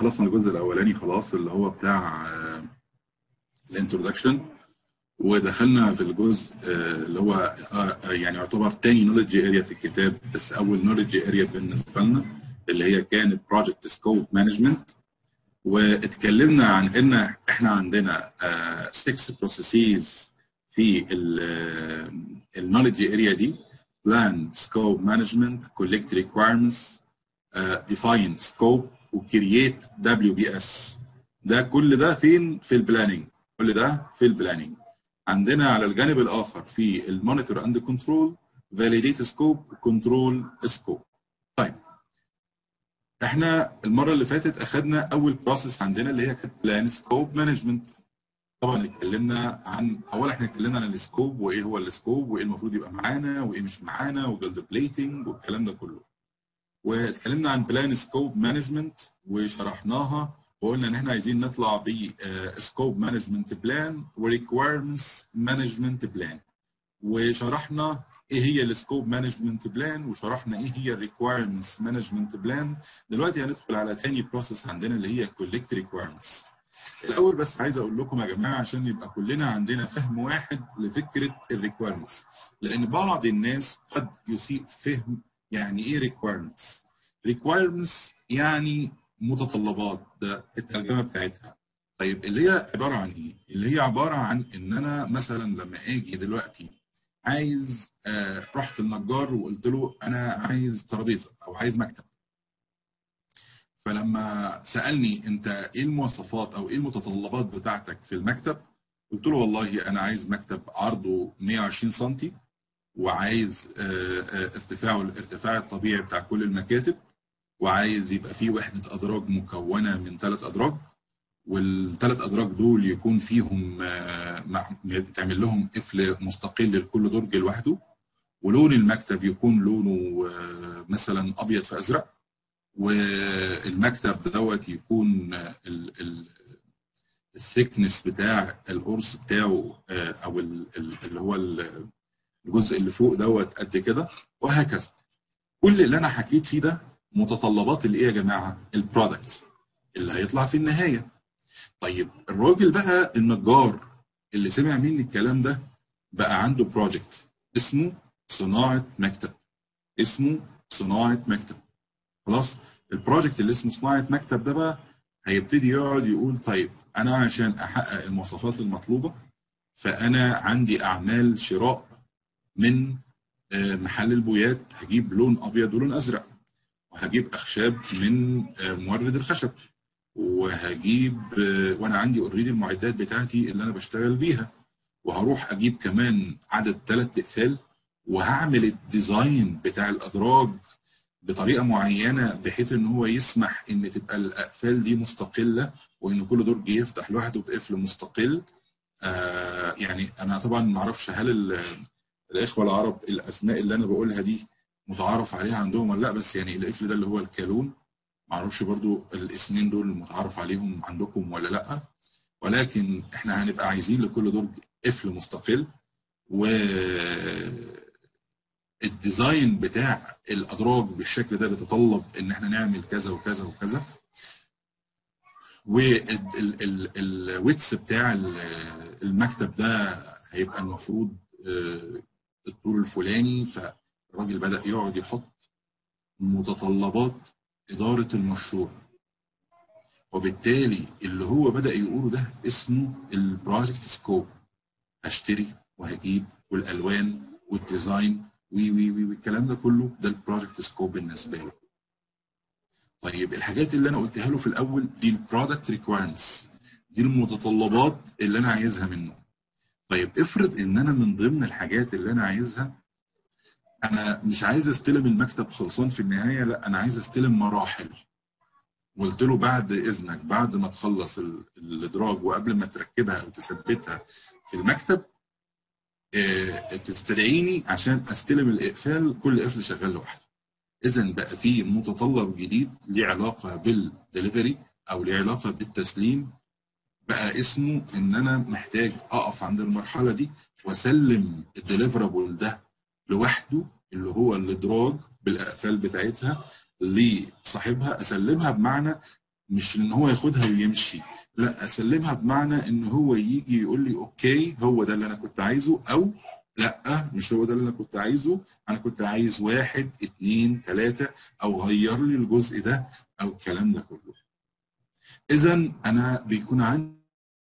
خلصنا الجزء الاولاني خلاص اللي هو بتاع الانترودكشن ودخلنا في الجزء آه، اللي هو آه، يعني يعتبر تاني نولج اريا في الكتاب بس اول نولج اريا بالنسبه لنا اللي هي كانت بروجكت سكوب مانجمنت واتكلمنا عن ان احنا عندنا 6 بروسيسز في النولج اريا دي بلان سكوب مانجمنت كولكت ريكويرمنتس ديفاين سكوب وكرييت دبليو بي اس ده كل ده فين في البلاننج كل ده في البلاننج عندنا على الجانب الاخر في المونيتور اند كنترول فاليديت سكوب كنترول سكوب طيب احنا المره اللي فاتت اخذنا اول بروسيس عندنا اللي هي كانت بلان سكوب مانجمنت طبعا اتكلمنا عن اولا احنا اتكلمنا عن السكوب وايه هو السكوب وايه المفروض يبقى معانا وايه مش معانا وجلد بليتنج والكلام ده كله واتكلمنا عن بلان سكوب مانجمنت وشرحناها وقلنا ان احنا عايزين نطلع بسكوب مانجمنت بلان وريكويرمنتس مانجمنت بلان وشرحنا ايه هي السكوب مانجمنت بلان وشرحنا ايه هي الريكويرمنتس مانجمنت بلان دلوقتي هندخل على تاني بروسيس عندنا اللي هي كولكت ريكويرمنتس الاول بس عايز اقول لكم يا جماعه عشان يبقى كلنا عندنا فهم واحد لفكره الريكويرمنتس لان بعض الناس قد يسيء فهم يعني ايه ريكويرمنتس ريكويرمنتس يعني متطلبات ده الترجمه بتاعتها طيب اللي هي عباره عن ايه اللي هي عباره عن ان انا مثلا لما اجي دلوقتي عايز آه رحت النجار وقلت له انا عايز ترابيزه او عايز مكتب فلما سالني انت ايه المواصفات او ايه المتطلبات بتاعتك في المكتب قلت له والله انا عايز مكتب عرضه 120 سم وعايز آه آه ارتفاعه الارتفاع الطبيعي بتاع كل المكاتب وعايز يبقى فيه وحده ادراج مكونه من ثلاث ادراج والثلاث ادراج دول يكون فيهم تعمل لهم قفل مستقل لكل درج لوحده ولون المكتب يكون لونه مثلا ابيض في ازرق والمكتب دوت يكون الثيكنس بتاع القرص بتاعه او اللي هو الجزء اللي فوق دوت قد كده وهكذا كل اللي انا حكيت فيه ده متطلبات الايه يا جماعه البرودكت اللي هيطلع في النهايه طيب الراجل بقى النجار اللي سمع مني الكلام ده بقى عنده بروجكت اسمه صناعه مكتب اسمه صناعه مكتب خلاص البروجكت اللي اسمه صناعه مكتب ده بقى هيبتدي يقعد يقول طيب انا عشان احقق المواصفات المطلوبه فانا عندي اعمال شراء من محل البويات هجيب لون ابيض ولون ازرق وهجيب اخشاب من مورد الخشب وهجيب وانا عندي اوريدي المعدات بتاعتي اللي انا بشتغل بيها وهروح اجيب كمان عدد ثلاث اقفال وهعمل الديزاين بتاع الادراج بطريقه معينه بحيث ان هو يسمح ان تبقى الاقفال دي مستقله وان كل درج يفتح لوحده بقفل مستقل آه يعني انا طبعا ما اعرفش هل الاخوه العرب الاسماء اللي انا بقولها دي متعارف عليها عندهم ولا لا بس يعني القفل ده اللي هو الكالون ما اعرفش برضو الاسمين دول متعارف عليهم عندكم ولا لا ولكن احنا هنبقى عايزين لكل درج قفل مستقل و الديزاين بتاع الادراج بالشكل ده بيتطلب ان احنا نعمل كذا وكذا وكذا والويتس بتاع المكتب ده هيبقى المفروض الطول الفلاني فالراجل بدا يقعد يحط متطلبات اداره المشروع وبالتالي اللي هو بدا يقوله ده اسمه البروجكت سكوب هشتري وهجيب والالوان والديزاين وي وي وي والكلام ده كله ده البروجكت سكوب بالنسبه له طيب الحاجات اللي انا قلتها له في الاول دي البرودكت ريكويرمنتس دي المتطلبات اللي انا عايزها منه طيب افرض ان انا من ضمن الحاجات اللي انا عايزها انا مش عايز استلم المكتب خلصان في النهايه لا انا عايز استلم مراحل قلت له بعد اذنك بعد ما تخلص الادراج وقبل ما تركبها او تثبتها في المكتب اه تستدعيني عشان استلم الاقفال كل قفل شغال لوحده اذا بقى في متطلب جديد ليه علاقه بالدليفري او ليه علاقه بالتسليم بقى اسمه ان انا محتاج اقف عند المرحله دي واسلم الديليفرابل ده لوحده اللي هو الادراج بالاقفال بتاعتها لصاحبها اسلمها بمعنى مش ان هو ياخدها ويمشي لا اسلمها بمعنى ان هو يجي يقول لي اوكي هو ده اللي انا كنت عايزه او لا مش هو ده اللي انا كنت عايزه انا كنت عايز واحد اتنين تلاته او غير لي الجزء ده او الكلام ده كله اذا انا بيكون عندي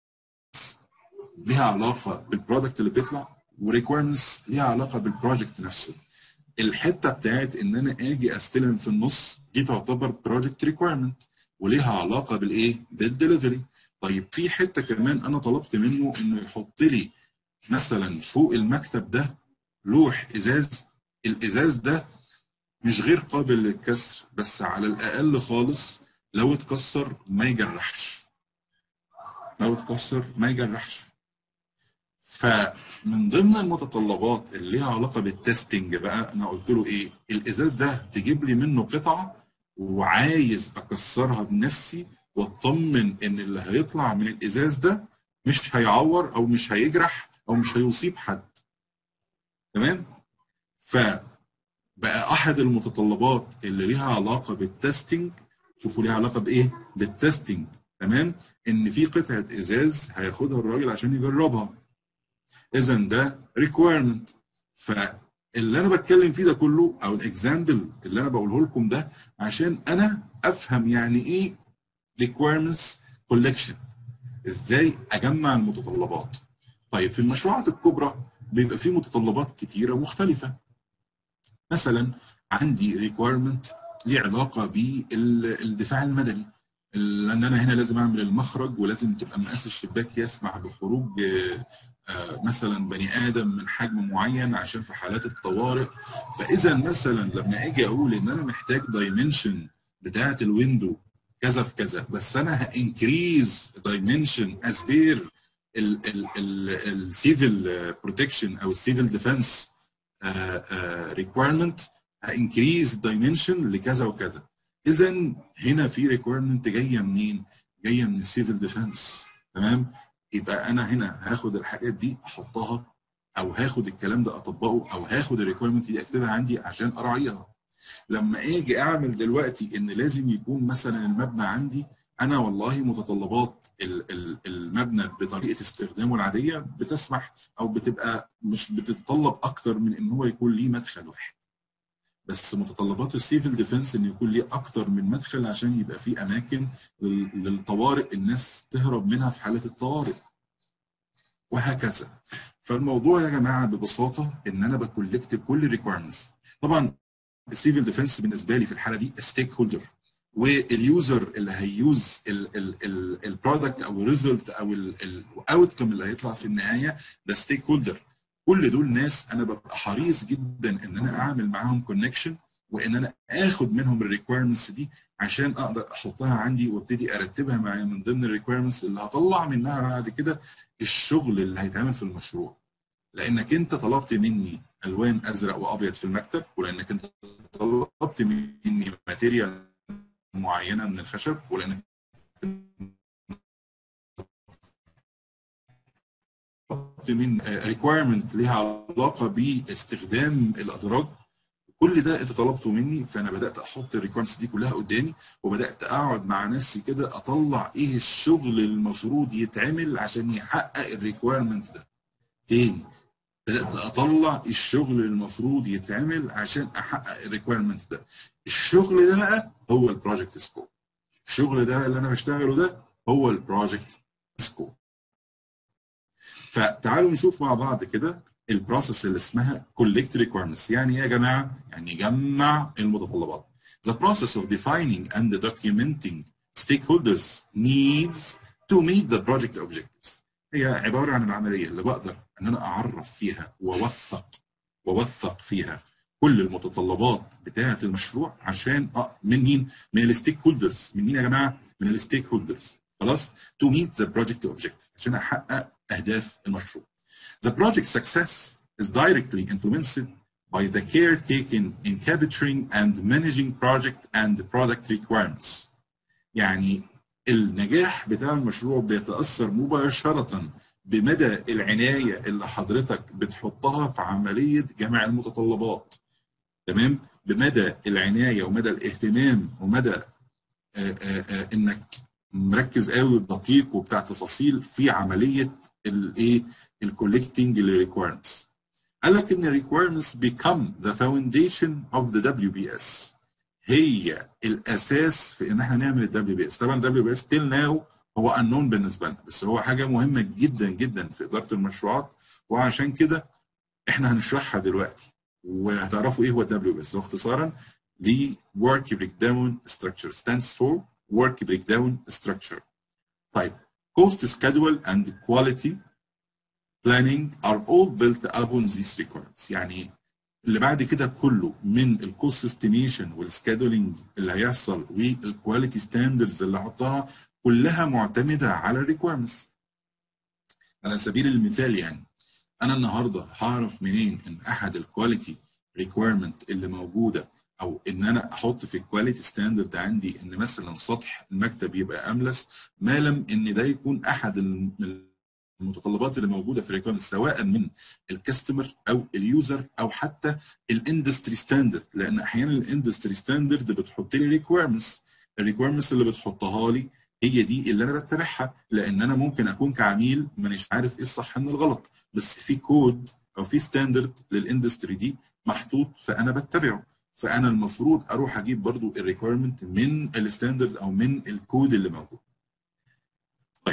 ليها علاقه بالبرودكت اللي بيطلع وريكويرمنتس ليها علاقه بالبروجكت نفسه الحته بتاعت ان انا اجي استلم في النص دي تعتبر بروجكت ريكويرمنت وليها علاقه بالايه بالدليفري طيب في حته كمان انا طلبت منه انه يحط لي مثلا فوق المكتب ده لوح ازاز الازاز ده مش غير قابل للكسر بس على الاقل خالص لو اتكسر ما يجرحش لو اتكسر ما يجرحش فمن ضمن المتطلبات اللي ليها علاقه بالتستنج بقى انا قلت له ايه الازاز ده تجيب لي منه قطعه وعايز اكسرها بنفسي واطمن ان اللي هيطلع من الازاز ده مش هيعور او مش هيجرح او مش هيصيب حد تمام فبقى احد المتطلبات اللي ليها علاقه بالتستنج شوفوا ليها علاقه بايه بالتستنج تمام ان في قطعه ازاز هياخدها الراجل عشان يجربها اذا ده ريكويرمنت فاللي انا بتكلم فيه ده كله او الاكزامبل اللي انا بقوله لكم ده عشان انا افهم يعني ايه requirements collection ازاي اجمع المتطلبات طيب في المشروعات الكبرى بيبقى في متطلبات كتيره مختلفه مثلا عندي requirement ليه علاقه بالدفاع المدني لان انا هنا لازم اعمل المخرج ولازم تبقى مقاس الشباك يسمح بخروج مثلا بني ادم من حجم معين عشان في حالات الطوارئ فاذا مثلا لما اجي اقول ان انا محتاج دايمنشن بتاعه الويندو كذا في كذا بس انا هانكريز دايمنشن از بير السيفل بروتكشن او السيفل ديفense ريكويرمنت هانكريز دايمنشن لكذا وكذا اذا هنا في ريكويرمنت جايه منين؟ جايه من السيفل ديفense تمام؟ يبقى انا هنا هاخد الحاجات دي احطها او هاخد الكلام ده اطبقه او هاخد الريكويرمنت دي اكتبها عندي عشان اراعيها لما اجي اعمل دلوقتي ان لازم يكون مثلا المبنى عندي انا والله متطلبات المبنى بطريقه استخدامه العاديه بتسمح او بتبقى مش بتتطلب اكتر من ان هو يكون ليه مدخل واحد بس متطلبات السيفل ديفense ان يكون ليه اكتر من مدخل عشان يبقى في اماكن للطوارئ الناس تهرب منها في حاله الطوارئ وهكذا فالموضوع يا جماعه ببساطه ان انا بكولكت كل الريكويرمنتس طبعا السيفل ديفense بالنسبه لي في الحاله دي ستيك هولدر واليوزر اللي هيوز البرودكت او الريزلت او الاوتكم اللي هيطلع في النهايه ده ستيك هولدر كل دول ناس انا ببقى حريص جدا ان انا اعمل معاهم كونكشن وان انا اخد منهم الريكويرمنتس دي عشان اقدر احطها عندي وابتدي ارتبها معايا من ضمن الريكويرمنتس اللي هطلع منها بعد كده الشغل اللي هيتعمل في المشروع لانك انت طلبت مني الوان ازرق وابيض في المكتب ولانك انت طلبت مني ماتيريال معينه من الخشب ولانك من ريكويرمنت ليها علاقه باستخدام الادراج كل ده انت طلبته مني فانا بدات احط الريكويرمنتس دي كلها قدامي وبدات اقعد مع نفسي كده اطلع ايه الشغل المفروض يتعمل عشان يحقق الريكويرمنت ده تاني بدات اطلع الشغل المفروض يتعمل عشان احقق الريكويرمنت ده الشغل ده بقى هو البروجكت سكوب الشغل ده اللي انا بشتغله ده هو البروجكت سكوب فتعالوا نشوف مع بعض كده البروسيس اللي اسمها collect requirements يعني ايه يا جماعه؟ يعني جمع المتطلبات. The process of defining and documenting stakeholders needs to meet the project objectives. هي عباره عن العمليه اللي بقدر ان انا اعرف فيها واوثق واوثق فيها كل المتطلبات بتاعه المشروع عشان أه من مين؟ من الستيك هولدرز، من مين يا جماعه؟ من الستيك هولدرز. خلاص؟ to meet the project objective عشان احقق اهداف المشروع. The project success is directly influenced by the care taken in capturing and managing project and product requirements. يعني النجاح بتاع المشروع بيتأثر مباشرة بمدى العناية اللي حضرتك بتحطها في عملية جمع المتطلبات. تمام؟ بمدى العناية ومدى الاهتمام ومدى آه، آه، انك مركز قوي ودقيق وبتاع تفاصيل في عمليه الايه الكولكتنج للريكويرمنتس قال لك ان الريكويرمنتس become the foundation of the WBS هي الاساس في ان احنا نعمل الدبليو بي اس طبعا الدبليو بي اس تيل ناو هو انون بالنسبه لنا بس هو حاجه مهمه جدا جدا في اداره المشروعات وعشان كده احنا هنشرحها دلوقتي وهتعرفوا ايه هو الدبليو بي اس واختصارا ل work breakdown structure stands for work breakdown structure طيب cost schedule and quality planning are all built upon these requirements يعني اللي بعد كده كله من الكوست استيميشن والسكادولينج اللي هيحصل والكواليتي ستاندردز اللي هحطها كلها معتمده على الريكويرمنتس على سبيل المثال يعني انا النهارده هعرف منين ان احد الكواليتي ريكويرمنت اللي موجوده او ان انا احط في الكواليتي ستاندرد عندي ان مثلا سطح المكتب يبقى املس ما لم ان ده يكون احد المتطلبات اللي موجوده في الريكويرمنت سواء من الكاستمر او اليوزر او حتى الاندستري ستاندرد لان احيانا الاندستري ستاندرد بتحط لي ريكويرمنتس الريكويرمنتس اللي بتحطها لي هي دي اللي انا بتبعها لان انا ممكن اكون كعميل مانيش عارف ايه الصح من الغلط بس في كود او في ستاندرد للاندستري دي محطوط فانا بتبعه فانا المفروض اروح اجيب برضو الريكويرمنت من الستاندرد او من الكود اللي موجود طيب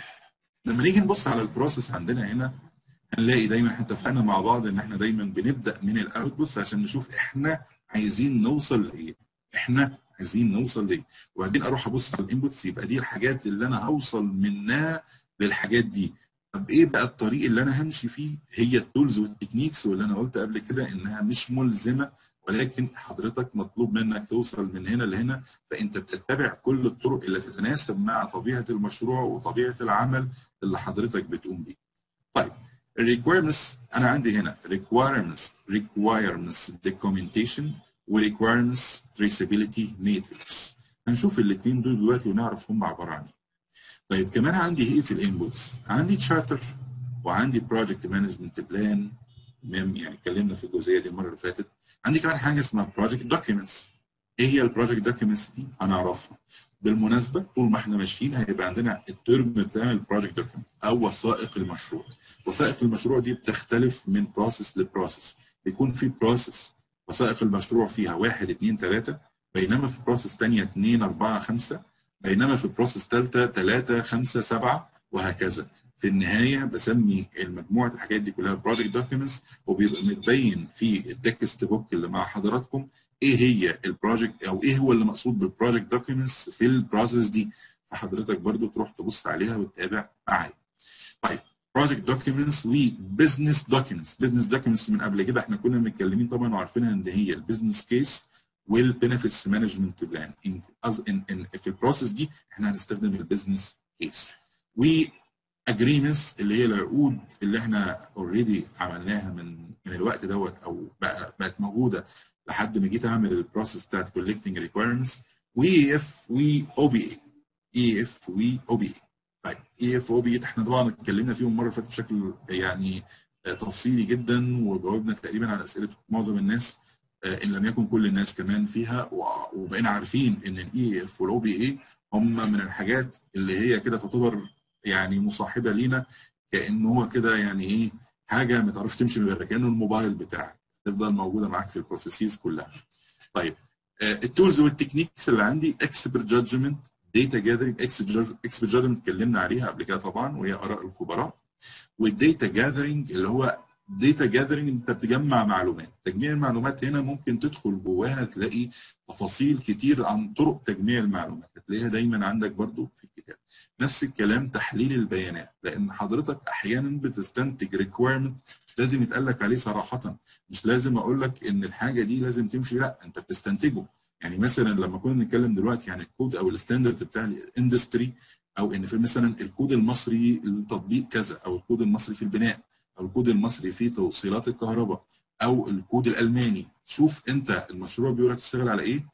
لما نيجي نبص على البروسيس عندنا هنا هنلاقي دايما احنا اتفقنا مع بعض ان احنا دايما بنبدا من الاوتبوتس عشان نشوف احنا عايزين نوصل لايه احنا عايزين نوصل لايه وبعدين اروح ابص على الانبوتس يبقى دي الحاجات اللي انا هوصل منها للحاجات دي طب ايه بقى الطريق اللي انا همشي فيه هي التولز والتكنيكس واللي انا قلت قبل كده انها مش ملزمه ولكن حضرتك مطلوب منك توصل من هنا لهنا فانت بتتبع كل الطرق اللي تتناسب مع طبيعه المشروع وطبيعه العمل اللي حضرتك بتقوم بيه. طيب الريكويرمنتس انا عندي هنا requirements requirements documentation و-requirements traceability matrix هنشوف الاثنين دول دلوقتي ونعرف هم عباره عن ايه. طيب كمان عندي ايه في الانبوتس؟ عندي تشارتر وعندي بروجكت مانجمنت بلان يعني اتكلمنا في الجزئيه دي المره اللي فاتت عندي كمان حاجه اسمها بروجكت دوكيومنتس ايه هي البروجكت دوكيومنتس دي؟ هنعرفها بالمناسبه طول ما احنا ماشيين هيبقى عندنا الترم بتاع البروجكت دوكيومنت او وثائق المشروع وثائق المشروع دي بتختلف من بروسيس لبروسيس بيكون في بروسيس وثائق المشروع فيها واحد اثنين ثلاثه بينما في بروسيس ثانيه اثنين اربعه خمسه بينما في بروسيس ثالثه ثلاثه خمسه سبعه وهكذا في النهايه بسمي المجموعه الحاجات دي كلها بروجكت دوكيومنتس وبيبقى متبين في التكست بوك اللي مع حضراتكم ايه هي البروجكت او ايه هو اللي مقصود بالبروجكت دوكيومنتس في البروسيس دي فحضرتك برضو تروح تبص عليها وتتابع معايا. طيب بروجكت دوكيومنتس وبزنس دوكيومنتس بزنس دوكيومنتس من قبل كده احنا كنا متكلمين طبعا وعارفينها ان هي البيزنس كيس والبنفيتس مانجمنت بلان في البروسيس دي احنا هنستخدم البيزنس كيس و اجريمنتس اللي هي العقود اللي احنا اوريدي عملناها من من الوقت دوت او بقى بقت موجوده لحد ما جيت اعمل البروسيس بتاعت كولكتنج ريكويرمنتس واي اف واو بي اي اي اف واو بي اي طيب اي اف واو بي اي احنا طبعا اتكلمنا فيهم المره اللي فاتت بشكل يعني تفصيلي جدا وجاوبنا تقريبا على اسئله معظم الناس ان لم يكن كل الناس كمان فيها وبقينا عارفين ان الاي اف والاو بي اي هم من الحاجات اللي هي كده تعتبر يعني مصاحبه لينا كانه هو كده يعني ايه حاجه ما تعرفش تمشي من غيرها كانه الموبايل بتاعك تفضل موجوده معاك في البروسيسز كلها. طيب آه التولز والتكنيكس اللي عندي اكسبرت جادجمنت داتا جاذرنج اكسبرت جادجمنت اتكلمنا عليها قبل كده طبعا وهي اراء الخبراء والداتا جاذرنج اللي هو داتا جاذرنج انت بتجمع معلومات تجميع المعلومات هنا ممكن تدخل جواها تلاقي تفاصيل كتير عن طرق تجميع المعلومات هتلاقيها دايما عندك برضو في الكتاب نفس الكلام تحليل البيانات لان حضرتك احيانا بتستنتج ريكويرمنت مش لازم يتقال لك عليه صراحه مش لازم اقول لك ان الحاجه دي لازم تمشي لا انت بتستنتجه يعني مثلا لما كنا نتكلم دلوقتي عن الكود او الستاندرد بتاع الاندستري او ان في مثلا الكود المصري للتطبيق كذا او الكود المصري في البناء او الكود المصري في توصيلات الكهرباء او الكود الالماني شوف انت المشروع بيقول لك تشتغل على ايه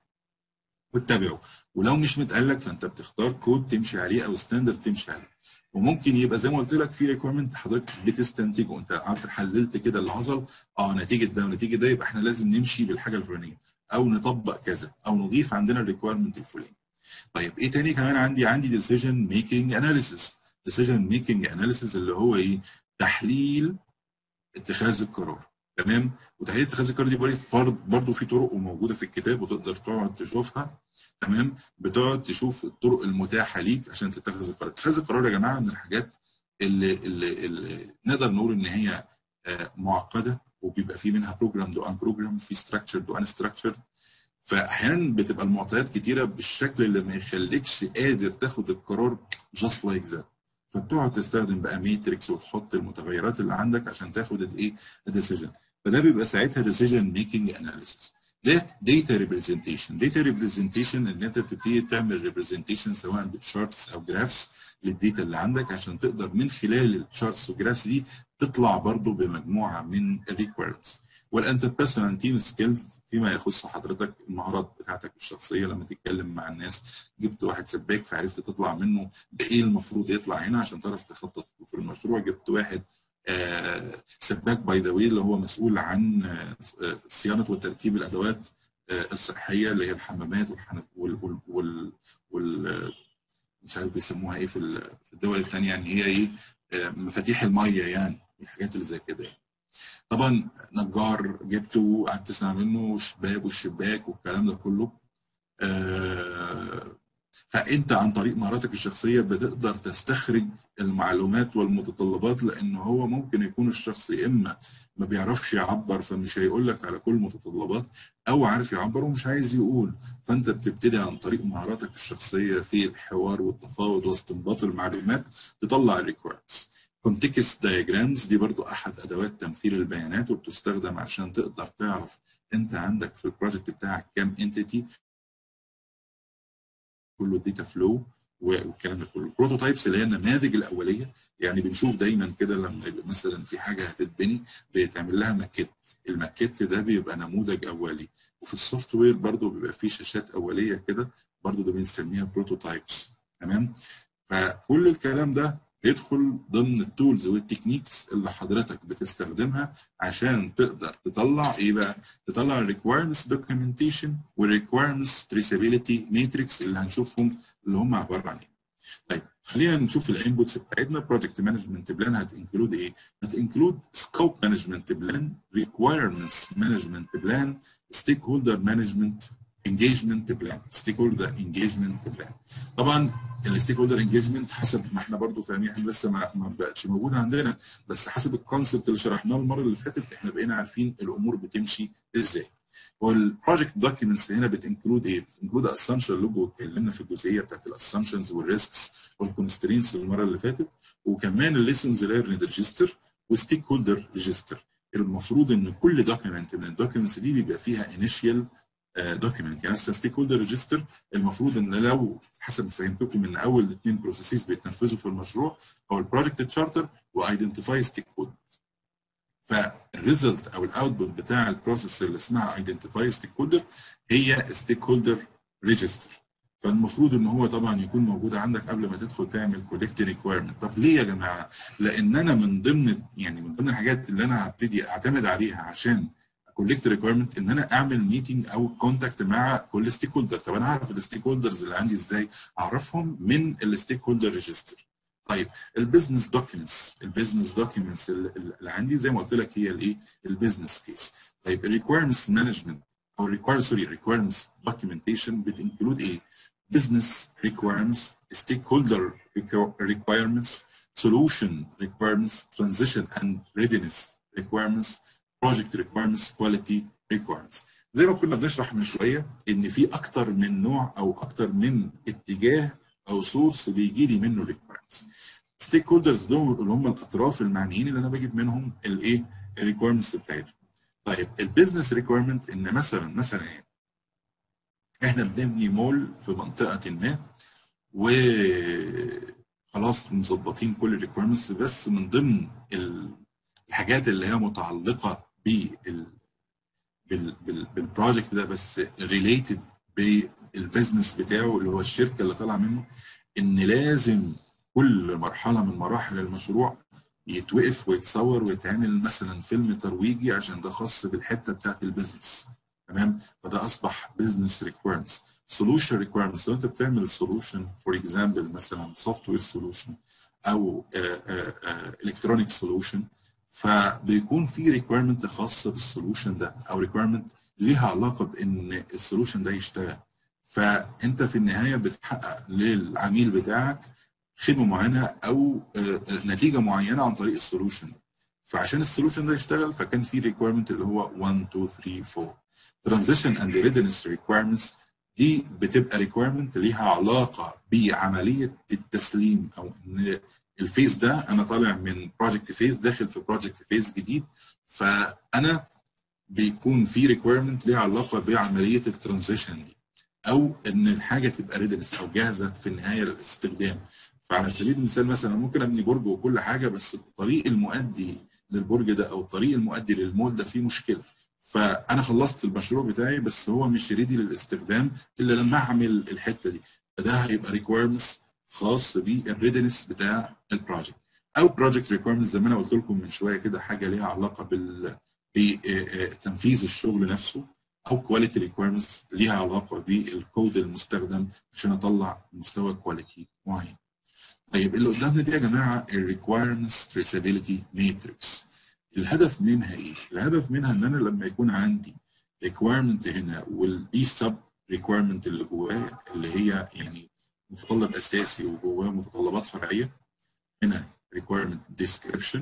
واتبعه ولو مش متقلق فانت بتختار كود تمشي عليه او ستاندرد تمشي عليه وممكن يبقى زي ما قلت لك في ريكويرمنت حضرتك بتستنتجه انت قعدت حللت كده اللي حصل اه نتيجه ده ونتيجه ده يبقى احنا لازم نمشي بالحاجه الفلانيه او نطبق كذا او نضيف عندنا الريكويرمنت الفلاني طيب ايه تاني كمان عندي عندي ديسيجن ميكنج اناليسيس ديسيجن ميكنج اناليسيس اللي هو ايه تحليل اتخاذ القرار تمام وتحليل اتخاذ القرار دي بقول فرض برضه في طرق وموجوده في الكتاب وتقدر تقعد تشوفها تمام بتقعد تشوف الطرق المتاحه ليك عشان تتخذ القرار اتخاذ القرار يا جماعه من الحاجات اللي, اللي, اللي نقدر نقول ان هي معقده وبيبقى في منها بروجرام وان بروجرام في ستراكشرد وان ستراكشرد فاحيانا بتبقى المعطيات كتيره بالشكل اللي ما يخليكش قادر تاخد القرار جاست لايك ذات فبتقعد تستخدم بقى ماتريكس وتحط المتغيرات اللي عندك عشان تاخد الايه الديسيجن فده بيبقى ساعتها ديسيجن ميكنج اناليسيس ده داتا ريبريزنتيشن داتا ريبريزنتيشن ان انت بتبتدي تعمل ريبريزنتيشن سواء بتشارتس او جرافس للداتا اللي عندك عشان تقدر من خلال الشارتس والجرافس دي تطلع برضو بمجموعه من الريكويرمنتس والانتربيرسونال تيم سكيلز فيما يخص حضرتك المهارات بتاعتك الشخصيه لما تتكلم مع الناس جبت واحد سباك فعرفت تطلع منه بايه المفروض يطلع هنا عشان تعرف تخطط في المشروع جبت واحد آه سباك باي ذا اللي هو مسؤول عن آه صيانه وتركيب الادوات آه الصحيه اللي هي الحمامات والحنف وال, وال, وال, وال مش عارف بيسموها ايه في الدول الثانيه يعني هي ايه مفاتيح الميه يعني الحاجات اللي زي كده يعني. طبعا نجار جبته قعدت تسمع منه شباب والشباك والكلام ده كله آه فانت عن طريق مهاراتك الشخصيه بتقدر تستخرج المعلومات والمتطلبات لان هو ممكن يكون الشخص يا اما ما بيعرفش يعبر فمش هيقول لك على كل المتطلبات او عارف يعبر ومش عايز يقول فانت بتبتدي عن طريق مهاراتك الشخصيه في الحوار والتفاوض واستنباط المعلومات تطلع الريكويرمنتس كونتكست دايجرامز دي برضو احد ادوات تمثيل البيانات وبتستخدم عشان تقدر تعرف انت عندك في البروجكت بتاعك كام انتيتي كله الداتا فلو والكلام ده كله البروتوتايبس اللي هي النماذج الاوليه يعني بنشوف دايما كده لما يبقى مثلا في حاجه هتتبني بيتعمل لها ماكيت الماكيت ده بيبقى نموذج اولي وفي السوفت وير برضو بيبقى فيه شاشات اوليه كده برضو ده بنسميها بروتوتايبس تمام فكل الكلام ده يدخل ضمن التولز والتكنيكس اللي حضرتك بتستخدمها عشان تقدر تطلع ايه بقى؟ تطلع الريكويرمنتس دوكيومنتيشن والريكويرمنتس تريسابيلتي ماتريكس اللي هنشوفهم اللي هم عباره عن ايه. طيب خلينا نشوف الانبوتس بتاعتنا بروجكت مانجمنت بلان هتنكلود ايه؟ هتنكلود سكوب مانجمنت بلان ريكويرمنتس مانجمنت بلان ستيك هولدر مانجمنت انجيجمنت بلان ستيك هولدر انجيجمنت بلان طبعا الستيك هولدر انجيجمنت حسب ما احنا برضو فاهمين احنا لسه ما, ما بقتش موجود عندنا بس حسب الكونسبت اللي شرحناه المره اللي فاتت احنا بقينا عارفين الامور بتمشي ازاي هو البروجكت دوكيومنتس هنا بتنكلود ايه؟ بتنكلود اسامبشن لوجو اتكلمنا في الجزئيه بتاعت الاسامبشنز والريسكس والكونسترينس المره اللي فاتت وكمان الليسنز ليرند ريجستر وستيك هولدر ريجستر المفروض ان كل دوكيومنت من الدوكيومنتس دي بيبقى فيها انيشال دوكيمنت يعني مثلا ستيك هولدر ريجستر المفروض ان لو حسب ما فهمتكم ان اول اثنين بروسيسز بيتنفذوا في المشروع هو البروجكت تشارتر وايدنتيفاي ستيك هولدر فالريزلت او الاوتبوت بتاع البروسيس اللي اسمها ايدنتيفاي ستيك هولدر هي ستيك هولدر ريجستر فالمفروض ان هو طبعا يكون موجود عندك قبل ما تدخل تعمل كولكت ريكويرمنت طب ليه يا جماعه؟ لان انا من ضمن يعني من ضمن الحاجات اللي انا هبتدي اعتمد عليها عشان كولكت ريكويرمنت ان انا اعمل ميتنج او كونتاكت مع كل ستيك هولدر طب انا اعرف الستيك هولدرز اللي عندي ازاي اعرفهم من الستيك هولدر ريجستر طيب البيزنس دوكيومنتس البيزنس دوكيومنتس اللي عندي زي ما قلت لك هي الايه البيزنس كيس طيب الريكويرمنتس مانجمنت او ريكوير سوري ريكويرمنتس دوكيومنتيشن بتنكلود ايه business requirements stakeholder requirements solution requirements transition and readiness requirements project requirements quality requirements زي ما كنا بنشرح من شويه ان في اكتر من نوع او اكتر من اتجاه او سورس بيجي لي منه requirements ستيك هولدرز دول اللي هم الاطراف المعنيين اللي انا بجيب منهم الايه الريكويرمنتس بتاعتهم طيب البيزنس ريكويرمنت ان مثلا مثلا ايه احنا بنبني مول في منطقه ما وخلاص مظبطين كل الريكويرمنتس بس من ضمن الحاجات اللي هي متعلقه بال بالبروجكت ده بس ريليتد بالبزنس بتاعه اللي هو الشركه اللي طالعه منه ان لازم كل مرحله من مراحل المشروع يتوقف ويتصور ويتعمل مثلا فيلم ترويجي عشان ده خاص بالحته بتاعت البيزنس تمام فده اصبح بزنس ريكويرمنتس سولوشن ريكويرمنتس لو انت بتعمل سولوشن فور اكزامبل مثلا سوفت وير سولوشن او الكترونيك سولوشن فبيكون في ريكويرمنت خاصه بالسولوشن ده او ريكويرمنت ليها علاقه بان السولوشن ده يشتغل فانت في النهايه بتحقق للعميل بتاعك خدمه معينه او نتيجه معينه عن طريق السولوشن فعشان السولوشن ده يشتغل فكان في ريكويرمنت اللي هو 1 2 3 4 ترانزيشن اند ريدنس ريكويرمنتس دي بتبقى ريكويرمنت ليها علاقه بعمليه التسليم او ان الفيز ده انا طالع من بروجكت فيز داخل في بروجكت فيز جديد فانا بيكون في ريكويرمنت ليها علاقه بعمليه الترانزيشن دي او ان الحاجه تبقى ريدنس او جاهزه في النهايه للاستخدام فعلى سبيل المثال مثلا ممكن ابني برج وكل حاجه بس الطريق المؤدي للبرج ده او الطريق المؤدي للمول ده فيه مشكله فانا خلصت المشروع بتاعي بس هو مش ريدي للاستخدام الا لما اعمل الحته دي فده هيبقى ريكويرمنتس خاص بالريدنس بتاع البروجكت او بروجكت ريكويرمنتس زي ما انا قلت لكم من شويه كده حاجه ليها علاقه بال بتنفيذ الشغل نفسه او كواليتي ريكويرمنتس ليها علاقه بالكود المستخدم عشان اطلع مستوى كواليتي معين. طيب اللي قدامنا دي يا جماعه الريكويرمنتس تريسابيلتي ماتريكس. الهدف منها ايه؟ الهدف منها ان انا لما يكون عندي ريكويرمنت هنا والدي سب ريكويرمنت اللي جواه اللي هي يعني متطلب اساسي وجواه متطلبات فرعيه هنا requirement description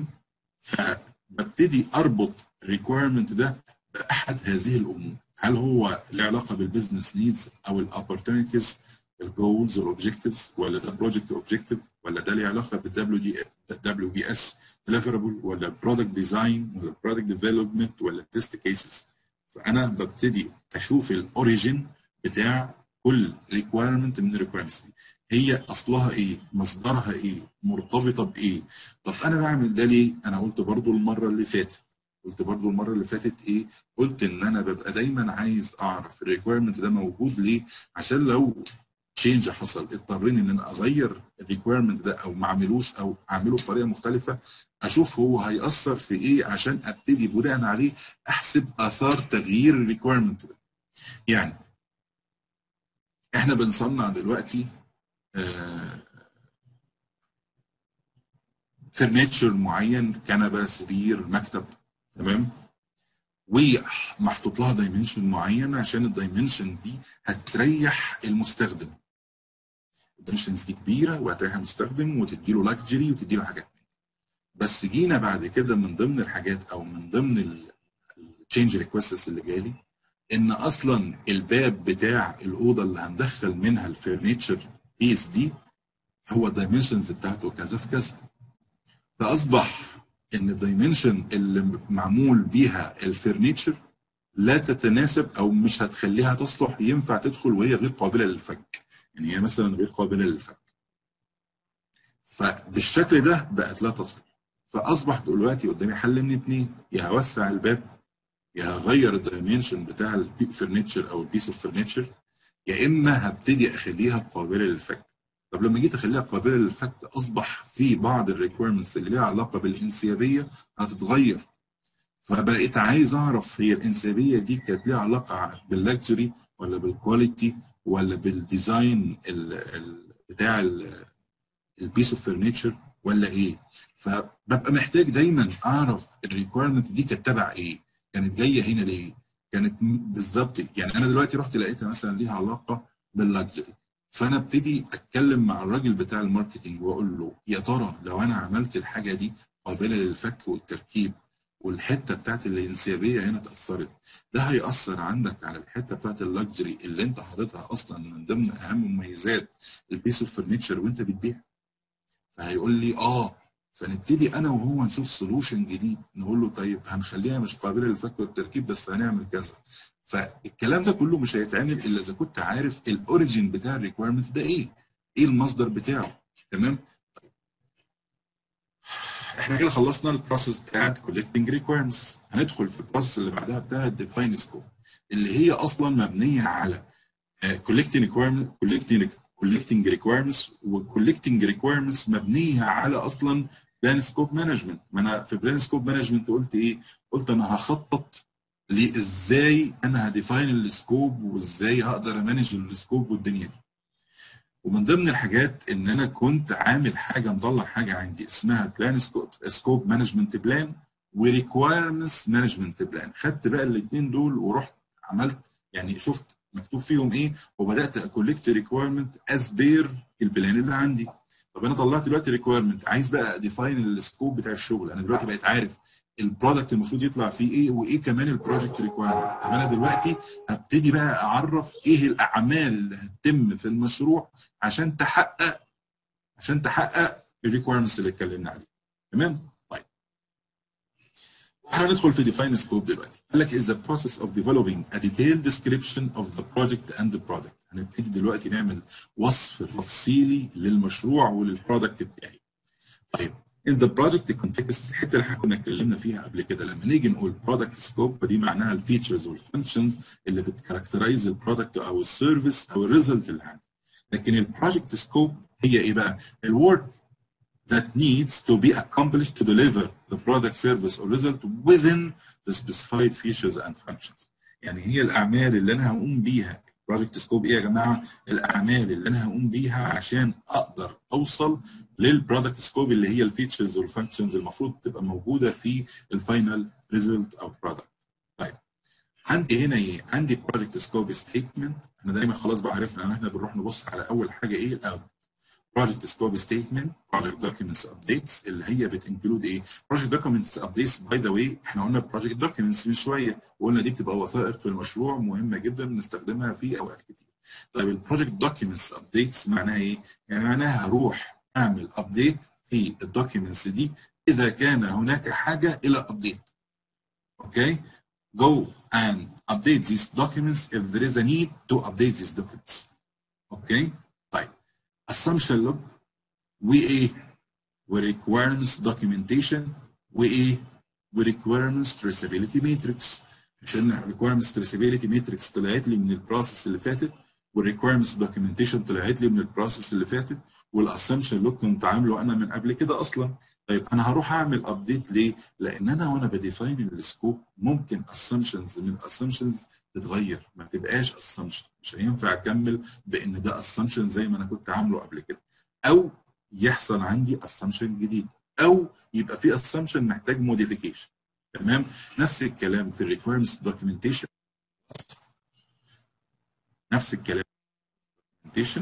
فببتدي اربط الريكويرمنت ده باحد هذه الامور هل هو له علاقه بالبزنس نيدز او الاوبورتونيتيز الجولز والاوبجكتيفز ولا ده بروجكت اوبجكتيف ولا ده له علاقه بالدبليو دي دبليو بي اس ديليفربل ولا برودكت ديزاين ولا برودكت ديفلوبمنت ولا تيست كيسز فانا ببتدي اشوف الاوريجن بتاع كل ريكويرمنت من الريكويرمنتس دي هي اصلها ايه مصدرها ايه مرتبطه بايه طب انا بعمل ده ليه انا قلت برضو المره اللي فاتت قلت برضو المره اللي فاتت ايه قلت ان انا ببقى دايما عايز اعرف الريكويرمنت ده موجود ليه عشان لو تشينج حصل اضطريني ان انا اغير الريكويرمنت ده او ما اعملوش او اعمله بطريقه مختلفه اشوف هو هياثر في ايه عشان ابتدي بناء عليه احسب اثار تغيير الريكويرمنت ده يعني احنا بنصنع دلوقتي فرنتشر معين كنبه سرير مكتب تمام ومحطوط لها دايمنشن معين عشان الدايمنشن دي هتريح المستخدم الدايمنشنز دي كبيره وهتريح المستخدم وتدي له لاكجري وتدي له حاجات بس جينا بعد كده من ضمن الحاجات او من ضمن التشينج ريكويستس اللي جالي ان اصلا الباب بتاع الاوضه اللي هندخل منها الفرنتشر بيس دي هو الدايمنشنز بتاعته كذا في كذا فاصبح ان الدايمنشن اللي معمول بيها الفرنتشر لا تتناسب او مش هتخليها تصلح ينفع تدخل وهي غير قابله للفك يعني هي مثلا غير قابله للفك فبالشكل ده بقت لا تصلح فاصبح دلوقتي قدامي حل من اتنين يا هوسع الباب يا هغير الدايمنشن بتاع الفرنتشر او البيس اوف فرنتشر يا اما هبتدي اخليها قابله للفك طب لما جيت اخليها قابله للفك اصبح في بعض الريكويرمنتس اللي ليها علاقه بالانسيابيه هتتغير فبقيت عايز اعرف هي الانسيابيه دي كانت ليها علاقه باللاكجري ولا بالكواليتي ولا بالديزاين ال ال بتاع البيس اوف فرنتشر ولا ايه فببقى محتاج دايما اعرف الريكويرمنت دي كانت تبع ايه كانت جايه هنا ليه كانت بالظبط يعني انا دلوقتي رحت لقيتها مثلا ليها علاقه باللاكجري فانا ابتدي اتكلم مع الراجل بتاع الماركتنج واقول له يا ترى لو انا عملت الحاجه دي قابله للفك والتركيب والحته بتاعت الانسيابيه هنا اتاثرت ده هياثر عندك على الحته بتاعت اللكجري اللي انت حاططها اصلا من ضمن اهم مميزات البيس اوف فرنتشر وانت بتبيع فهيقول لي اه فنبتدي انا وهو نشوف سولوشن جديد نقول له طيب هنخليها مش قابله للفك والتركيب بس هنعمل كذا فالكلام ده كله مش هيتعمل الا اذا كنت عارف الاوريجين بتاع الريكويرمنت ده ايه ايه المصدر بتاعه تمام احنا كده خلصنا البروسيس بتاعت كولكتنج ريكويرمنتس هندخل في البروسيس اللي بعدها بتاعت ديفاين سكوب اللي هي اصلا مبنيه على كولكتنج ريكويرمنت كولكتنج كولكتنج ريكويرمنتس والكولكتنج ريكويرمنتس مبنيه على اصلا بلان سكوب مانجمنت ما انا في بلان سكوب مانجمنت قلت ايه؟ قلت انا هخطط لازاي انا هديفاين السكوب وازاي هقدر امانج السكوب والدنيا دي ومن ضمن الحاجات ان انا كنت عامل حاجه مطلع حاجه عندي اسمها بلان سكوب مانجمنت بلان وريكوايرمنتس مانجمنت بلان خدت بقى الاثنين دول ورحت عملت يعني شفت مكتوب فيهم ايه وبدات اكولكت ريكوايرمنت از بير البلان اللي عندي طب انا طلعت دلوقتي ريكوايرمنت عايز بقى اديفاين السكوب بتاع الشغل انا دلوقتي بقيت عارف البرودكت المفروض يطلع فيه ايه وايه كمان البروجكت ريكوايرمنت طب انا دلوقتي هبتدي بقى اعرف ايه الاعمال اللي هتتم في المشروع عشان تحقق عشان تحقق الريكوايرمنتس اللي اتكلمنا عليها تمام طيب احنا ندخل في ديفاين سكوب دلوقتي قال لك is the process of developing a detailed description of the project and the product هنبتدي دلوقتي نعمل وصف تفصيلي للمشروع وللبرودكت بتاعي طيب in the project context الحته اللي احنا كنا اتكلمنا فيها قبل كده لما نيجي نقول product scope فدي معناها الفيتشرز والفانكشنز اللي بتكاركترايز البرودكت او السيرفيس او الريزلت اللي عندي لكن البروجكت سكوب هي ايه بقى؟ الورك that needs to be accomplished to deliver the product service or result within the specified features and functions. يعني هي الاعمال اللي انا هقوم بيها بروجكت سكوب ايه يا جماعه؟ الاعمال اللي انا هقوم بيها عشان اقدر اوصل للبرودكت سكوب اللي هي الفيتشرز والفانكشنز المفروض تبقى موجوده في الفاينل ريزلت او برودكت. طيب عندي هنا ايه؟ عندي بروجكت سكوب ستيتمنت انا دايما خلاص بقى عرفنا ان احنا بنروح نبص على اول حاجه ايه الاول project scope statement project documents updates اللي هي بتنكلود ايه project documents updates باي ذا واي احنا قلنا project documents من شويه وقلنا دي بتبقى وثائق في المشروع مهمه جدا بنستخدمها في اوقات كتير طيب البروجكت documents updates معناها ايه يعني معناها هروح اعمل ابديت في الدوكيومنتس دي اذا كان هناك حاجه الى ابديت اوكي go and update these documents if there is a need to update these documents اوكي طيب assumption log وايه requirements documentation وايه requirements traceability matrix عشان requirements traceability matrix طلعت لي من البروسيس اللي فاتت والrequirements documentation طلعت لي من البروسيس اللي فاتت والاسامبشن لوك كنت عامله انا من قبل كده اصلا طيب انا هروح اعمل ابديت ليه؟ لان انا وانا بديفاين السكوب ممكن اسامبشنز من الاسامبشنز تتغير ما تبقاش اسامبشن مش هينفع اكمل بان ده اسامبشن زي ما انا كنت عامله قبل كده او يحصل عندي اسامبشن جديد او يبقى في اسامبشن محتاج موديفيكيشن تمام نفس الكلام في الريكويرمنتس دوكيومنتيشن نفس الكلام documentation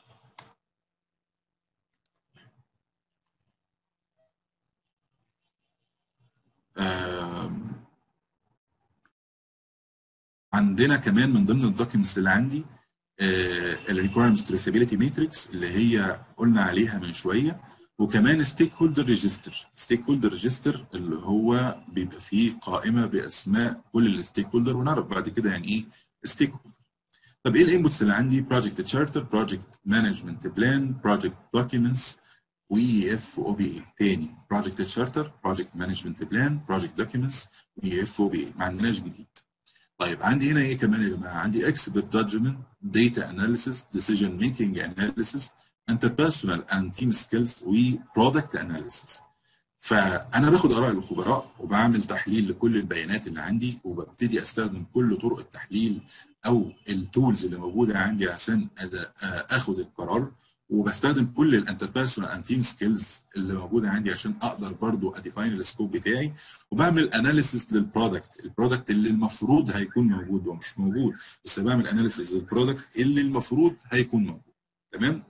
عندنا كمان من ضمن الدوكيومنتس اللي عندي الريكويرمنتس تريسابيلتي ماتريكس اللي هي قلنا عليها من شويه وكمان ستيك هولدر ريجستر ستيك هولدر ريجستر اللي هو بيبقى فيه قائمه باسماء كل الستيك هولدر ونعرف بعد كده يعني ايه ستيك هولدر طب ايه الانبوتس اللي عندي بروجكت تشارتر بروجكت مانجمنت بلان بروجكت دوكيومنتس وي اف او بي اي تاني بروجكت تشارتر بروجكت مانجمنت بلان بروجكت دوكيومنتس وي اف او بي اي ما عندناش جديد طيب عندي هنا ايه كمان يا جماعه عندي اكسبرت جادجمنت داتا اناليسيس ديسيجن ميكنج اناليسيس interpersonal and team skills وبرودكت اناليسيس فانا باخد اراء الخبراء وبعمل تحليل لكل البيانات اللي عندي وببتدي استخدم كل طرق التحليل او التولز اللي موجوده عندي عشان اخد القرار وبستخدم كل الانتربيرسونال اند تيم سكيلز اللي موجوده عندي عشان اقدر برضو اديفاين السكوب بتاعي وبعمل اناليسيس للبرودكت البرودكت اللي المفروض هيكون موجود ومش موجود بس بعمل اناليسيس للبرودكت اللي المفروض هيكون موجود تمام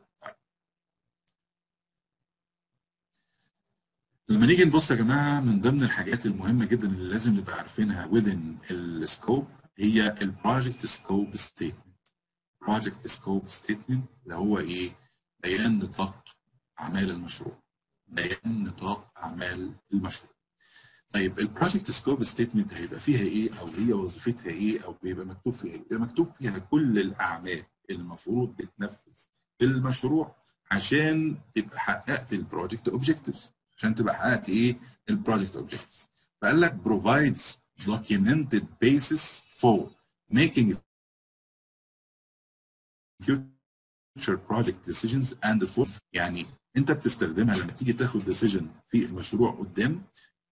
لما نيجي نبص يا جماعه من ضمن الحاجات المهمه جدا اللي لازم نبقى عارفينها within السكوب هي البروجكت سكوب ستيتمنت بروجكت سكوب ستيتمنت اللي هو ايه بيان نطاق اعمال المشروع بيان نطاق اعمال المشروع طيب البروجكت سكوب ستيتمنت هيبقى فيها ايه او هي وظيفتها ايه او بيبقى مكتوب فيها ايه بيبقى مكتوب فيها كل الاعمال المفروض تتنفذ في المشروع عشان تبقى حققت البروجكت اوبجكتيفز عشان تبقى حققت ايه البروجكت اوبجكتيفز فقال لك provides documented basis for making future project decisions and for يعني انت بتستخدمها لما تيجي تاخد decision في المشروع قدام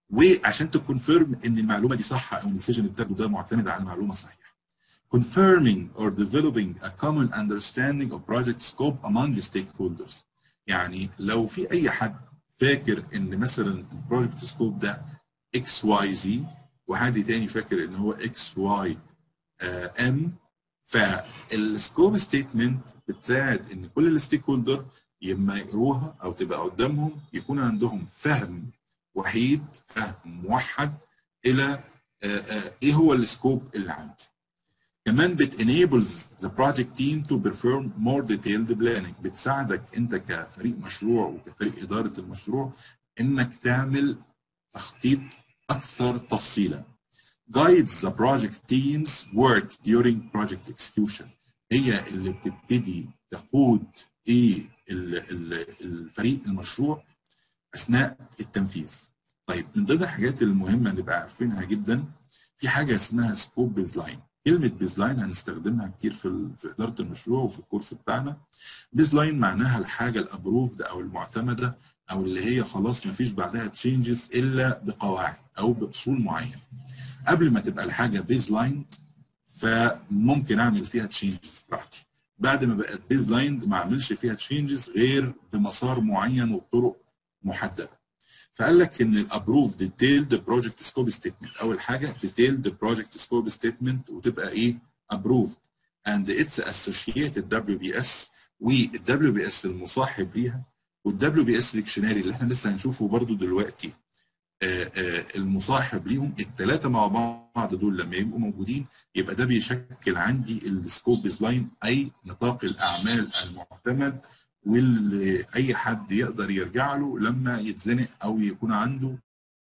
وعشان تكونفيرم ان المعلومه دي صح او الديسيجن اللي بتاخده ده معتمد على معلومه صحيحه. confirming or developing a common understanding of project scope among the stakeholders. يعني لو في اي حد فاكر ان مثلا البروجكت سكوب ده اكس واي زي وحد تاني فاكر ان هو اكس واي ام فالسكوب ستيتمنت بتساعد ان كل الستيك هولدر لما يقروها او تبقى قدامهم يكون عندهم فهم وحيد فهم موحد الى ايه هو السكوب اللي عندي كمان بت enables the project team to perform more detailed planning بتساعدك انت كفريق مشروع وكفريق اداره المشروع انك تعمل تخطيط اكثر تفصيلا guides the project team's work during project execution هي اللي بتبتدي تقود ايه الفريق المشروع اثناء التنفيذ. طيب من ضمن الحاجات المهمه نبقى عارفينها جدا في حاجه اسمها سكوب بيز لاين. كلمه بيز لاين هنستخدمها كتير في في اداره المشروع وفي الكورس بتاعنا. بيز لاين معناها الحاجه الابروفد او المعتمده او اللي هي خلاص ما فيش بعدها تشينجز الا بقواعد او باصول معينه. قبل ما تبقى الحاجه بيز لاين فممكن اعمل فيها تشينجز براحتي. بعد ما بقت بيز لاين ما اعملش فيها تشينجز غير بمسار معين وبطرق محدده. فقال لك ان الابروف ديتيلد بروجكت سكوب ستيتمنت اول حاجه ديتيلد بروجكت سكوب ستيتمنت وتبقى ايه ابروفد اند اتس اسوشيتد دبليو بي اس والدبليو بي اس المصاحب ليها والدبليو بي اس ديكشنري اللي احنا لسه هنشوفه برضو دلوقتي آآ آآ المصاحب ليهم الثلاثه مع بعض دول لما يبقوا موجودين يبقى ده بيشكل عندي السكوب بيز لاين اي نطاق الاعمال المعتمد واللي اي حد يقدر يرجع له لما يتزنق او يكون عنده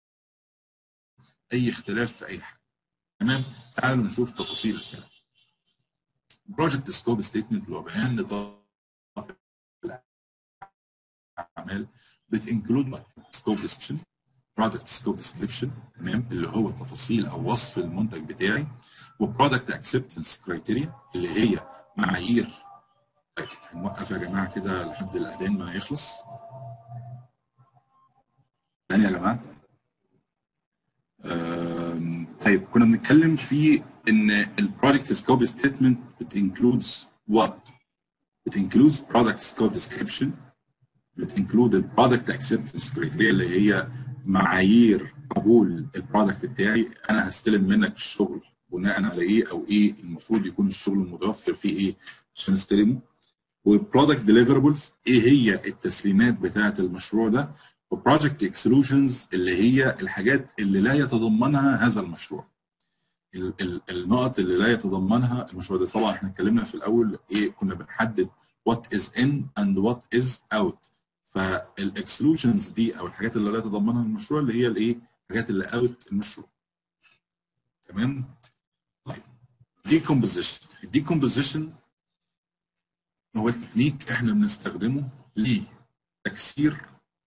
اي اختلاف في اي حاجه تمام تعالوا نشوف تفاصيل الكلام بروجكت سكوب ستيتمنت اللي هو بيان نطاق الاعمال بتنكلود سكوب ديسكشن برودكت سكوب ديسكريبشن تمام اللي هو تفاصيل او وصف المنتج بتاعي وبرودكت اكسبتنس كرايتيريا اللي هي معايير طيب هنوقف يا جماعه كده لحد الاذان ما يخلص ثاني يا جماعه طيب كنا بنتكلم في ان البرودكت سكوب ستيتمنت بتنكلودز وات بتنكلودز برودكت سكوب ديسكريبشن بتنكلود البرودكت اكسبتنس كرايتيريا اللي هي معايير قبول البرودكت بتاعي انا هستلم منك الشغل بناء على ايه او ايه المفروض يكون الشغل المتوفر فيه ايه عشان استلمه وبرودكت ديليفربلز ايه هي التسليمات بتاعه المشروع ده وبروجكت اكسلوجنز اللي هي الحاجات اللي لا يتضمنها هذا المشروع ال ال النقط اللي لا يتضمنها المشروع ده طبعا احنا اتكلمنا في الاول ايه كنا بنحدد what is in and what is out فالاكسلوجنز دي او الحاجات اللي لا يتضمنها المشروع اللي هي الايه الحاجات اللي اوت المشروع تمام طيب decomposition الديكومبوزيشن هو تكنيك احنا بنستخدمه لتكسير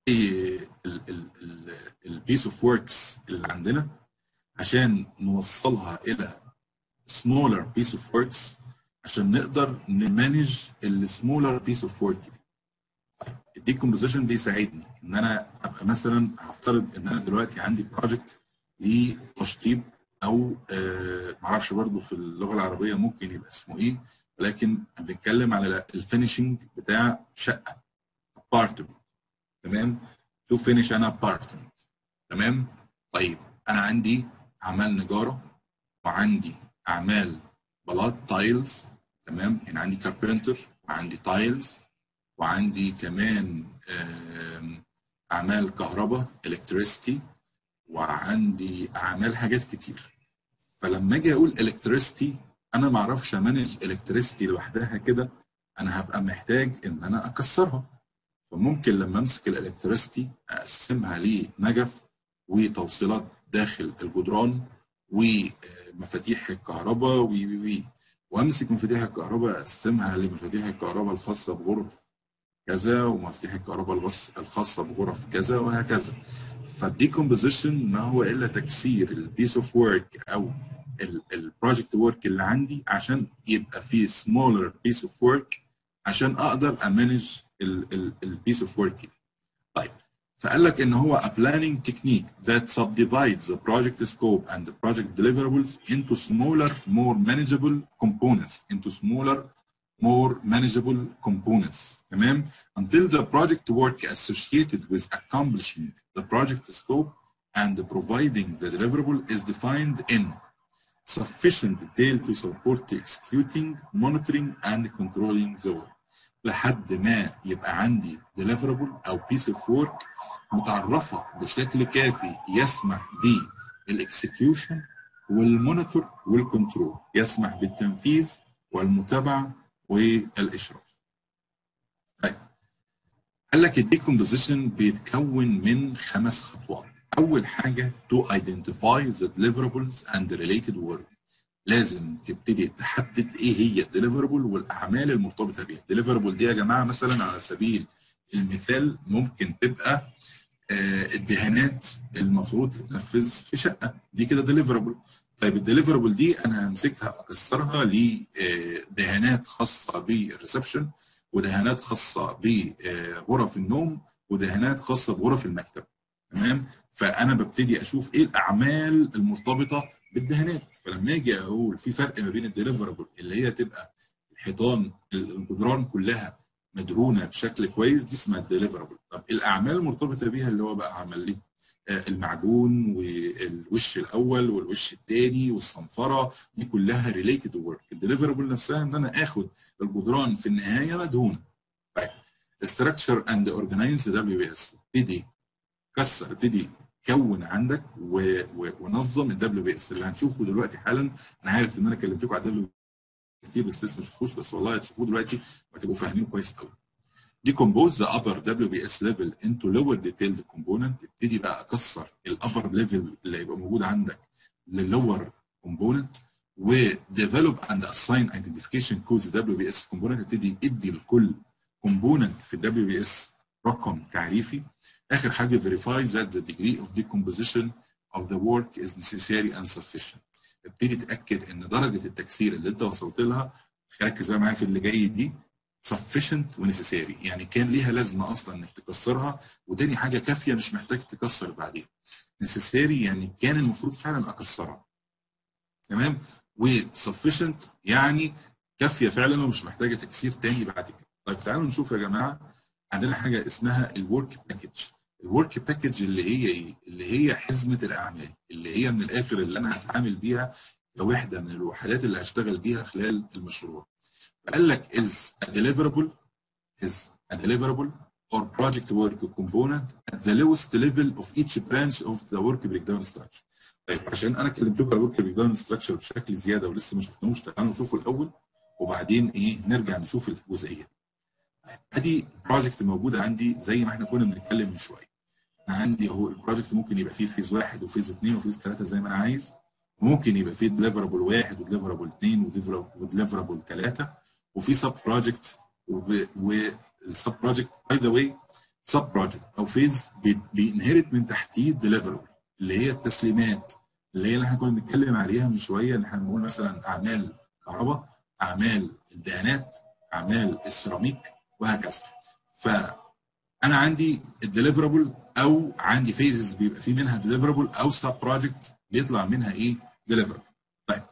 البيس اوف وركس اللي عندنا عشان نوصلها الى سمولر بيس اوف وركس عشان نقدر نمانج السمولر بيس اوف ورك دي الديكومبوزيشن بيساعدني ان انا ابقى مثلا هفترض ان انا دلوقتي عندي بروجكت لتشطيب او آه معرفش برضو في اللغه العربيه ممكن يبقى اسمه ايه ولكن بنتكلم على الفينشنج بتاع شقه ابارتمنت تمام تو فينش ان ابارتمنت تمام طيب انا عندي اعمال نجاره وعندي اعمال بلاط تايلز تمام يعني عندي كاربنتر وعندي تايلز وعندي كمان اعمال كهرباء الكتريستي وعندي اعمال حاجات كتير فلما اجي اقول الكتريستي انا ما اعرفش امانج الكتريستي لوحدها كده انا هبقى محتاج ان انا اكسرها فممكن لما امسك الالكتريستي اقسمها لنجف وتوصيلات داخل الجدران ومفاتيح الكهرباء وي وي وي وامسك مفاتيح الكهرباء اقسمها لمفاتيح الكهرباء الخاصه بغرف كذا ومفاتيح الكهرباء الخاصه بغرف كذا وهكذا فالديكومبوزيشن ما هو الا تكسير البيس اوف ورك او البروجكت ورك اللي عندي عشان يبقى فيه سمولر بيس اوف ورك عشان اقدر امانج البيس اوف ورك دي. طيب فقال لك ان هو a planning technique that subdivides the project scope and the project deliverables into smaller more manageable components into smaller more manageable components تمام until the project work associated with accomplishing the project scope and providing the deliverable is defined in sufficient detail to support executing monitoring and controlling the work لحد ما يبقى عندي deliverable او piece of work متعرفه بشكل كافي يسمح بالاكسكيوشن والمونيتور والكنترول يسمح بالتنفيذ والمتابعه والاشراف. طيب قال لك الديكومبوزيشن بيتكون من خمس خطوات. اول حاجه to identify the deliverables and the related work. لازم تبتدي تحدد ايه هي الديليفربل والاعمال المرتبطه بيها. الديليفربل دي يا جماعه مثلا على سبيل المثال ممكن تبقى الدهانات المفروض تتنفذ في شقه دي كده ديليفربل طيب الديليفربل دي انا همسكها اكسرها لدهانات خاصه بالريسبشن ودهانات خاصه بغرف النوم ودهانات خاصه بغرف المكتب تمام فانا ببتدي اشوف ايه الاعمال المرتبطه بالدهانات فلما اجي اقول في فرق ما بين الديليفربل اللي هي تبقى الحيطان الجدران كلها مدهونه بشكل كويس دي اسمها الديليفربل طب الاعمال المرتبطه بيها اللي هو بقى عمليه المعجون والوش الاول والوش الثاني والصنفره دي كلها ريليتد ورك الديليفربل نفسها ان انا اخد الجدران في النهايه مدهونه طيب structure and organize دبليو بي اس ابتدي كسر ابتدي كون عندك ونظم الدبليو بي اس اللي هنشوفه دلوقتي حالا انا عارف ان انا كلمتكم على الدبليو كتير بس لسه ما شفتوش بس والله هتشوفوه دلوقتي وهتبقوا فاهمين كويس قوي. decompose the upper WBS level into lower detailed component ابتدي بقى اكسر الابر ليفل اللي هيبقى موجود عندك للور كومبوننت وديفلوب اند اساين ايدنتيفيكيشن كودز دبليو بي اس كومبوننت ابتدي ادي لكل كومبوننت في الدبليو بي اس رقم تعريفي اخر حاجه verify that the degree of decomposition of the work is necessary and sufficient ابتدي تاكد ان درجه التكسير اللي انت وصلت لها ركز بقى معايا في اللي جاي دي sufficient ونسيساري يعني كان ليها لازمه اصلا انك تكسرها وتاني حاجه كافيه مش محتاج تكسر بعدين necessary يعني كان المفروض فعلا اكسرها تمام وsufficient يعني كافيه فعلا ومش محتاجه تكسير تاني بعد كده طيب تعالوا نشوف يا جماعه عندنا حاجه اسمها الورك باكج الورك باكج اللي هي ايه اللي هي حزمه الاعمال اللي هي من الاخر اللي انا هتعامل بيها كوحده من الوحدات اللي هشتغل بيها خلال المشروع قال لك is a deliverable is a deliverable or project work component at the lowest level of each branch of the work breakdown structure. طيب عشان انا كلمتكم على الورك بريك ستراكشر بشكل زياده ولسه ما شفناهوش تعالوا نشوفه الاول وبعدين ايه نرجع نشوف الجزئيه دي. ادي بروجكت موجوده عندي زي ما احنا كنا بنتكلم من شويه. انا عندي اهو البروجكت ممكن يبقى فيه فيز واحد وفيز اثنين وفيز ثلاثه زي ما انا عايز. ممكن يبقى فيه ديليفرابل واحد وديليفرابل اثنين وديليفرابل ثلاثه وفي سب بروجكت والسب بروجكت باي ذا واي سب بروجكت او فيز بينهرت من تحتيه ديليفربل اللي هي التسليمات اللي هي اللي احنا كنا بنتكلم عليها من شويه ان احنا بنقول مثلا اعمال كهرباء اعمال الدهانات اعمال السيراميك وهكذا فانا عندي الديليفربل او عندي فيزز بيبقى في منها ديليفربل او سب بروجكت بيطلع منها ايه ديليفربل طيب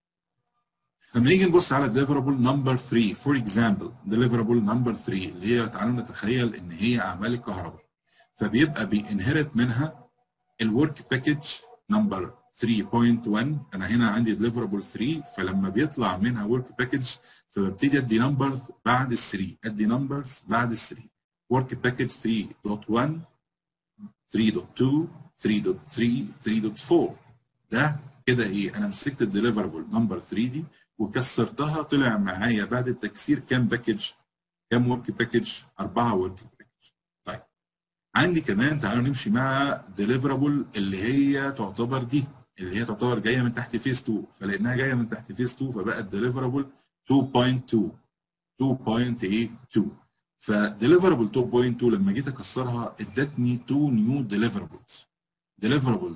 لما نيجي نبص على ديليفربل نمبر 3 فور اكزامبل ديليفربل نمبر 3 اللي هي تعالوا نتخيل ان هي اعمال الكهرباء فبيبقى بينهرت منها الورك باكج نمبر 3.1 انا هنا عندي ديليفربل 3 فلما بيطلع منها ورك باكج فببتدي ادي نمبرز بعد ال 3 ادي نمبرز بعد ال 3 ورك باكج 3.1 3.2 3.3 3.4 ده كده ايه انا مسكت الديليفربل نمبر 3 دي وكسرتها طلع معايا بعد التكسير كام باكج كام ورك باكج أربعة ورك باكج طيب عندي كمان تعالوا نمشي مع ديليفربل اللي هي تعتبر دي اللي هي تعتبر جايه من تحت فيز 2 فلانها جايه من تحت فيز 2 فبقت ديليفربل 2.2 2.82 فديليفربل 2.2 لما جيت اكسرها ادتني 2 نيو ديليفربلز ديليفربل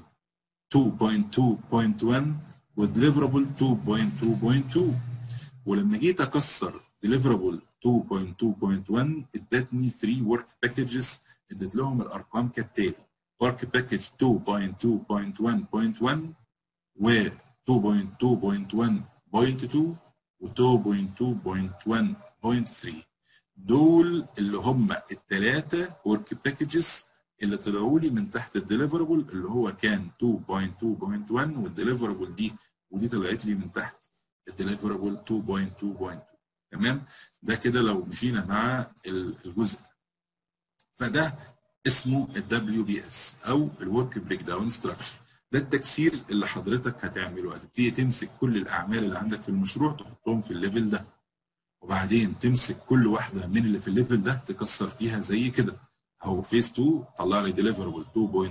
2.2.1 وديليفربل 2.2.2 ولما جيت اكسر ديليفربل 2.2.1 ادتني 3 ورك باكجز اديت لهم الارقام كالتالي ورك باكج 2.2.1.1 و 2.2.1.2 و 2.2.1.3 دول اللي هم الثلاثه ورك باكجز اللي طلعوا لي من تحت الديليفربل اللي هو كان 2.2.1 والديليفربل دي ودي طلعت لي من تحت الديليفربل 2.2.2 تمام ده كده لو مشينا مع الجزء ده فده اسمه الدبليو بي اس او الورك بريك داون ستراكشر ده التكسير اللي حضرتك هتعمله هتبتدي تمسك كل الاعمال اللي عندك في المشروع تحطهم في الليفل ده وبعدين تمسك كل واحده من اللي في الليفل ده تكسر فيها زي كده اهو فيز 2 طلع لي ديليفربل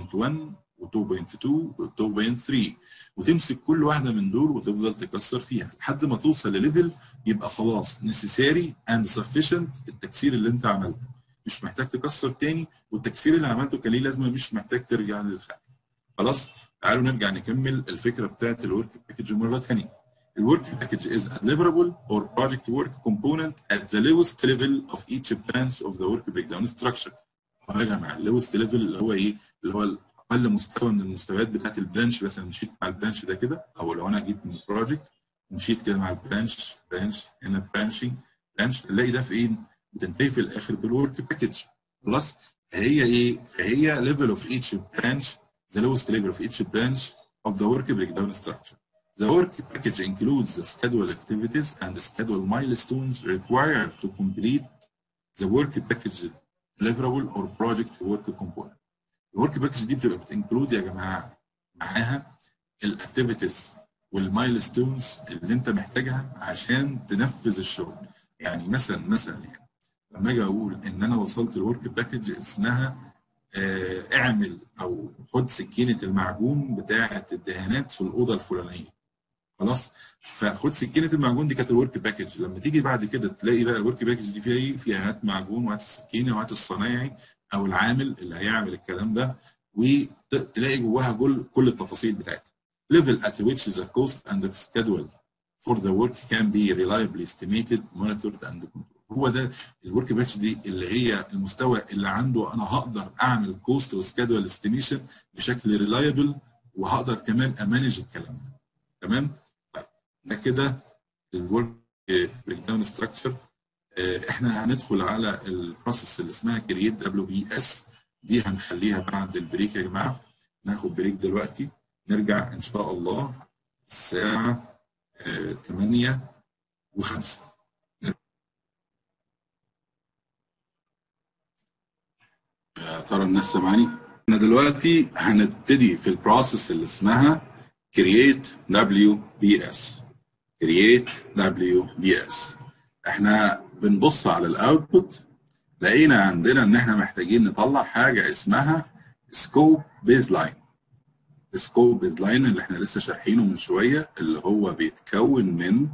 2.1 و2.2 و2.3 وتمسك كل واحده من دول وتفضل تكسر فيها لحد ما توصل لليفل يبقى خلاص necessary and sufficient التكسير اللي انت عملته مش محتاج تكسر تاني والتكسير اللي عملته كان ليه لازمه مش محتاج ترجع للخلف خلاص تعالوا نرجع نكمل الفكره بتاعت الورك باكج مره ثانيه الورك باكج is a deliverable or project work component at the lowest level of each branch of the work breakdown structure يا جماعه اللوست ليفل اللي هو ايه؟ اللي هو اقل مستوى من المستويات بتاعت البرانش مثلا مشيت مع البرانش ده كده او لو انا جيت من بروجكت مشيت كده مع البرانش برانش هنا برانشنج برانش نلاقي ده في ايه؟ بتنتهي في الاخر بالورك باكج خلاص فهي ايه؟ فهي ليفل اوف ايتش برانش the lowest level of each branch of the work breakdown structure. The work package includes the schedule activities and the schedule milestones required to complete the work package deliverable or project work component. الورك باكج دي بتبقى بتنكلود يا جماعه معاها الاكتيفيتيز والمايلستونز اللي انت محتاجها عشان تنفذ الشغل. يعني مثلا مثلا يعني لما اجي اقول ان انا وصلت لورك باكج اسمها اه اعمل او خد سكينه المعجون بتاعه الدهانات في الاوضه الفلانيه. خلاص فخد سكينه المعجون دي كانت الورك باكج لما تيجي بعد كده تلاقي بقى الورك باكج دي فيها ايه؟ فيها هات معجون وهات السكينه وهات الصنايعي او العامل اللي هيعمل الكلام ده وتلاقي جواها كل كل التفاصيل بتاعتها. level at which the cost and the schedule for the work can be reliably estimated, monitored and controlled. هو ده الورك باكج دي اللي هي المستوى اللي عنده انا هقدر اعمل كوست وسكادول استيميشن بشكل ريلايبل وهقدر كمان امانج الكلام ده. تمام؟ طيب ده كده الورك بريك داون ستراكشر احنا هندخل على البروسيس اللي اسمها كرييت دبليو بي اس دي هنخليها بعد البريك يا جماعه ناخد بريك دلوقتي نرجع ان شاء الله الساعه 8 و5 يا ترى الناس سامعاني؟ احنا دلوقتي هنبتدي في البروسيس اللي اسمها create WBS create WBS احنا بنبص على الاوتبوت لقينا عندنا ان احنا محتاجين نطلع حاجه اسمها سكوب بيز لاين السكوب بيز لاين اللي احنا لسه شارحينه من شويه اللي هو بيتكون من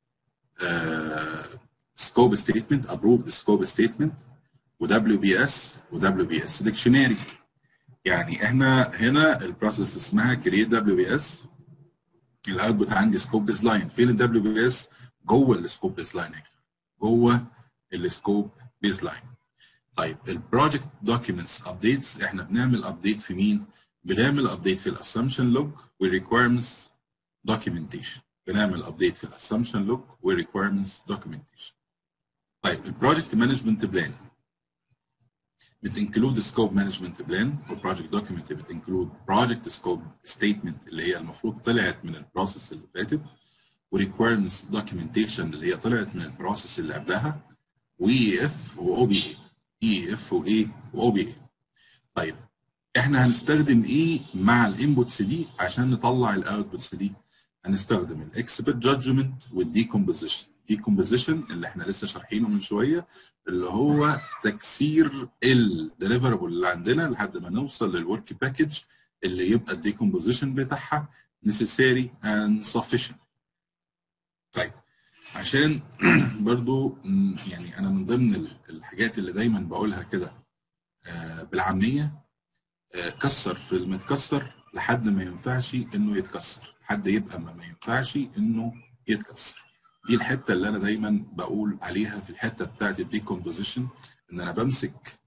سكوب ستيتمنت ابروفد سكوب ستيتمنت ودبليو بي اس ودبليو بي اس ديكشنري يعني احنا هنا البروسيس اسمها كرييت دبليو بي اس الاوتبوت عندي سكوب بيز لاين فين الدبليو بي اس جوه السكوب بيز لاين جوه السكوب بيز لاين طيب البروجكت دوكيومنتس ابديتس احنا بنعمل ابديت في مين بنعمل ابديت في الاسامبشن لوج والريكويرمنتس دوكيومنتيشن بنعمل ابديت في الاسامبشن لوج والريكويرمنتس دوكيومنتيشن طيب البروجكت مانجمنت بلان بتنكلود سكوب مانجمنت بلان والبروجكت دوكيمنت بتنكلود بروجكت سكوب ستيتمنت اللي هي المفروض طلعت من البروسيس اللي فاتت وريكويرمنتس دوكيومنتيشن اللي هي طلعت من البروسيس اللي قبلها واي اف واو بي اي اي اف وايه واو بي اي طيب احنا هنستخدم ايه مع الانبوتس دي عشان نطلع الاوتبوتس دي هنستخدم الاكسبرت جادجمنت والديكومبوزيشن ديكومبوزيشن اللي احنا لسه شارحينه من شويه اللي هو تكسير الديليفربل اللي عندنا لحد ما نوصل للورك باكج اللي يبقى الديكومبوزيشن بتاعها necessary and sufficient. طيب عشان برضو يعني انا من ضمن الحاجات اللي دايما بقولها كده بالعاميه كسر في المتكسر لحد ما ينفعش انه يتكسر لحد يبقى ما ينفعش انه يتكسر دي الحته اللي انا دايما بقول عليها في الحته بتاعت الديكومبوزيشن ان انا بمسك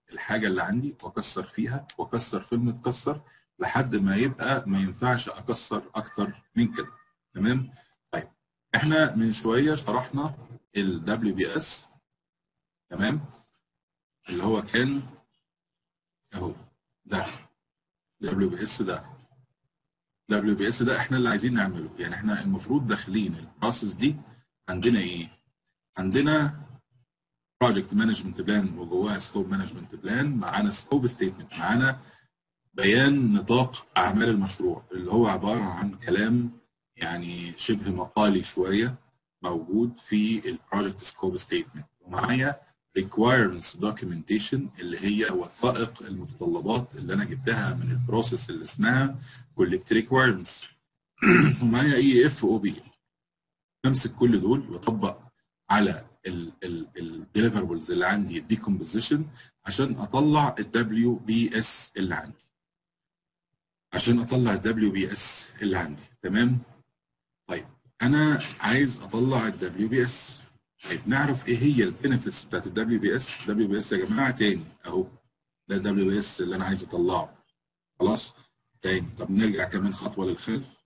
الحاجه اللي عندي واكسر فيها واكسر في المتكسر لحد ما يبقى ما ينفعش اكسر اكتر من كده تمام طيب احنا من شويه شرحنا ال WBS تمام اللي هو كان اهو ده WBS ده WBS ده احنا اللي عايزين نعمله يعني احنا المفروض داخلين البروسيس دي عندنا ايه عندنا بروجكت مانجمنت بلان وجواها سكوب مانجمنت بلان معانا سكوب ستيتمنت معانا بيان نطاق اعمال المشروع اللي هو عباره عن كلام يعني شبه مقالي شويه موجود في البروجكت سكوب ستيتمنت ومعايا requirements documentation اللي هي وثائق المتطلبات اللي انا جبتها من البروسيس اللي اسمها collect requirements ومعايا اي اف او بي امسك كل دول واطبق على الديليفربلز اللي عندي الديكومبوزيشن عشان اطلع الدبليو بي اس اللي عندي عشان اطلع الدبليو بي اس اللي عندي تمام طيب انا عايز اطلع الدبليو بي اس طيب نعرف ايه هي البينفيتس بتاعت الدبليو بي اس الدبليو بي اس يا جماعه تاني اهو ده الدبليو بي اس اللي انا عايز اطلعه خلاص تاني طب نرجع كمان خطوه للخلف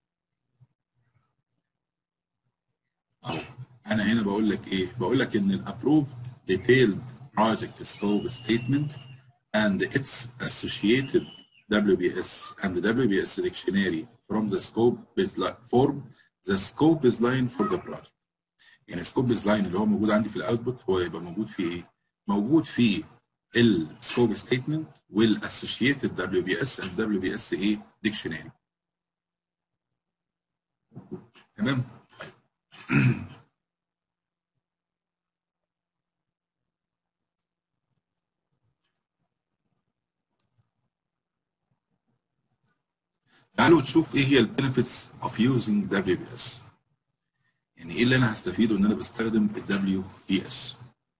اهو انا هنا بقول لك ايه بقول لك ان الابروفد detailed project scope statement and its associated WBS and the WBS dictionary from the scope baseline form the scope baseline for the project يعني سكوب بيزلاين اللي هو موجود عندي في الاوتبوت هو يبقى موجود فيه ايه؟ موجود فيه السكوب ستيتمنت والاسوشيتد دبليو بي اس اند دبليو بي اس ايه؟ ديكشنري. تمام؟ طيب تعالوا نشوف ايه هي البنفيتس اوف يوزنج دبليو بي اس. يعني ايه اللي انا هستفيده ان انا بستخدم ال WBS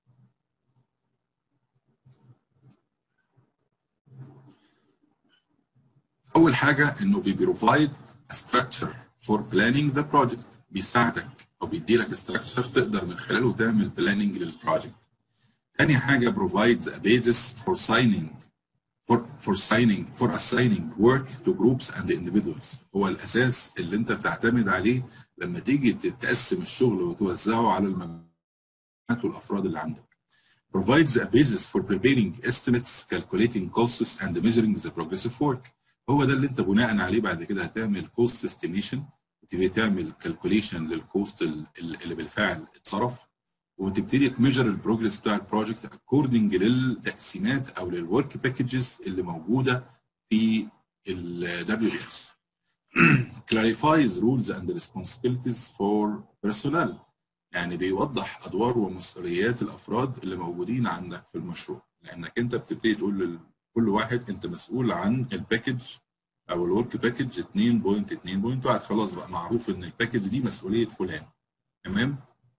اول حاجه انه بيبروفايد structure for planning the project بيساعدك او بيدي لك structure تقدر من خلاله تعمل planning للبروجكت تاني حاجه provides a basis for signing for for signing for assigning work to groups and individuals هو الاساس اللي انت بتعتمد عليه لما تيجي تقسم الشغل وتوزعه على المجموعات والافراد اللي عندك. provides a basis for preparing estimates, calculating costs and measuring the progressive work. هو ده اللي انت بناء عليه بعد كده هتعمل cost estimation وتبتدي تعمل calculation للكوست اللي بالفعل اتصرف وتبتدي تميجر البروجرس بتاع البروجكت اكوردنج للتقسيمات او للورك باكجز اللي موجوده في ال WS. clarifies rules and responsibilities for personnel يعني بيوضح ادوار ومسؤوليات الافراد اللي موجودين عندك في المشروع لانك انت بتبتدي تقول لكل واحد انت مسؤول عن الباكج او الورك باكج 2.2.1 خلاص بقى معروف ان الباكج دي مسؤوليه فلان تمام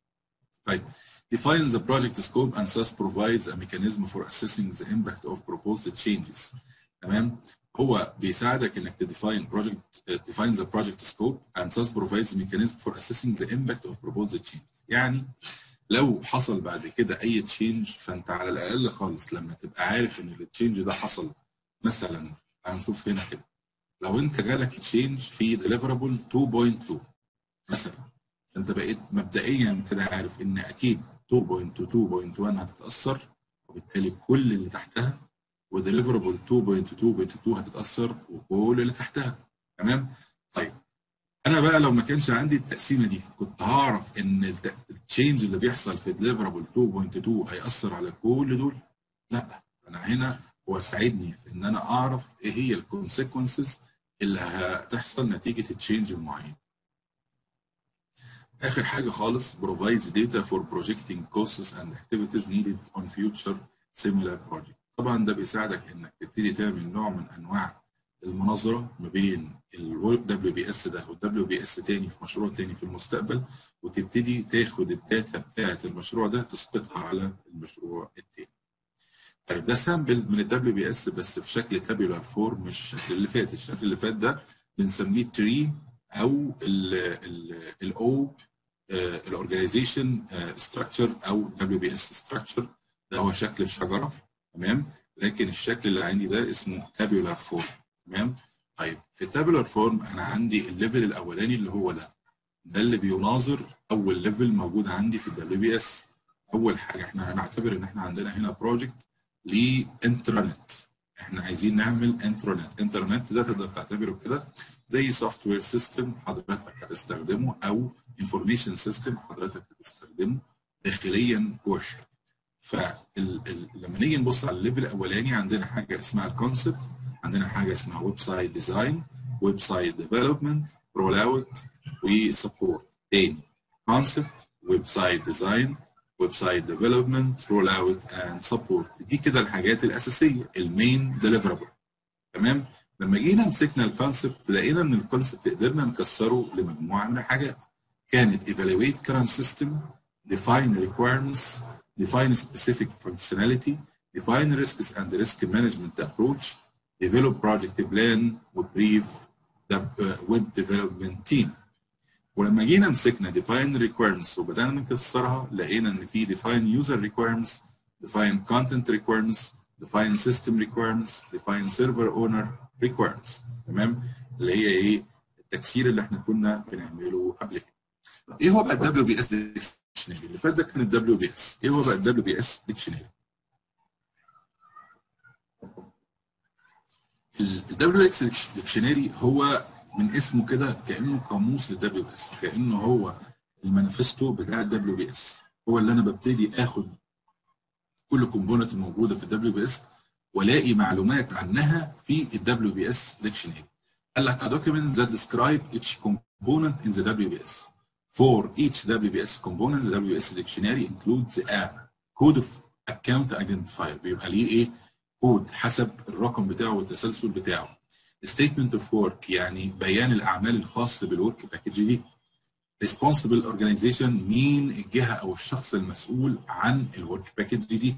طيب defines the project scope and thus provides a mechanism for assessing the impact of proposed changes تمام هو بيساعدك انك تديفاين project define the project scope and thus provides a mechanism for assessing the impact of proposed changes يعني لو حصل بعد كده اي تشينج فانت على الاقل خالص لما تبقى عارف ان التشينج ده حصل مثلا هنشوف هنا كده لو انت جالك تشينج في ديليفرابل 2.2 مثلا انت بقيت مبدئيا كده عارف ان اكيد 2.2.1 هتتاثر وبالتالي كل اللي تحتها وديليفربل 2.2.2 هتتاثر وكل اللي تحتها تمام طيب انا بقى لو ما كانش عندي التقسيمه دي كنت هعرف ان التشينج اللي بيحصل في ديليفربل 2.2 هياثر على كل دول لا انا هنا هو ساعدني في ان انا اعرف ايه هي الكونسيكونسز اللي هتحصل نتيجه التشينج المعين اخر حاجه خالص provides data for projecting costs and activities needed on future similar project طبعا ده بيساعدك انك تبتدي تعمل نوع من انواع المناظره ما بين ال WBS ده وال WBS تاني في مشروع تاني في المستقبل وتبتدي تاخد الداتا بتاعه المشروع ده تسقطها على المشروع التاني. طيب ده سامبل من ال WBS بس في شكل تابيولار فورم مش الشكل اللي فات، الشكل اللي فات ده بنسميه تري او الاو الاورجنايزيشن ستراكشر او WBS ستراكشر ده هو شكل الشجره تمام لكن الشكل اللي عندي ده اسمه تابيولار فورم تمام طيب في التابيولار فورم انا عندي الليفل الاولاني اللي هو ده ده اللي بيناظر اول ليفل موجود عندي في الدبليو بي اس اول حاجه احنا هنعتبر ان احنا عندنا هنا بروجكت لانترنت احنا عايزين نعمل انترنت انترنت ده تقدر تعتبره كده زي سوفت وير سيستم حضرتك هتستخدمه او انفورميشن سيستم حضرتك هتستخدمه داخليا جوه الشركه فلما نيجي نبص على الليفل الاولاني عندنا حاجه اسمها الكونسبت عندنا حاجه اسمها ويب سايت ديزاين ويب سايت ديفلوبمنت رول اوت وسبورت تاني كونسبت ويب سايت ديزاين ويب سايت ديفلوبمنت رول اوت اند سبورت دي كده الحاجات الاساسيه المين ديليفربل تمام لما جينا مسكنا الكونسبت لقينا ان الكونسبت قدرنا نكسره لمجموعه من الحاجات كانت evaluate current system define requirements define specific functionality define risks and risk management approach develop project plan وbrief the web development team ولما جينا مسكنا define requirements وبدانا نكسرها لقينا ان في define user requirements define content requirements define system requirements define server owner requirements تمام اللي هي ايه التكسير اللي احنا كنا بنعمله قبل كده ايه هو بقى الدبليو بي اس ديكشنري اللي فات ده كان الدبليو بي اس ايه هو بقى الدبليو بي اس ديكشنري الدبليو اكس ديكشنري هو من اسمه كده كانه قاموس للدبليو بي اس كانه هو المانيفستو بتاع الدبليو بي اس هو اللي انا ببتدي اخد كل كومبوننت موجوده في الدبليو بي اس والاقي معلومات عنها في الدبليو بي اس ديكشنري قال لك a document that describe each component in the WBS. For each WBS component, the WBS dictionary includes a code of account identifier بيبقى ليه ايه؟ كود حسب الرقم بتاعه والتسلسل بتاعه. Statement of work يعني بيان الاعمال الخاص بالورك باكج دي. Responsible organization مين الجهه او الشخص المسؤول عن الورك باكج دي.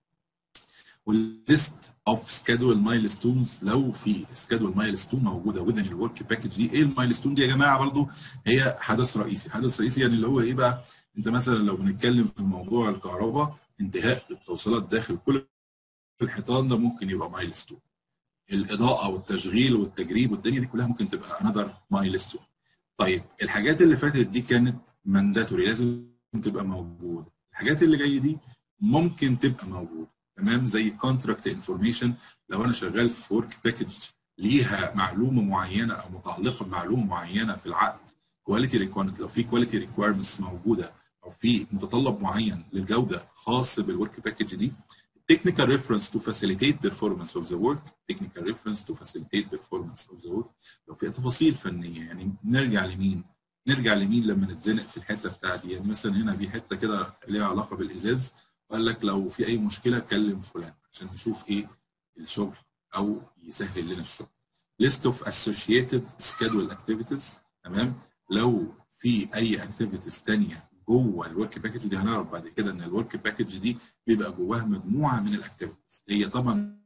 والليست اوف سكادول مايلستونز لو في سكادول مايلستون موجوده within الورك باكج دي ايه المايلستون دي يا جماعه برضو هي حدث رئيسي حدث رئيسي يعني اللي هو ايه بقى انت مثلا لو بنتكلم في موضوع الكهرباء انتهاء التوصيلات داخل كل الحيطان ده ممكن يبقى مايلستون الاضاءه والتشغيل والتجريب والدنيا دي كلها ممكن تبقى انذر مايلستون طيب الحاجات اللي فاتت دي كانت مانداتوري لازم تبقى موجوده الحاجات اللي جايه دي ممكن تبقى موجوده تمام زي كونتراكت انفورميشن لو انا شغال في ورك باكج ليها معلومه معينه او متعلقه بمعلومه معينه في العقد كواليتي ريكويرمنت لو في كواليتي ريكويرمنتس موجوده او في متطلب معين للجوده خاص بالورك باكج دي technical reference to facilitate performance of the work technical reference to facilitate performance of the work لو في تفاصيل فنيه يعني نرجع لمين نرجع لمين لما نتزنق في الحته بتاعتي يعني مثلا هنا في حته كده ليها علاقه بالازاز وقال لك لو في اي مشكله كلم فلان عشان نشوف ايه الشغل او يسهل لنا الشغل list of associated schedule activities تمام لو في اي activities ثانيه جوه الورك باكج دي هنعرف بعد كده ان الورك باكج دي بيبقى جواها مجموعه من الاكتيفيتيز هي طبعا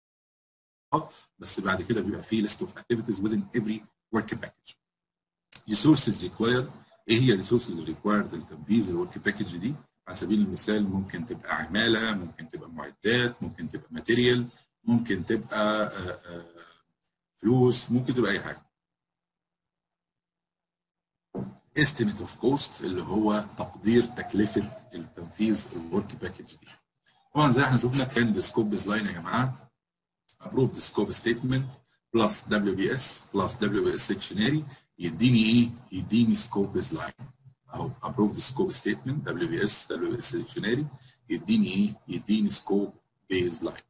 بس بعد كده بيبقى في list of activities within every work package resources required ايه هي resources required لتنفيذ الورك باكج دي على سبيل المثال ممكن تبقى عماله ممكن تبقى معدات ممكن تبقى ماتيريال ممكن تبقى آآ آآ فلوس ممكن تبقى اي حاجه estimate of cost اللي هو تقدير تكلفه التنفيذ الورك باكج دي طبعا زي احنا شفنا كان السكوب بيز لاين يا جماعه approved scope statement plus WBS plus WBS dictionary يديني ايه؟ يديني سكوب بيز لاين اهو approved scope statement WBS WBS dictionary يديني ايه؟ يديني سكوب بيز لاين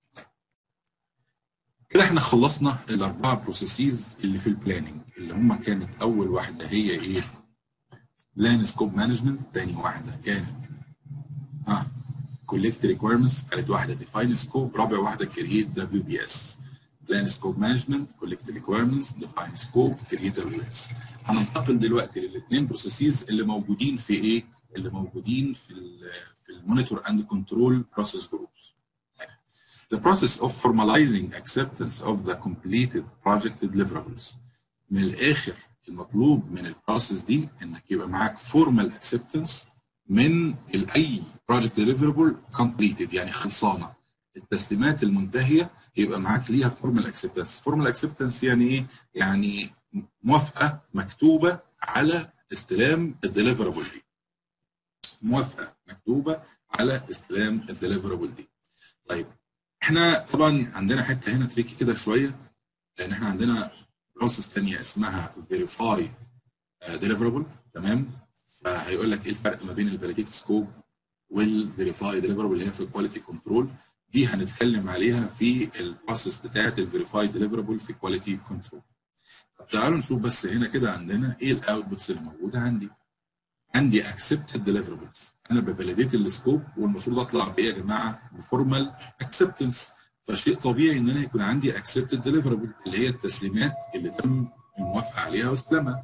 كده احنا خلصنا الاربعه بروسيسز اللي في البلاننج اللي هم كانت اول واحده هي ايه؟ بلان سكوب مانجمنت تاني واحده كانت ها كولكت ريكويرمنتس ثالث واحده ديفاين سكوب رابع واحده كرييت دبليو بي اس بلان سكوب مانجمنت كولكت ريكويرمنتس ديفاين سكوب كرييت دبليو اس هننتقل دلوقتي للاثنين بروسيسز اللي موجودين في ايه؟ اللي موجودين في ال في المونيتور اند كنترول بروسيس جروبس the process of formalizing acceptance of the completed project deliverables. من الآخر المطلوب من البروسيس دي إنك يبقى معاك formal acceptance من أي project deliverable completed يعني خلصانة. التسليمات المنتهيه يبقى معاك ليها فورمال اكسبتنس فورمال اكسبتنس يعني ايه يعني موافقه مكتوبه على استلام الديليفرابل دي موافقه مكتوبه على استلام الديليفرابل دي طيب احنا طبعا عندنا حته هنا تريكي كده شويه لان احنا عندنا بروسيس ثانيه اسمها فيريفاي ديليفرابل تمام فهيقول لك ايه الفرق ما بين الفاليديت سكوب والفيريفاي ديليفرابل اللي هي في الكواليتي كنترول دي هنتكلم عليها في البروسيس بتاعه الفيريفاي ديليفرابل في كواليتي كنترول طب تعالوا نشوف بس هنا كده عندنا ايه الاوتبوتس اللي موجوده عندي عندي اكسبتد ديليفرابلز انا بفاليديت السكوب والمفروض اطلع بايه يا جماعه بفورمال اكسبتنس فشيء طبيعي ان انا يكون عندي اكسبتد ديليفرابل اللي هي التسليمات اللي تم الموافقه عليها واستلامها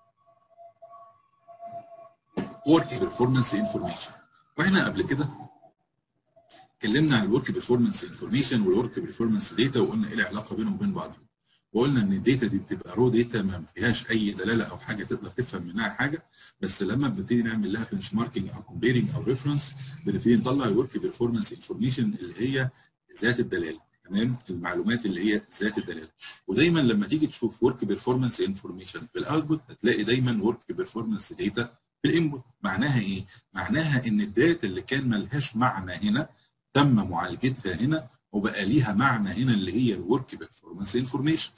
ورك بيرفورمانس انفورميشن واحنا قبل كده اتكلمنا عن الورك بيرفورمانس انفورميشن والورك بيرفورمانس داتا وقلنا ايه العلاقه بينهم وبين بعضهم وقلنا ان الداتا دي بتبقى رو داتا ما فيهاش اي دلاله او حاجه تقدر تفهم منها حاجه بس لما بنبتدي نعمل لها بنش ماركينج او كومبيرنج او ريفرنس بنبتدي نطلع الورك بيرفورمانس انفورميشن اللي هي ذات الدلاله تمام المعلومات اللي هي ذات الدلاله ودايما لما تيجي تشوف ورك بيرفورمانس انفورميشن في الاوتبوت هتلاقي دايما ورك بيرفورمانس داتا في الانبوت معناها ايه معناها ان الداتا اللي كان ملهاش معنى هنا تم معالجتها هنا وبقى ليها معنى هنا اللي هي الورك بيرفورمانس انفورميشن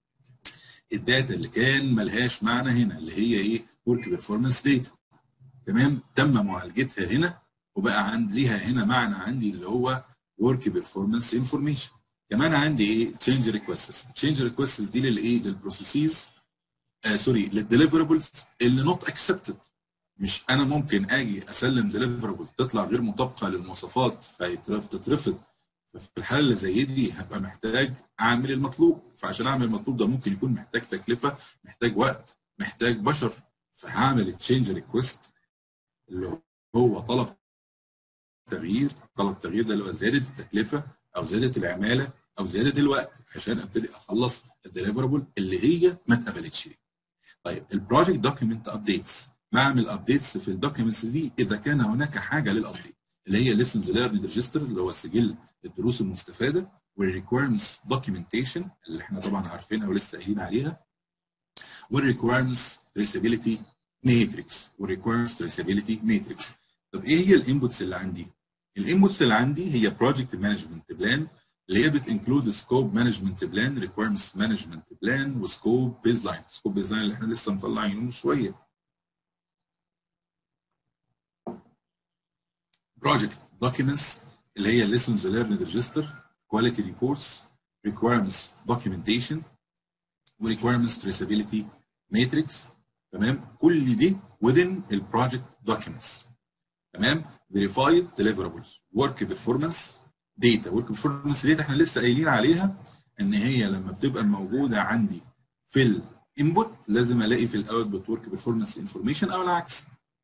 الداتا اللي كان ملهاش معنى هنا اللي هي ايه ورك بيرفورمانس داتا تمام تم معالجتها هنا وبقى عند ليها هنا معنى عندي اللي هو ورك بيرفورمانس انفورميشن كمان عندي ايه تشينج ريكويستس تشينج ريكويستس دي للايه للبروسيسز آه سوري للديليفربلز اللي نوت اكسبتد مش انا ممكن اجي اسلم ديليفربل تطلع غير مطابقه للمواصفات فتترفض في الحاله اللي زي دي هبقى محتاج اعمل المطلوب فعشان اعمل المطلوب ده ممكن يكون محتاج تكلفه محتاج وقت محتاج بشر فهعمل تشينج ريكويست اللي هو طلب تغيير طلب تغيير ده اللي هو زياده التكلفه او زياده العماله او زياده الوقت عشان ابتدي اخلص الديليفربل اللي هي ما اتقبلتش دي. طيب البروجكت دوكيمنت ابديتس بعمل ابديتس في الدوكيومنتس دي اذا كان هناك حاجه للابديت اللي هي ليسنز ليرند ريجستر اللي هو سجل الدروس المستفاده والريكويرمنتس دوكيومنتيشن اللي احنا طبعا عارفينها ولسه قايلين عليها والريكويرمنتس تريسابيلتي ماتريكس والريكويرمنتس تريسابيلتي ماتريكس طب ايه هي الانبوتس اللي عندي؟ الانبوتس اللي عندي هي بروجكت مانجمنت بلان اللي هي بتنكلود سكوب مانجمنت بلان ريكويرمنتس مانجمنت بلان وسكوب بيز لاين سكوب بيز لاين اللي احنا لسه مطلعينه من شويه project documents اللي هي lessons learned register quality reports requirements documentation و requirements traceability matrix تمام كل دي within ال project documents تمام verified deliverables work performance data work performance data احنا لسه قايلين عليها ان هي لما بتبقى موجوده عندي في الانبوت لازم الاقي في الاوتبوت work performance information او العكس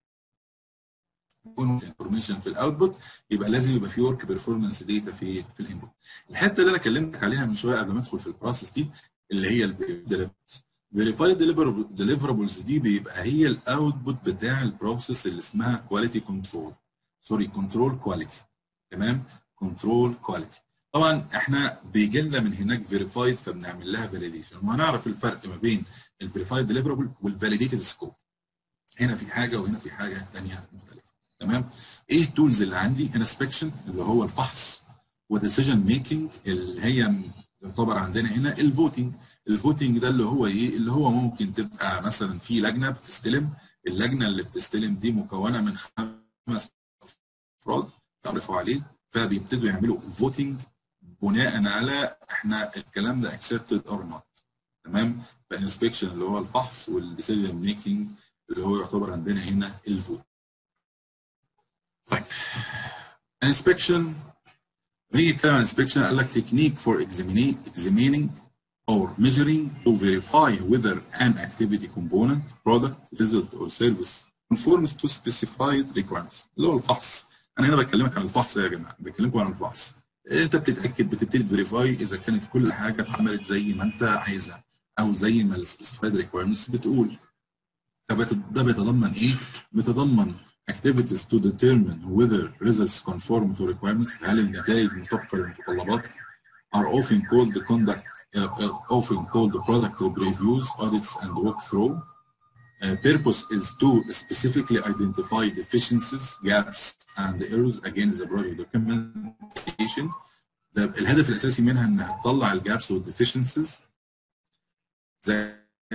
يكون انفورميشن في الاوتبوت يبقى لازم يبقى في ورك بيرفورمانس داتا في في الانبوت الحته اللي انا كلمتك عليها من شويه قبل ما ادخل في البروسيس دي اللي هي الفيريفايد ديليفربلز دي بيبقى هي الاوتبوت بتاع البروسيس اللي اسمها كواليتي كنترول سوري كنترول كواليتي تمام كنترول كواليتي طبعا احنا بيجي لنا من هناك فيريفايد فبنعمل لها فاليديشن وهنعرف الفرق ما بين الفيريفايد ديليفربل والفاليديتد سكوب هنا في حاجه وهنا في حاجه ثانيه مختلفه تمام ايه التولز اللي عندي انسبكشن اللي هو الفحص وديسيجن ميكنج اللي هي يعتبر عندنا هنا الفوتنج الفوتنج ده اللي هو ايه اللي هو ممكن تبقى مثلا في لجنه بتستلم اللجنه اللي بتستلم دي مكونه من خمس افراد تعرفوا عليه فبيبتدوا يعملوا فوتنج بناء على احنا الكلام ده accepted or not تمام فانسبكشن اللي هو الفحص والديسيجن ميكنج اللي هو يعتبر عندنا هنا الفوت طيب inspection نيجي نتكلم عن inspection قال لك technique for examining or measuring to verify whether an activity component, product, result or service conforms to specified requirements اللي هو الفحص انا هنا بكلمك عن الفحص يا جماعه بكلمكم عن الفحص انت بتتاكد بتبتدي تفيريفاي اذا كانت كل حاجه اتعملت زي ما انت عايزها او زي ما السبيسيفايد ريكويرمنتس بتقول ده بيتضمن ايه؟ بيتضمن activities to determine whether results conform to requirements هل النتائج مطابقة للمتطلبات are often called the conduct uh, often called the product reviews, audits, and walkthrough. Uh, purpose is to specifically identify deficiencies, gaps, and errors against the project documentation. ده الهدف الاساسي منها انها تطلع الجابس والديفيشنسيز زي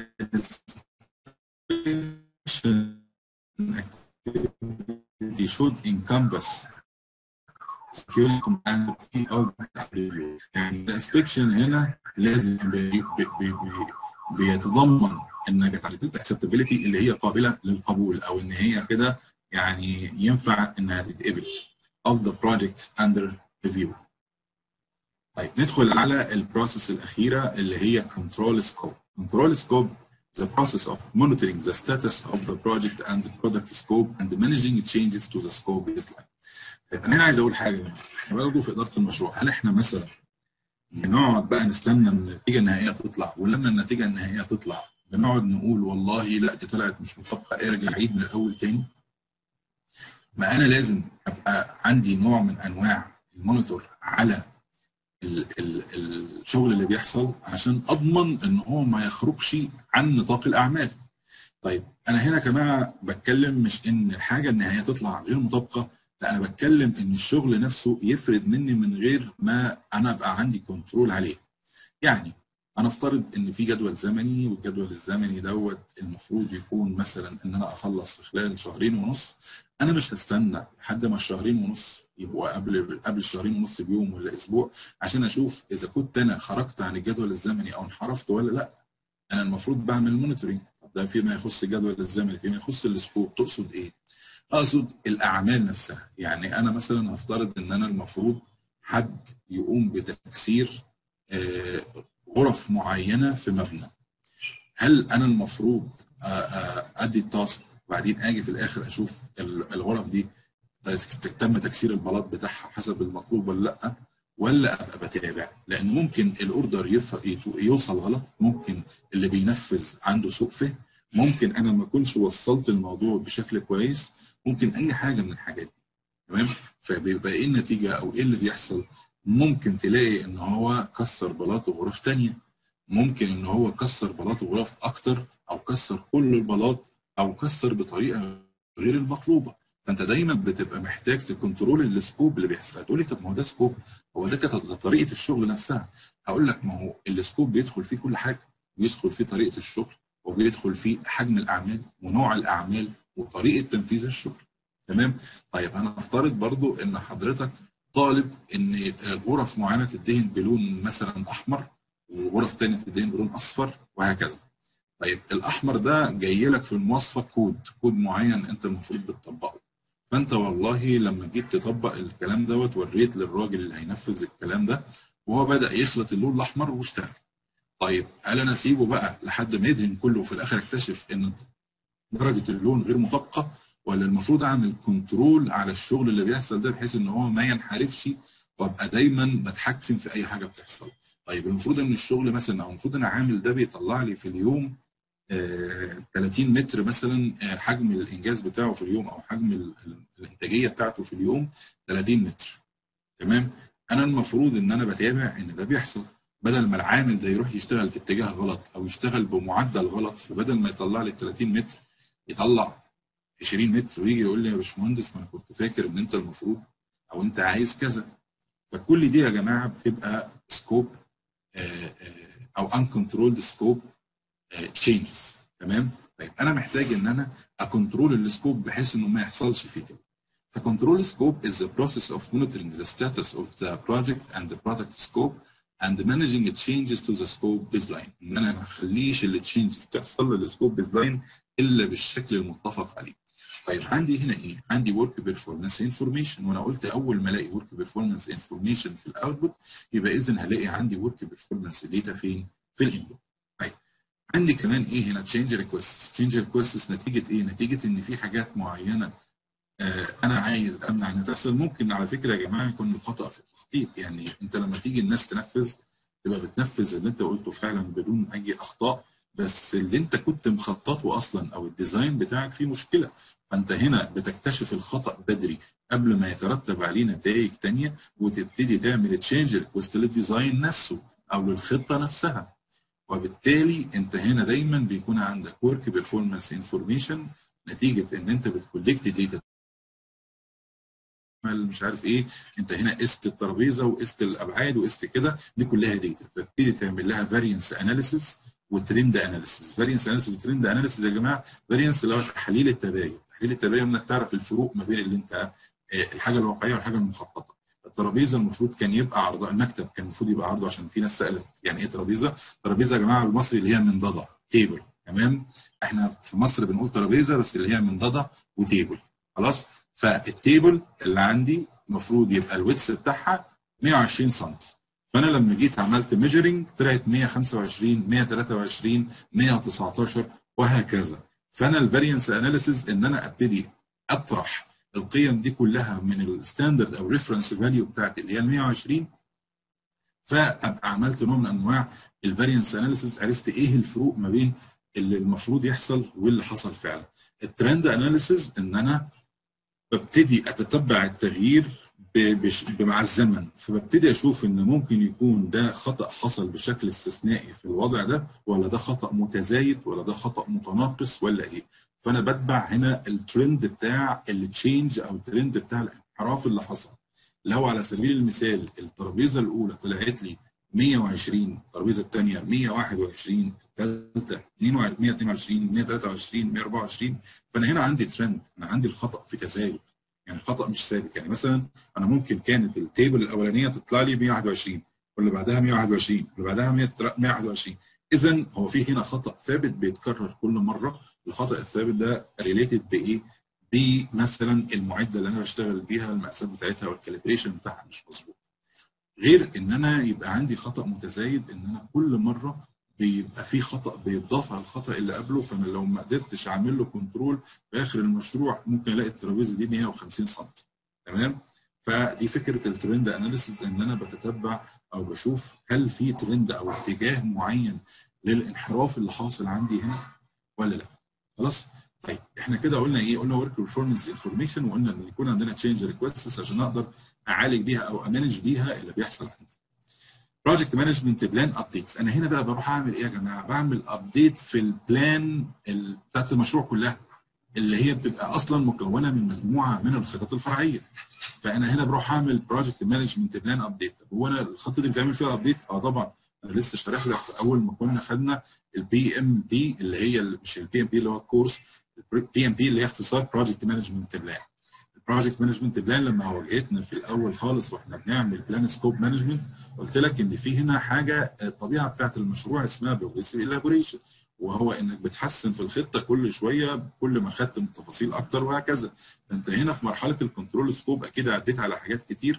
activity should encompass security compliance او review يعني الانسبكشن هنا لازم بي بي بي بيتضمن ان acceptability اللي هي قابله للقبول او ان هي كده يعني ينفع انها تتقبل of the project under review. طيب ندخل على البروسيس الاخيره اللي هي control scope. Control scope the process of monitoring the status of the project and the product scope and managing changes to the scope baseline. انا هنا عايز اقول حاجه برضه في اداره المشروع هل احنا مثلا بنقعد بقى نستنى النتيجه النهائيه تطلع ولما النتيجه النهائيه تطلع بنقعد نقول والله لا دي طلعت مش مطابقه ارجع عيد من الاول تاني ما انا لازم ابقى عندي نوع من انواع المونيتور على ال ال الشغل اللي بيحصل عشان اضمن ان هو ما يخرجش عن نطاق الاعمال. طيب انا هنا يا جماعه بتكلم مش ان الحاجه النهائيه تطلع غير مطابقه لا انا بتكلم ان الشغل نفسه يفرد مني من غير ما انا ابقى عندي كنترول عليه. يعني انا افترض ان في جدول زمني والجدول الزمني دوت المفروض يكون مثلا ان انا اخلص في خلال شهرين ونص انا مش هستنى لحد ما الشهرين ونص يبقوا قبل قبل الشهرين ونص بيوم ولا اسبوع عشان اشوف اذا كنت انا خرجت عن الجدول الزمني او انحرفت ولا لا انا المفروض بعمل مونيتورنج ده فيما يخص الجدول الزمني فيما يخص السكوب تقصد ايه؟ اقصد الاعمال نفسها يعني انا مثلا هفترض ان انا المفروض حد يقوم بتكسير آه غرف معينه في مبنى هل انا المفروض ادي التاسك وبعدين اجي في الاخر اشوف الغرف دي تم تكسير البلاط بتاعها حسب المطلوب ولا لا ولا ابقى بتابع لان ممكن الاوردر يوصل غلط ممكن اللي بينفذ عنده سوء فهم ممكن انا ما اكونش وصلت الموضوع بشكل كويس ممكن اي حاجه من الحاجات دي تمام فبيبقى ايه النتيجه او ايه اللي بيحصل ممكن تلاقي ان هو كسر بلاط غرف تانية ممكن ان هو كسر بلاط غرف اكتر او كسر كل البلاط او كسر بطريقه غير المطلوبه فانت دايما بتبقى محتاج تكنترول السكوب اللي بيحصل هتقول لي طب ما هو ده سكوب هو ده كانت طريقه الشغل نفسها هقول لك ما هو السكوب بيدخل فيه كل حاجه بيدخل فيه طريقه الشغل وبيدخل فيه حجم الاعمال ونوع الاعمال وطريقه تنفيذ الشغل تمام طيب انا افترض برضو ان حضرتك طالب ان غرف معينه تدهن بلون مثلا احمر وغرف ثانيه تدهن بلون اصفر وهكذا طيب الاحمر ده جاي لك في المواصفه كود كود معين انت المفروض بتطبقه فانت والله لما جيت تطبق الكلام دوت وريت للراجل اللي هينفذ الكلام ده وهو بدا يخلط اللون الاحمر واشتغل طيب هل انا اسيبه بقى لحد ما يدهن كله وفي الاخر اكتشف ان درجه اللون غير مطابقه ولا المفروض اعمل كنترول على الشغل اللي بيحصل ده بحيث ان هو ما ينحرفش وابقى دايما بتحكم في اي حاجه بتحصل طيب المفروض ان الشغل مثلا او المفروض ان عامل ده بيطلع لي في اليوم آه 30 متر مثلا آه حجم الانجاز بتاعه في اليوم او حجم الانتاجيه بتاعته في اليوم 30 متر تمام انا المفروض ان انا بتابع ان ده بيحصل بدل ما العامل ده يروح يشتغل في اتجاه غلط او يشتغل بمعدل غلط فبدل ما يطلع لي 30 متر يطلع 20 متر ويجي يقول لي يا باشمهندس ما انا كنت فاكر ان انت المفروض او انت عايز كذا فكل دي يا جماعه بتبقى سكوب او uncontrolled سكوب تشينجز تمام طيب انا محتاج ان انا اكنترول السكوب بحيث انه ما يحصلش فيه كده فكنترول سكوب is the process of monitoring the status of the project and the product scope and managing changes to the scope baseline ان انا ما اخليش التشينجز تحصل للسكوب بيزلاين الا بالشكل المتفق عليه طيب عندي هنا ايه؟ عندي ورك بيرفورمانس انفورميشن وانا قلت اول ما الاقي ورك بيرفورمانس انفورميشن في الاوتبوت يبقى اذا هلاقي عندي ورك بيرفورمانس داتا فين؟ في الانبوت. طيب عندي كمان ايه هنا؟ تشينج ريكوست، تشينج ريكوست نتيجه ايه؟ نتيجه ان في حاجات معينه آه انا عايز امنع انها تحصل ممكن على فكره يا جماعه يكون الخطا في التخطيط يعني انت لما تيجي الناس تنفذ تبقى بتنفذ اللي انت قلته فعلا بدون اي اخطاء بس اللي انت كنت مخططه اصلا او الديزاين بتاعك فيه مشكله فانت هنا بتكتشف الخطا بدري قبل ما يترتب عليه نتائج تانية وتبتدي تعمل تشينج ريكوست للديزاين نفسه او للخطه نفسها وبالتالي انت هنا دايما بيكون عندك ورك بيرفورمانس انفورميشن نتيجه ان انت بتكولكت داتا مش عارف ايه انت هنا قست الترابيزه وقست الابعاد وقست كده دي كلها داتا فتبتدي تعمل لها فارينس اناليسيس وترند اناليسيس فارينس اناليسيس وترند اناليسيس يا جماعه فارينس اللي هو تحليل التباين تحليل التباين انك تعرف الفروق ما بين اللي انت الحاجه الواقعيه والحاجه المخططه الترابيزه المفروض كان يبقى عرض المكتب كان المفروض يبقى عرضه عشان في ناس سالت يعني ايه ترابيزه ترابيزه يا جماعه بالمصري اللي هي منضده تيبل تمام احنا في مصر بنقول ترابيزه بس اللي هي منضده وتيبل خلاص فالتيبل اللي عندي المفروض يبقى الويتس بتاعها 120 سم فانا لما جيت عملت ميجرنج طلعت 125 123 119 وهكذا فانا الفارينس اناليسيز ان انا ابتدي اطرح القيم دي كلها من الستاندرد او ريفرنس فاليو بتاعتي اللي هي ال 120 فابقى عملت نوع من انواع الفارينس اناليسيز عرفت ايه الفروق ما بين اللي المفروض يحصل واللي حصل فعلا الترند اناليسيز ان انا ببتدي اتتبع التغيير مع الزمن فببتدي اشوف ان ممكن يكون ده خطا حصل بشكل استثنائي في الوضع ده ولا ده خطا متزايد ولا ده خطا متناقص ولا ايه فانا بتبع هنا الترند بتاع التشينج او الترند بتاع الانحراف اللي حصل اللي هو على سبيل المثال الترابيزه الاولى طلعت لي 120 الترابيزه الثانيه 121 الثالثه 122 123 124 فانا هنا عندي ترند انا عندي الخطا في تزايد يعني خطا مش ثابت يعني مثلا انا ممكن كانت التيبل الاولانيه تطلع لي 121 واللي بعدها 121 واللي بعدها 121 اذا هو في هنا خطا ثابت بيتكرر كل مره الخطا الثابت ده ريليتد بايه؟ بمثلا المعده اللي انا بشتغل بيها المقاسات بتاعتها والكاليبريشن بتاعها مش مظبوط غير ان انا يبقى عندي خطا متزايد ان انا كل مره بيبقى في خطا بيتضاف على الخطا اللي قبله فانا لو ما قدرتش اعمل له كنترول في اخر المشروع ممكن الاقي الترابيزه دي 150 سم تمام فدي فكره الترند اناليسيس ان انا بتتبع او بشوف هل في ترند او اتجاه معين للانحراف اللي حاصل عندي هنا ولا لا خلاص طيب احنا كده قلنا ايه قلنا ورك بيرفورمانس انفورميشن وقلنا ان يكون عندنا تشينج ريكويستس عشان اقدر اعالج بيها او امانج بيها اللي بيحصل عندي بروجكت مانجمنت بلان ابديتس انا هنا بقى بروح اعمل ايه يا جماعه بعمل ابديت في البلان بتاعت المشروع كلها اللي هي بتبقى اصلا مكونه من مجموعه من الخطط الفرعيه فانا هنا بروح اعمل بروجكت مانجمنت بلان ابديت هو انا الخطه دي بتعمل فيها ابديت اه طبعا انا لسه شارح لك اول ما كنا خدنا البي ام بي اللي هي مش البي ام بي اللي هو الكورس البي ام بي اللي هي اختصار بروجكت مانجمنت بلان البروجكت مانجمنت بلان لما واجهتنا في الاول خالص واحنا بنعمل بلان سكوب مانجمنت قلت لك ان في هنا حاجه الطبيعه بتاعت المشروع اسمها بروجريسيف الابوريشن وهو انك بتحسن في الخطه كل شويه كل ما خدت من تفاصيل اكتر وهكذا فانت هنا في مرحله الكنترول سكوب اكيد عديت على حاجات كتير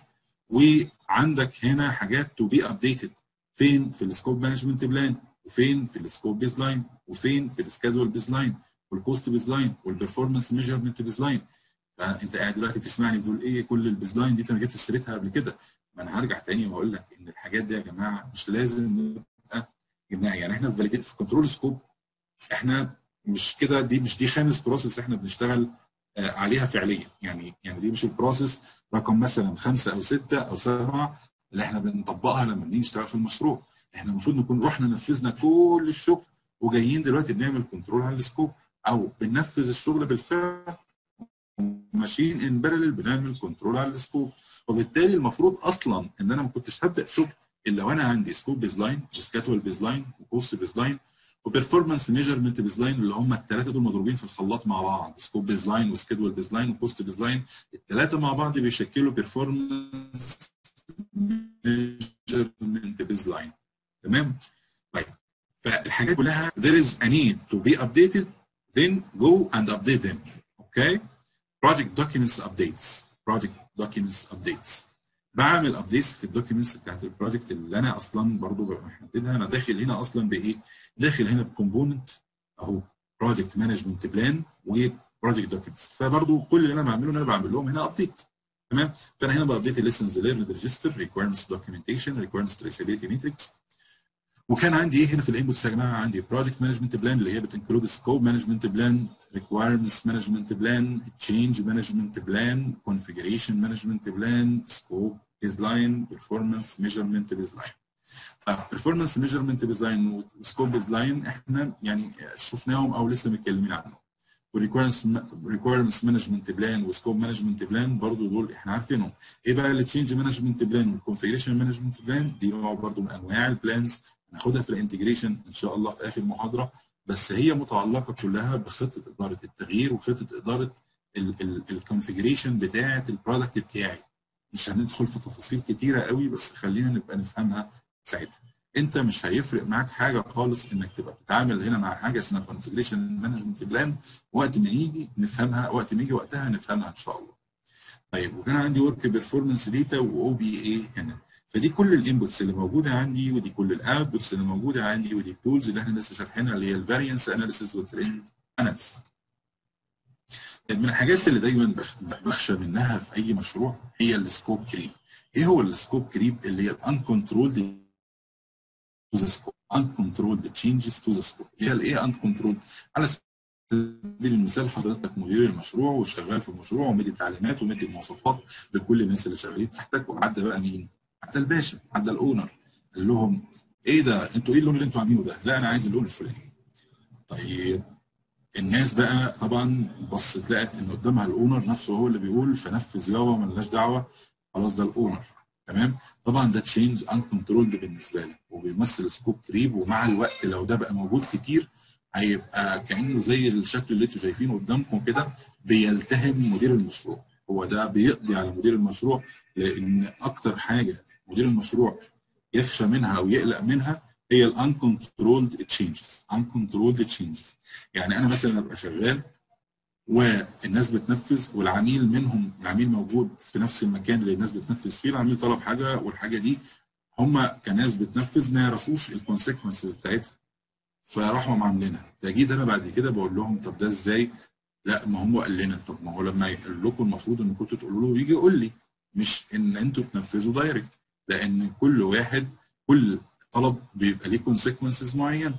وعندك هنا حاجات تو بي ابديتد فين في السكوب مانجمنت بلان وفين في السكوب بيز لاين وفين في السكادول بيز لاين والكوست بيز لاين والبرفورمانس ميجرمنت بيز لاين فانت قاعد دلوقتي بتسمعني بتقول ايه كل البيز لاين دي انت ما جبت سيرتها قبل كده ما انا هرجع تاني واقول لك ان الحاجات دي يا جماعه مش لازم نبقى جبناها يعني احنا في في كنترول سكوب احنا مش كده دي مش دي خامس بروسيس احنا بنشتغل عليها فعليا يعني يعني دي مش البروسيس رقم مثلا خمسه او سته او سبعه اللي احنا بنطبقها لما بنيجي نشتغل في المشروع احنا المفروض نكون رحنا نفذنا كل الشغل وجايين دلوقتي بنعمل كنترول على السكوب او بننفذ الشغل بالفعل ماشيين ان بارلل بنعمل كنترول على السكوب وبالتالي المفروض اصلا ان انا ما كنتش هبدا شغل الا وانا عندي سكوب بيز لاين وسكاتول بيز لاين وكوست بيز لاين وبرفورمانس ميجرمنت بيز لاين اللي هم الثلاثه دول مضروبين في الخلاط مع بعض سكوب بيز لاين وسكيدول بيز لاين وكوست بيز لاين الثلاثه مع بعض بيشكلوا بيرفورمانس ميجرمنت بيز لاين تمام طيب فالحاجات كلها there is a need to be updated then go and update them okay project documents updates project documents updates بعمل ابديتس في الدوكيومنتس بتاعت البروجكت اللي انا اصلا برضو ببقى محددها انا داخل هنا اصلا بايه؟ داخل هنا بكومبوننت اهو بروجكت مانجمنت بلان وبروجكت دوكيومنتس فبرضو كل اللي انا بعمله ان انا بعمل لهم هنا ابديت تمام فانا هنا بابديت الليسنز ليرند ريجستر ريكويرمنتس دوكيومنتيشن ريكويرمنتس تريسابيلتي ماتريكس وكان عندي ايه هنا في الانبوتس يا جماعه عندي بروجكت مانجمنت بلان اللي هي بتنكلود سكوب مانجمنت بلان requirements management plan change management plan configuration management plan scope baseline performance measurement baseline performance measurement baseline وسكوب baseline احنا يعني شفناهم او لسه متكلمين عنهم والريكويرمنتس مانجمنت بلان وسكوب مانجمنت بلان برضو دول احنا عارفينهم ايه بقى التشينج مانجمنت بلان والكونفيجريشن مانجمنت بلان دي نوع برضو من انواع البلانز هناخدها في الانتجريشن ان شاء الله في اخر محاضره بس هي متعلقه كلها بخطه اداره التغيير وخطه اداره الكونفيجريشن بتاعه البرودكت بتاعي مش هندخل في تفاصيل كتيره قوي بس خلينا نبقى نفهمها ساعتها انت مش هيفرق معاك حاجه خالص انك تبقى بتتعامل هنا مع حاجه اسمها كونفيجريشن مانجمنت بلان وقت ما يجي نفهمها وقت ما يجي وقتها نفهمها ان شاء الله. طيب وكان عندي ورك بيرفورمانس داتا واو بي اي هنا فدي كل الانبوتس اللي موجوده عندي ودي كل الاوتبوتس اللي موجوده عندي ودي التولز اللي احنا لسه شارحينها اللي هي الفارينس اناليسيس والترند اناليسيس. من الحاجات اللي دايما بخشى منها في اي مشروع هي السكوب كريب. ايه هو السكوب كريب اللي هي الانكونترولد to the scope uncontrolled changes to the scope اللي هي الايه uncontrolled على سبيل المثال حضرتك مدير المشروع وشغال في المشروع ومدي تعليمات ومدي مواصفات لكل الناس اللي شغالين تحتك وعدى بقى مين؟ عدى الباشا عدى الاونر قال لهم ايه ده انتوا ايه اللون اللي انتوا عاملينه ده؟ لا انا عايز اللون الفلاني. طيب الناس بقى طبعا بصت لقت ان قدامها الاونر نفسه هو اللي بيقول فنفذ يابا ملناش دعوه خلاص ده الاونر تمام طبعا ده تشينج ان كنترولد بالنسبه لك وبيمثل سكوب كريب ومع الوقت لو ده بقى موجود كتير هيبقى كانه زي الشكل اللي انتوا شايفينه قدامكم كده بيلتهم مدير المشروع هو ده بيقضي على مدير المشروع لان اكتر حاجه مدير المشروع يخشى منها او يقلق منها هي الانكنترولد تشينجز uncontrolled تشينجز يعني انا مثلا ابقى شغال والناس بتنفذ والعميل منهم العميل موجود في نفس المكان اللي الناس بتنفذ فيه العميل طلب حاجه والحاجه دي هم كناس بتنفذ ما يعرفوش الكونسيكونسز بتاعتها فراحوا عاملينها فاجيد انا بعد كده بقول لهم طب ده ازاي؟ لا ما هم قال لنا طب ما هو لما يقول لكم المفروض ان كنتوا تقولوا له يجي يقول لي مش ان انتوا تنفذوا دايركت لان كل واحد كل طلب بيبقى ليه كونسيكونسز معينه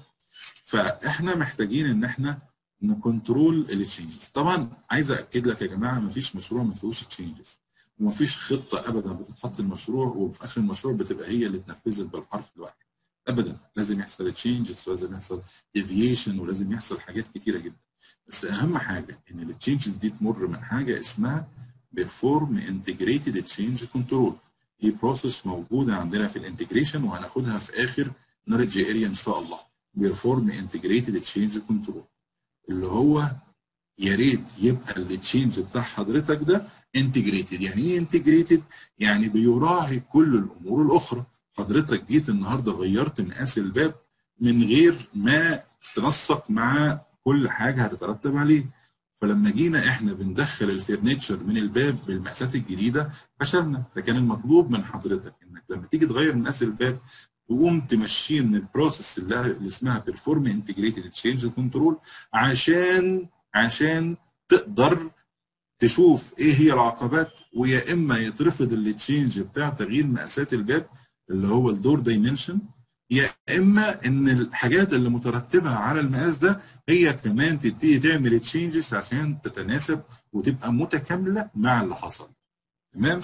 فاحنا محتاجين ان احنا نكنترول التشينجز طبعا عايز اكد لك يا جماعه ما فيش مشروع ما فيهوش تشينجز وما فيش خطه ابدا بتتحط المشروع وفي اخر المشروع بتبقى هي اللي اتنفذت بالحرف الواحد ابدا لازم يحصل تشينجز ولازم يحصل ديفيشن ولازم يحصل حاجات كتيره جدا بس اهم حاجه ان التشينجز دي تمر من حاجه اسمها بيرفورم انتجريتد تشينج كنترول دي بروسيس موجوده عندنا في الانتجريشن وهناخدها في اخر نولج اريا ان شاء الله بيرفورم انتجريتد تشينج كنترول اللي هو يا ريت يبقى التشينج بتاع حضرتك ده انتجريتد يعني ايه انتجريتد يعني بيراعي كل الامور الاخرى حضرتك جيت النهارده غيرت مقاس الباب من غير ما تنسق مع كل حاجه هتترتب عليه فلما جينا احنا بندخل الفرنتشر من الباب بالمقاسات الجديده فشلنا فكان المطلوب من حضرتك انك لما تيجي تغير مقاس الباب تقوم تمشيه من البروسيس اللي اسمها بيرفورم انتجريتد تشينج كنترول عشان عشان تقدر تشوف ايه هي العقبات ويا اما يترفض التشينج بتاع تغيير مقاسات الباب اللي هو الدور دايمنشن يا اما ان الحاجات اللي مترتبه على المقاس ده هي كمان تبتدي تعمل تشينجز عشان تتناسب وتبقى متكامله مع اللي حصل تمام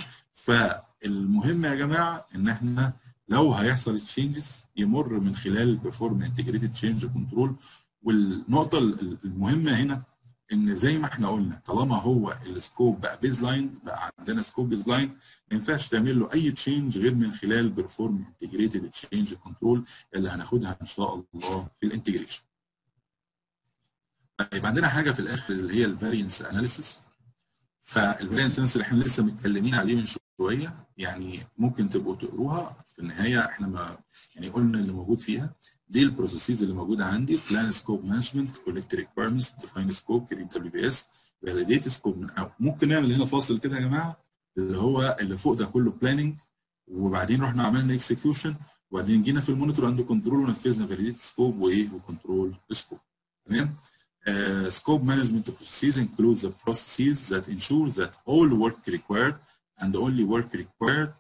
فالمهم يا جماعه ان احنا لو هيحصل تشينجز يمر من خلال البرفورم انتجريتد تشينج كنترول والنقطه المهمه هنا ان زي ما احنا قلنا طالما هو السكوب بقى بيز لاين بقى عندنا سكوب بيز لاين ما ينفعش تعمل له اي تشينج غير من خلال بيرفورم انتجريتد تشينج كنترول اللي هناخدها ان شاء الله في الانتجريشن. طيب عندنا حاجه في الاخر اللي هي الفارينس اناليسيس فالفارينس اناليسيس اللي احنا لسه متكلمين عليه من شويه يعني ممكن تبقوا تقروها في النهايه احنا ما يعني قلنا اللي موجود فيها دي البروسيسز اللي موجوده عندي بلان سكوب مانجمنت كولكت ريكويرمنتس ديفاين سكوب كريت دبليو بي اس فاليديت سكوب من أو. ممكن نعمل هنا فاصل كده يا جماعه اللي هو اللي فوق ده كله بلاننج وبعدين رحنا عملنا اكسكيوشن وبعدين جينا في المونيتور عنده كنترول ونفذنا فاليديت سكوب وايه وكنترول سكوب تمام Uh, scope management processes includes the processes that ensure that all work required and only work required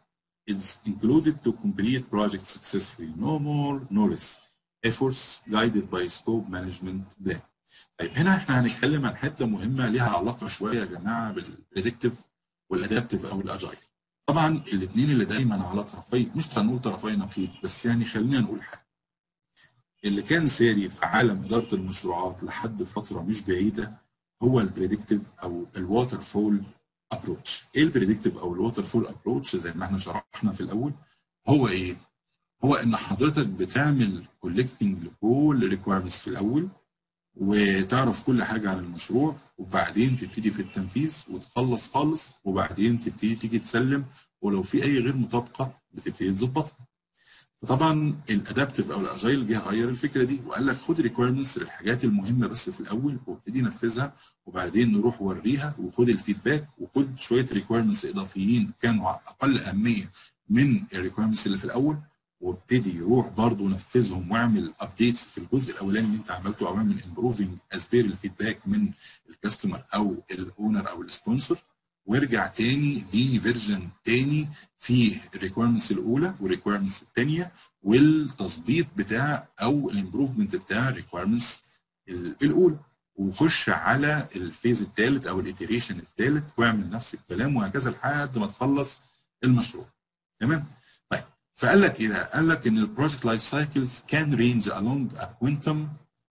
is included to complete project successfully no more no less efforts guided by scope management plan طيب هنا احنا هنتكلم عن حته مهمه ليها علاقه شويه يا جماعه بالبريدكتيف والادابتيف او الاجايل طبعا الاثنين اللي دايما على طرفي مش هنقول طرفي نقيض بس يعني خلينا نقول حاجه اللي كان ساري في عالم اداره المشروعات لحد فتره مش بعيده هو البريدكتيف او الووتر فول ابروتش ايه البريدكتيف او الووتر فول ابروتش زي ما احنا شرحنا في الاول هو ايه هو ان حضرتك بتعمل كولكتنج لكل الريكويرمنتس في الاول وتعرف كل حاجه عن المشروع وبعدين تبتدي في التنفيذ وتخلص خالص وبعدين تبتدي تيجي تسلم ولو في اي غير مطابقه بتبتدي تظبطها فطبعا الادابتيف او الاجايل جه غير الفكره دي وقال لك خد ريكويرمنتس للحاجات المهمه بس في الاول وابتدي نفذها وبعدين نروح وريها وخد الفيدباك وخد شويه ريكويرمنتس اضافيين كانوا اقل اهميه من الريكويرمنتس اللي في الاول وابتدي روح برضه نفذهم واعمل ابديتس في الجزء الاولاني اللي انت عملته او اعمل امبروفنج از بير الفيدباك من الكاستمر او الاونر او السبونسر وارجع تاني لفيرجن تاني فيه الريكويرمنتس الاولى والريكويرمنتس الثانيه والتظبيط بتاع او الامبروفمنت بتاع الريكويرمنتس الاولى وخش على الفيز الثالث او الايتريشن الثالث واعمل نفس الكلام وهكذا لحد ما تخلص المشروع تمام طيب فقال لك ايه قال لك ان البروجكت لايف سايكلز كان رينج along a quantum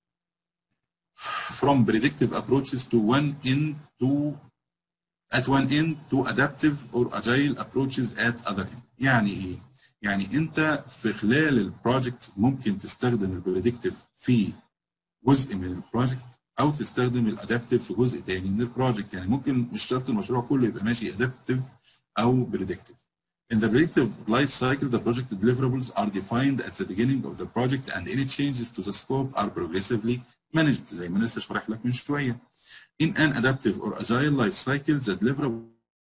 from predictive approaches to one end to at one end to adaptive or agile approaches at other end يعني ايه يعني انت في خلال البروجكت ممكن تستخدم البريدكتيف في جزء من البروجكت او تستخدم الادابتيف في جزء تاني من البروجكت يعني ممكن مش شرط المشروع كله يبقى ماشي adaptive او predictive In the predictive life cycle, the project deliverables are defined at the beginning of the project and any changes to the scope are progressively managed زي ما لسه شارح لك من شوية. In an adaptive or agile life cycle, the deliverable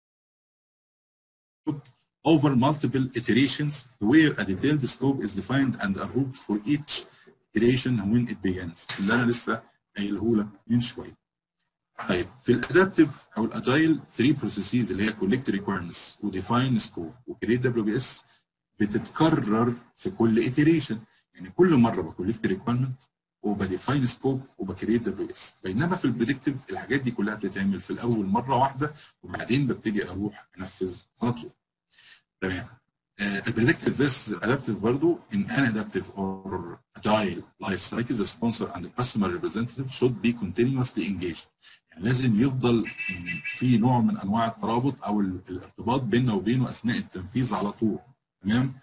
over multiple iterations where a detailed scope is defined and approved for each iteration when it begins. اللي أنا لسه قايله لك من شوية. طيب في الادابتيف او الاجايل 3 بروسيسز اللي هي كولكت ريكويرمنتس وديفاين سكوب وكريت دبليو بي اس بتتكرر في كل ايتريشن يعني كل مره بكولكت ريكويرمنت وبديفاين سكوب وبكريت دبليو اس بينما في البريدكتيف الحاجات دي كلها بتتعمل في الاول مره واحده وبعدين ببتدي اروح انفذ على طول تمام البريدكتيف فيرسز الادابتيف برضو in an adaptive or agile life cycle the sponsor and the customer representative should be continuously engaged يعني لازم يفضل في نوع من انواع الترابط او الارتباط بيننا وبينه اثناء التنفيذ على طول تمام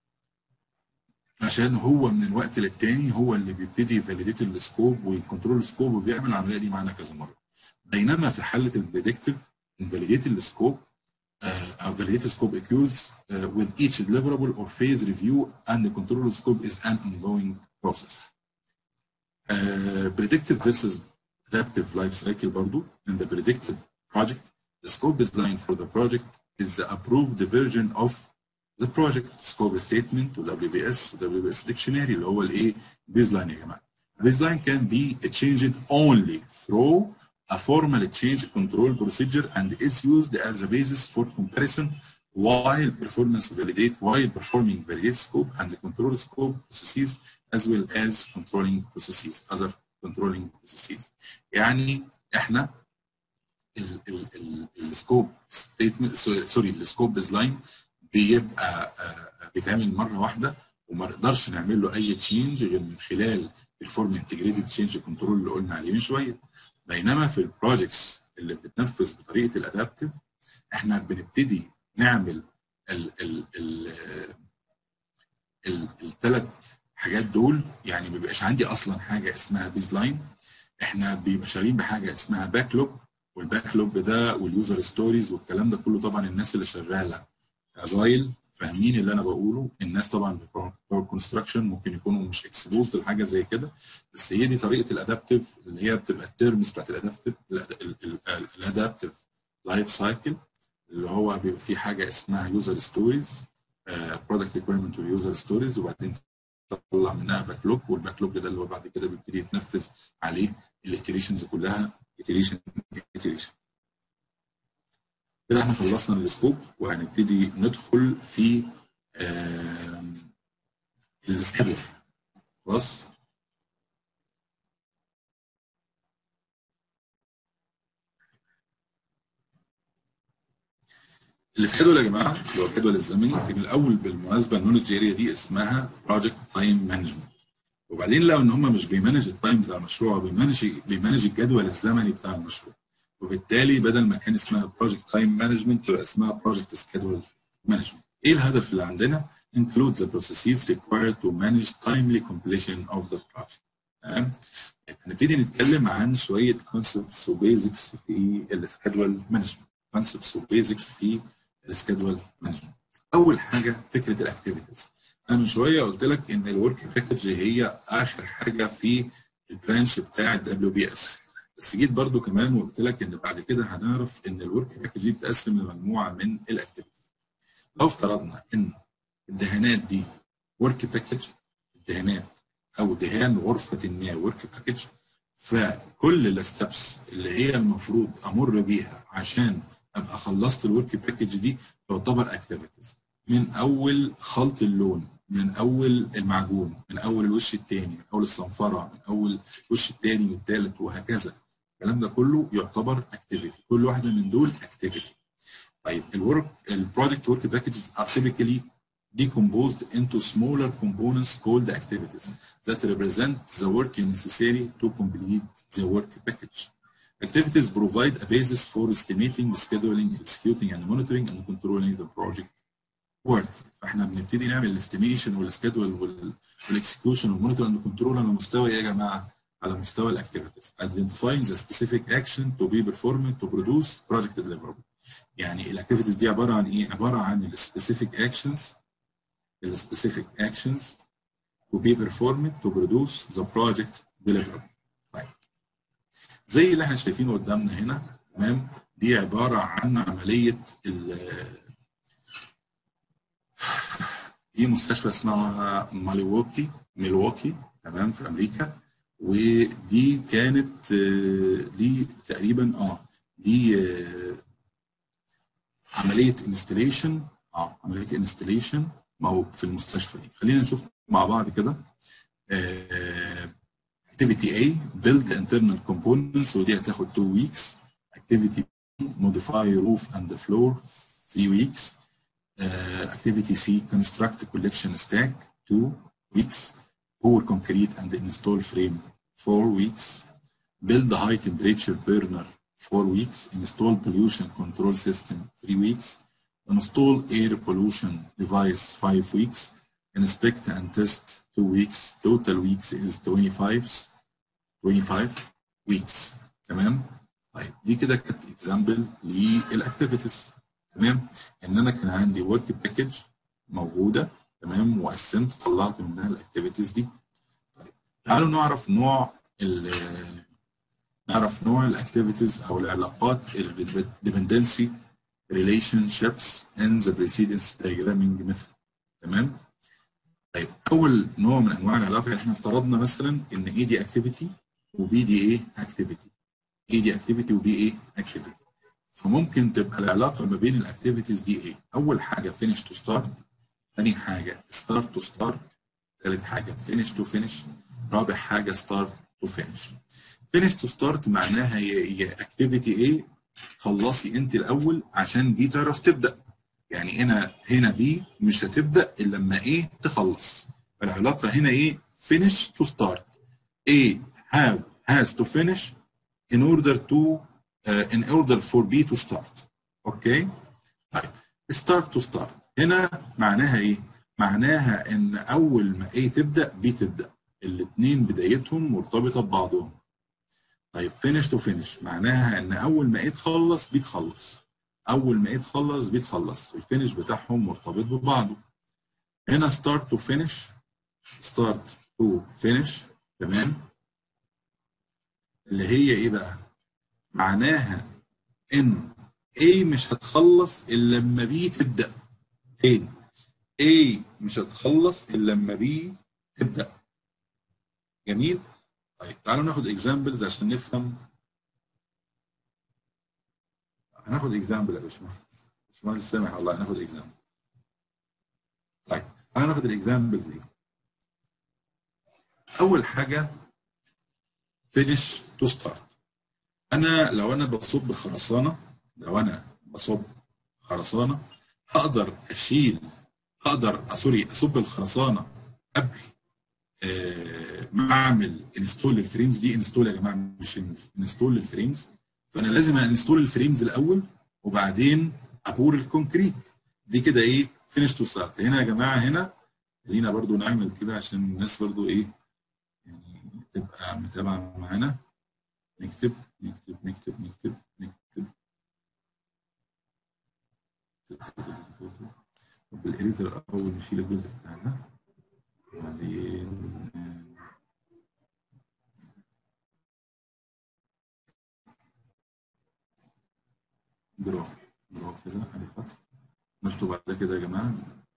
عشان هو من الوقت للتاني هو اللي بيبتدي يفاليديت السكوب ويكنترول السكوب وبيعمل العمليه دي معانا كذا مره بينما في حاله البريدكتيف invalidate السكوب uh, validate scope accused uh, with each deliverable or phase review and the control scope is an ongoing process. Uh, predictive versus adaptive life cycle برضو in the predictive project the scope design for the project is the approved version of the project scope statement و WBS و WBS dictionary اللي هو الايه baseline يا جماعه. Baseline can be changed only through a formal change control procedure and is used as a basis for comparison while performance validate while performing validate scope and control scope processes as well as controlling processes other controlling processes يعني احنا السكوب ستيتمنت سوري السكوب ديزاين بيبقى بيتعمل مره واحده وما نقدرش نعمل له اي تشينج غير من خلال الفورم انتجريتد تشينج كنترول اللي قلنا عليه من شويه بينما في البروجكتس اللي بتتنفذ بطريقه الادابتيف احنا بنبتدي نعمل ال ال ال الثلاث حاجات دول يعني ما بيبقاش عندي اصلا حاجه اسمها بيز لاين احنا بيبقى شغالين بحاجه اسمها باك لوج والباك لوج ده واليوزر ستوريز والكلام ده كله طبعا الناس اللي شغاله اجايل فاهمين اللي انا بقوله الناس طبعا بتوع كونستراكشن ممكن يكونوا مش اكسبوزد لحاجه زي كده بس هي دي طريقه الادابتيف اللي هي بتبقى الترمز بتاعت الادابتيف الادابتيف لايف سايكل اللي هو بيبقى فيه حاجه اسمها يوزر ستوريز برودكت ريكويرمنت ويوزر ستوريز وبعدين تطلع منها باك لوج والباك لوج ده اللي هو بعد كده بيبتدي يتنفذ عليه الايتريشنز كلها iteration iteration كده احنا خلصنا السكوب وهنبتدي ندخل في السكادول خلاص السكادول يا جماعه اللي هو الجدول الزمني كان الاول بالمناسبه النولج اريا دي اسمها بروجكت تايم مانجمنت وبعدين لقوا ان هم مش بيمانج التايم بتاع المشروع بيمانج بيمانج الجدول الزمني بتاع المشروع وبالتالي بدل ما كان اسمها بروجكت تايم مانجمنت تبقى اسمها بروجكت سكادول مانجمنت ايه الهدف اللي عندنا include the processes required to manage timely completion of the project تمام هنبتدي نتكلم عن شويه كونسبتس وبيزكس في السكادول مانجمنت كونسبتس وبيزكس في السكادول مانجمنت اول حاجه فكره الاكتيفيتيز انا من شويه قلت لك ان الورك باكج هي اخر حاجه في البرانش بتاع الدبليو بي اس بس جيت برضو كمان وقلت لك ان بعد كده هنعرف ان الورك باكج دي بتقسم لمجموعه من الاكتيفيتيز لو افترضنا ان الدهانات دي ورك باكج الدهانات او دهان غرفه النار ورك باكج فكل الستبس اللي هي المفروض امر بيها عشان ابقى خلصت الورك باكج دي تعتبر اكتيفيتيز من اول خلط اللون من اول المعجون من اول الوش الثاني من اول الصنفره من اول الوش الثاني والثالث وهكذا الكلام ده كله يعتبر اكتيفيتي كل واحده من دول اكتيفيتي طيب الورك البروجكت ورك باكجز are typically decomposed into smaller components called activities that represent the work necessary to complete the work package. Activities provide a basis for estimating, scheduling, executing, and monitoring and controlling the project work. فاحنا بنبتدي نعمل الاستيميشن والسكيدول والاكسكيوشن والمونيتور اند كنترول على مستوى ايه يا جماعه؟ على مستوى الاكتيفيتيز. Identifying the specific action to be performed to produce project deliverable. يعني الاكتيفيتيز دي عباره عن ايه؟ عباره عن السبيسيفيك اكشنز السبيسيفيك اكشنز to be performed to produce the project deliverable. طيب زي اللي احنا شايفينه قدامنا هنا تمام دي عباره عن عمليه في مستشفى اسمها ماليوكي ميلواكي تمام في امريكا ودي كانت دي تقريبا اه دي عمليه انستليشن اه عمليه انستليشن في المستشفى دي خلينا نشوف مع بعض كده activity A build the internal components ودي هتاخد 2 weeks activity B modify roof and the floor 3 weeks uh, activity C construct collection stack 2 weeks pour concrete and install frame 4 weeks build the high temperature burner 4 weeks install pollution control system 3 weeks install air pollution device 5 weeks inspect and test 2 weeks total weeks is 25 25 weeks تمام طيب دي كده كانت اكزامبل للاكتيفيتيز تمام ان انا كان عندي ورك باكج موجوده تمام وقسمت طلعت منها الاكتيفيتيز دي طيب تعالوا نعرف نوع نعرف نوع الاكتيفيتيز او العلاقات الديبندنسي relationships in the precedence diagramming method تمام طيب اول نوع من انواع العلاقه احنا افترضنا مثلا ان ايه دي اكتيفيتي وبي دي ايه اكتيفيتي ايه دي اكتيفيتي وبي ايه اكتيفيتي فممكن تبقى العلاقه ما بين الاكتيفيتيز دي ايه اول حاجه finish to start ثاني حاجه start to start ثالث حاجه finish to finish رابع حاجه start to finish finish to start معناها هي اكتيفيتي ايه خلصي انت الاول عشان دي تعرف تبدا يعني هنا هنا بي مش هتبدا الا لما ايه تخلص العلاقه هنا ايه finish to start A have has to finish in order to uh, in order for B to start اوكي طيب start to start هنا معناها ايه معناها ان اول ما A تبدا B تبدا الاثنين بدايتهم مرتبطه ببعضهم طيب finish to finish معناها ان اول ما A تخلص B تخلص اول ما A تخلص B تخلص الفينش بتاعهم مرتبط ببعضه هنا start to finish start to finish تمام اللي هي ايه بقى معناها ان A مش هتخلص الا لما B تبدا تاني A مش هتخلص الا لما B تبدا جميل طيب تعالوا ناخد اكزامبلز عشان نفهم هناخد اكزامبل يا باشمهندس باشمهندس سامح والله هناخد اكزامبل طيب هناخد الاكزامبلز دي اول حاجه فينش تو ستارت انا لو انا بصب خرسانه لو انا بصب خرسانه هقدر اشيل هقدر سوري اصب الخرسانه قبل آه ما اعمل انستول للفريمز دي انستول يا جماعه مش انستول للفريمز فانا لازم انستول الفريمز الاول وبعدين ابور الكونكريت دي كده ايه فينش تو ستارت هنا يا جماعه هنا خلينا برضو نعمل كده عشان الناس برضو ايه يعني تبقى متابعه معانا نكتب نكتب نكتب نكتب نكتب طب الاريتر الاول نشيل الجزء بتاع ده وبعدين دروب دروب كده هنفتح نشطب على ده كده يا جماعه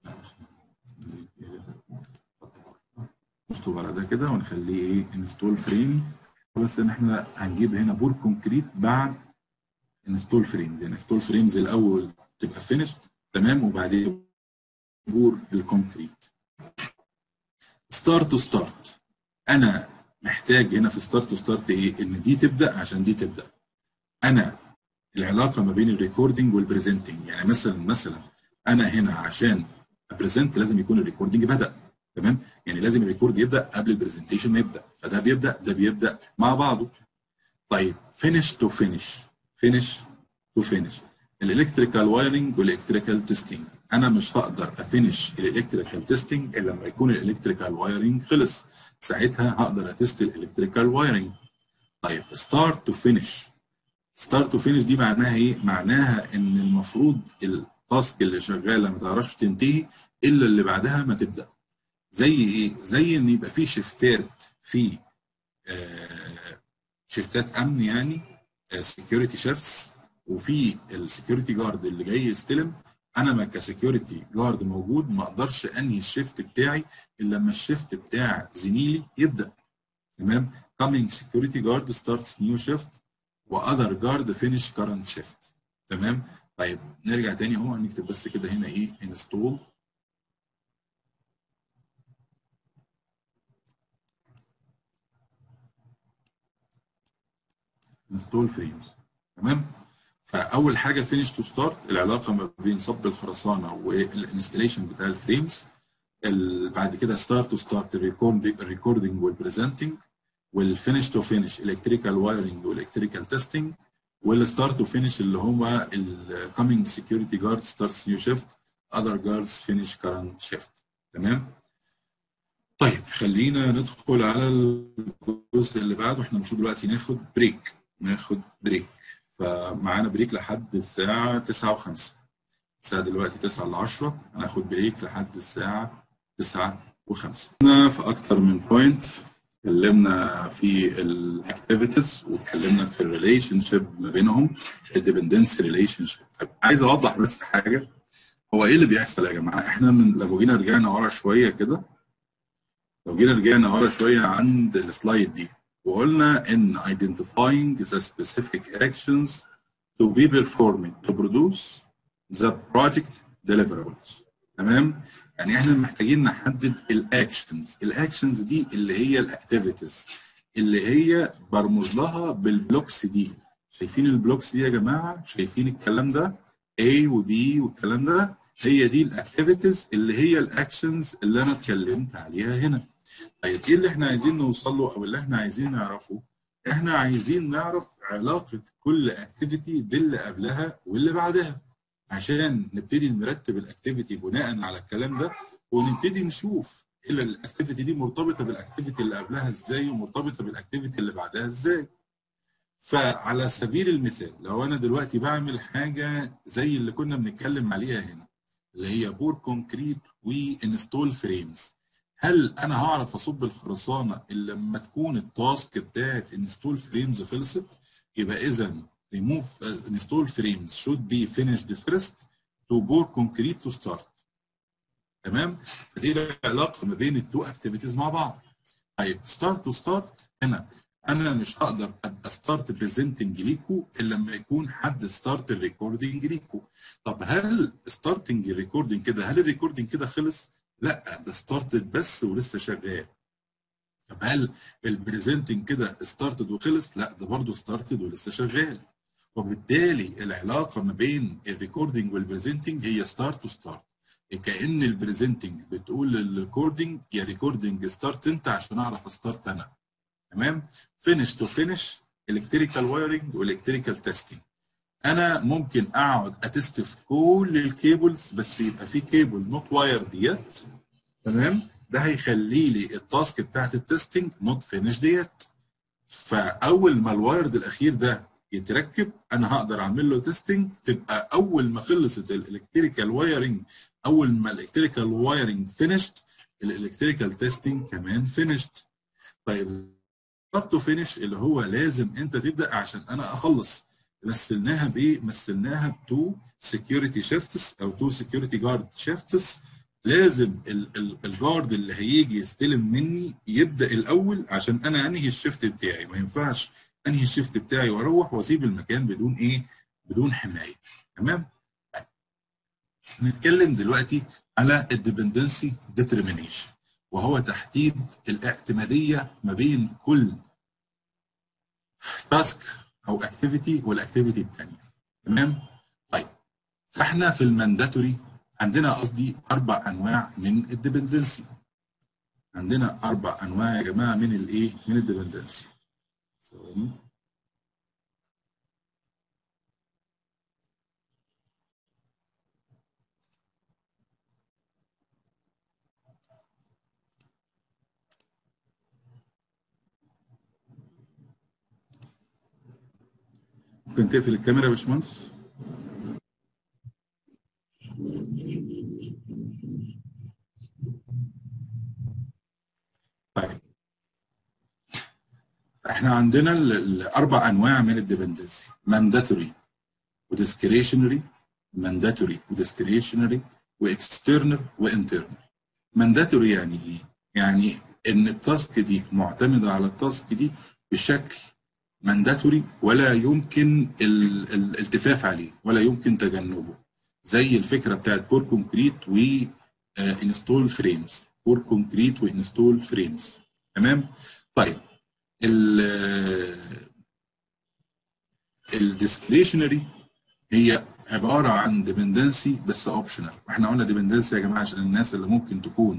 نشطب على ده كده ونخليه ايه انستول فريمز بس ان احنا هنجيب هنا بور كونكريت بعد انستول فريمز يعني انستول فريمز الاول تبقى فينيشد تمام وبعدين بور الكونكريت ستارت تو ستارت انا محتاج هنا في ستارت تو ستارت ايه ان دي تبدا عشان دي تبدا انا العلاقه ما بين الريكوردنج والبريزنتنج يعني مثلا مثلا انا هنا عشان ابريزنت لازم يكون الريكوردنج بدا تمام يعني لازم الريكورد يبدا قبل البرزنتيشن ما يبدا فده بيبدا ده بيبدا مع بعضه طيب فينش تو فينش فينش تو فينش الالكتريكال وايرنج والالكتريكال تيستنج انا مش هقدر افينش الالكتريكال تيستنج الا لما يكون الالكتريكال وايرنج خلص ساعتها هقدر اتست الالكتريكال وايرنج طيب ستارت تو فينش ستارت تو فينش دي معناها ايه معناها ان المفروض التاسك اللي شغاله ما تعرفش تنتهي الا اللي بعدها ما تبدا زي ايه؟ زي ان يبقى في شيفتات في آه شيفتات امن يعني سكيورتي شيفتس وفي السكيورتي جارد اللي جاي يستلم انا ما كسكيورتي جارد موجود ما اقدرش انهي الشيفت بتاعي الا لما الشيفت بتاع زميلي يبدا تمام coming security guard starts new shift واذر جارد finish current shift تمام طيب نرجع تاني اهو نكتب بس كده هنا ايه install انستول فريمز تمام فاول حاجه فينش تو ستارت العلاقه ما بين صب الخرسانه والانستليشن بتاع الفريمز بعد كده ستارت تو ستارت الريكوردنج والبريزنتنج والفينش تو فينش الكتريكال وايرنج والالكتريكال تيستنج والستارت تو فينش اللي هو الكومينج سكيورتي جارد ستارتس نيو شيفت اذر جاردز فينش كارنت شيفت تمام طيب خلينا ندخل على الجزء اللي بعده احنا المفروض دلوقتي ناخد بريك ناخد بريك فمعانا بريك لحد الساعة 9 و5 الساعة دلوقتي 9 ل 10 هناخد بريك لحد الساعة 9 و5 في أكتر من بوينت اتكلمنا في الاكتيفيتيز واتكلمنا في الريليشن شيب ما بينهم الديبندنسي ريليشن شيب طيب عايز اوضح بس حاجه هو ايه اللي بيحصل يا جماعه احنا من لو جينا رجعنا ورا شويه كده لو جينا رجعنا ورا شويه عند السلايد دي وقلنا ان identifying the specific actions to be performed to produce the project deliverables تمام يعني احنا محتاجين نحدد الاكشنز الاكشنز دي اللي هي الاكتيفيتيز اللي هي برمز لها بالبلوكس دي شايفين البلوكس دي يا جماعه شايفين الكلام ده A و B والكلام ده هي دي الاكتيفيتيز اللي هي الاكشنز اللي انا اتكلمت عليها هنا طيب ايه اللي احنا عايزين نوصل له او اللي احنا عايزين نعرفه احنا عايزين نعرف علاقه كل اكتيفيتي باللي قبلها واللي بعدها عشان نبتدي نرتب الاكتيفيتي بناء على الكلام ده ونبتدي نشوف الاكتيفيتي دي مرتبطه بالاكتيفيتي اللي قبلها ازاي ومرتبطه بالاكتيفيتي اللي بعدها ازاي فعلى سبيل المثال لو انا دلوقتي بعمل حاجه زي اللي كنا بنتكلم عليها هنا اللي هي بور كونكريت وانستول فريمز هل انا هعرف اصب الخرسانه الا لما تكون التاسك بتاعت انستول فريمز خلصت يبقى اذا remove uh, install frames should be finished first to pour concrete to start تمام فدي العلاقه ما بين التو اكتيفيتيز مع بعض طيب start to start هنا انا مش هقدر ابقى ستارت بريزنتنج ليكو الا لما يكون حد ستارت الريكوردنج ليكو طب هل ستارتنج الريكوردنج كده هل الريكوردنج كده خلص لا ده ستارتد بس ولسه شغال طب هل البريزنتنج كده ستارتد وخلص لا ده برضه ستارتد ولسه شغال وبالتالي العلاقه ما بين الريكوردنج والبريزنتنج هي ستارت تو ستارت كان البريزنتنج بتقول للريكوردنج يا ريكوردنج ستارت انت عشان اعرف ستارت انا تمام فينش تو فينش الكتريكال وايرنج والكتريكال تيستنج انا ممكن اقعد اتست في كل الكيبلز بس يبقى في كيبل نوت واير ديت تمام ده هيخلي لي التاسك بتاعت التستنج نوت فينش ديت فاول ما الوايرد الاخير ده يتركب انا هقدر اعمل له تيستنج تبقى اول ما خلصت الالكتريكال وايرنج اول ما الالكتريكال وايرنج فينيشت الالكتريكال تيستنج كمان فينيشت طيب ستارت فينيش اللي هو لازم انت تبدا عشان انا اخلص مثلناها بايه؟ مثلناها بتو سكيورتي شيفتس او تو سكيورتي جارد شيفتس لازم الجارد اللي هيجي يستلم مني يبدا الاول عشان انا انهي الشيفت بتاعي ما ينفعش انهي الشيفت بتاعي واروح واسيب المكان بدون ايه؟ بدون حمايه تمام؟ نتكلم دلوقتي على الديبندنسي ديترمينيشن وهو تحديد الاعتماديه ما بين كل تاسك او اكتيفيتي والاكتيفيتي الثانيه تمام؟ طيب فاحنا في المانداتوري عندنا قصدي اربع انواع من الديبندنسي عندنا اربع انواع يا جماعه من الايه؟ من الديبندنسي ثواني ممكن تقفل الكاميرا يا باشمهندس؟ طيب احنا عندنا الاربع انواع من الديبندنسي مانداتوري وديسكريشنري مانداتوري وديسكريشنري واكسترنال وانترنال مانداتوري يعني ايه؟ يعني ان التاسك دي معتمده على التاسك دي بشكل مانداتوري ولا يمكن الالتفاف عليه ولا يمكن تجنبه زي الفكره بتاعت بور كونكريت و انستول فريمز بور كونكريت وانستول فريمز تمام طيب الديسكريشنري هي عباره عن ديبندنسي بس اوبشنال احنا قلنا ديبندنسي يا جماعه عشان الناس اللي ممكن تكون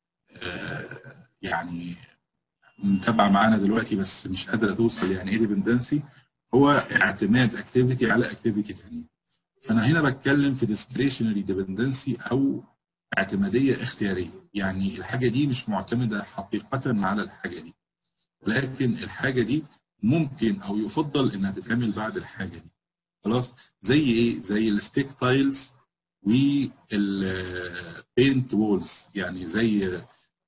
يعني متابعه معانا دلوقتي بس مش قادره توصل يعني ايه ديبندنسي هو اعتماد اكتيفيتي على اكتيفيتي ثانيه فانا هنا بتكلم في ديسكريشنري ديبندنسي او اعتماديه اختياريه يعني الحاجه دي مش معتمده حقيقه على الحاجه دي ولكن الحاجه دي ممكن او يفضل انها تتعمل بعد الحاجه دي خلاص زي ايه زي الستيك تايلز والبينت وولز يعني زي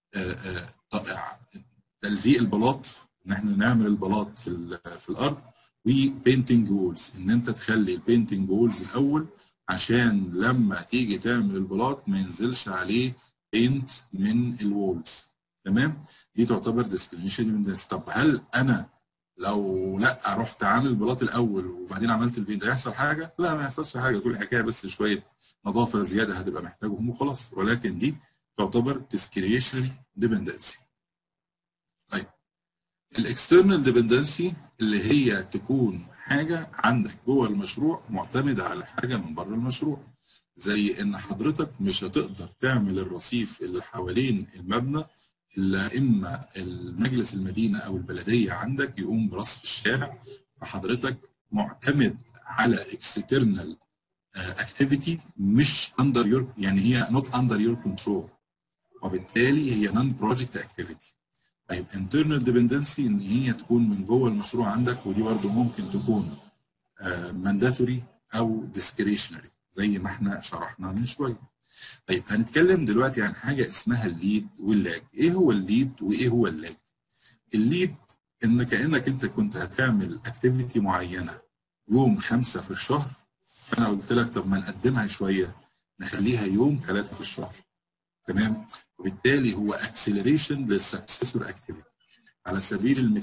تلزيق البلاط ان احنا نعمل البلاط في في الارض وبينتنج وولز ان انت تخلي البينتنج وولز الاول عشان لما تيجي تعمل البلاط ما ينزلش عليه بينت من الوولز تمام دي تعتبر ديسكريشن من طب هل انا لو لا رحت عامل البلاط الاول وبعدين عملت البينت هيحصل حاجه؟ لا ما يحصلش حاجه كل حكايه بس شويه نظافه زياده هتبقى محتاجهم وخلاص ولكن دي تعتبر ديسكريشن ديبندنسي طيب الاكسترنال ديبندنسي اللي هي تكون حاجه عندك جوه المشروع معتمده على حاجه من بره المشروع زي ان حضرتك مش هتقدر تعمل الرصيف اللي حوالين المبنى الا اما المجلس المدينه او البلديه عندك يقوم برصف الشارع فحضرتك معتمد على اكسترنال اكتيفيتي مش اندر يور يعني هي نوت اندر يور كنترول وبالتالي هي نون بروجكت اكتيفيتي طيب internal dependency ان هي تكون من جوه المشروع عندك ودي برضو ممكن تكون مانداتوري او discretionary زي ما احنا شرحنا من شويه طيب هنتكلم دلوقتي عن حاجه اسمها الليد واللاج ايه هو الليد وايه هو اللاج الليد ان كانك انت كنت هتعمل اكتيفيتي معينه يوم خمسة في الشهر فانا قلت لك طب ما نقدمها شويه نخليها يوم ثلاثة في الشهر تمام وبالتالي هو اكسلريشن للسكسسور اكتيفيتي على سبيل المثال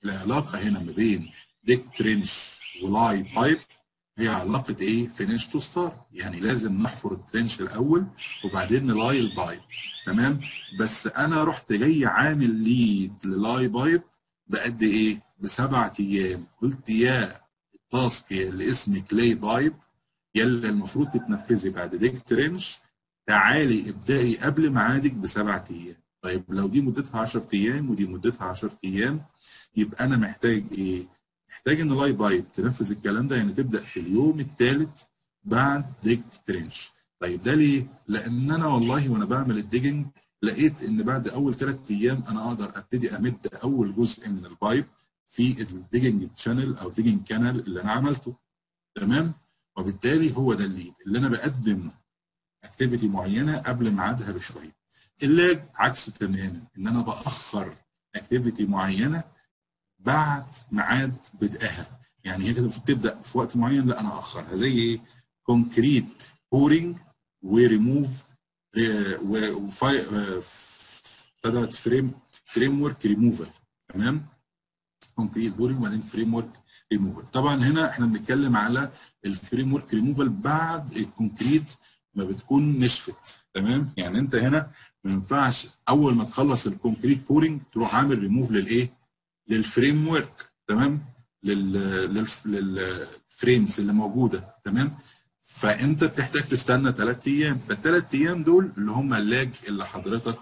العلاقه هنا ما بين ديك ترنش ولاي بايب هي علاقه ايه؟ فينيش تو ستارت يعني لازم نحفر الترنش الاول وبعدين نلاي البايب تمام؟ بس انا رحت جاي عامل ليد للاي بايب بقد ايه؟ بسبع ايام قلت يا التاسك اللي اسمه كلاي بايب يلا المفروض تتنفذي بعد ديك ترنش تعالي ابدأي قبل ميعادك بسبع ايام طيب لو دي مدتها 10 ايام ودي مدتها 10 ايام يبقى انا محتاج ايه؟ محتاج ان لاي بايب تنفذ الكلام ده يعني تبدا في اليوم الثالث بعد ديج ترنش طيب ده ليه؟ لان انا والله وانا بعمل الديجنج لقيت ان بعد اول ثلاث ايام انا اقدر ابتدي امد اول جزء من البايب في الديجنج تشانل او ديجنج كانال اللي انا عملته تمام؟ وبالتالي هو ده الليد اللي انا بقدم اكتيفيتي معينه قبل ميعادها بشويه. اللاج عكسه تماما ان انا باخر اكتيفيتي معينه بعد ميعاد بدءها يعني هي كده المفروض تبدا في وقت معين لا انا اخرها زي ايه؟ كونكريت بورنج وريموف ابتدت فريم فريم ورك ريموفال تمام؟ كونكريت بورنج وبعدين فريم ورك ريموفال طبعا هنا احنا بنتكلم على الفريم ورك ريموفال بعد الكونكريت ما بتكون نشفت تمام يعني انت هنا ما ينفعش اول ما تخلص الكونكريت بورنج تروح عامل ريموف للايه للفريم ورك تمام لل للفريمز اللي موجوده تمام فانت بتحتاج تستنى ثلاث ايام فالثلاث ايام دول اللي هم اللاج اللي حضرتك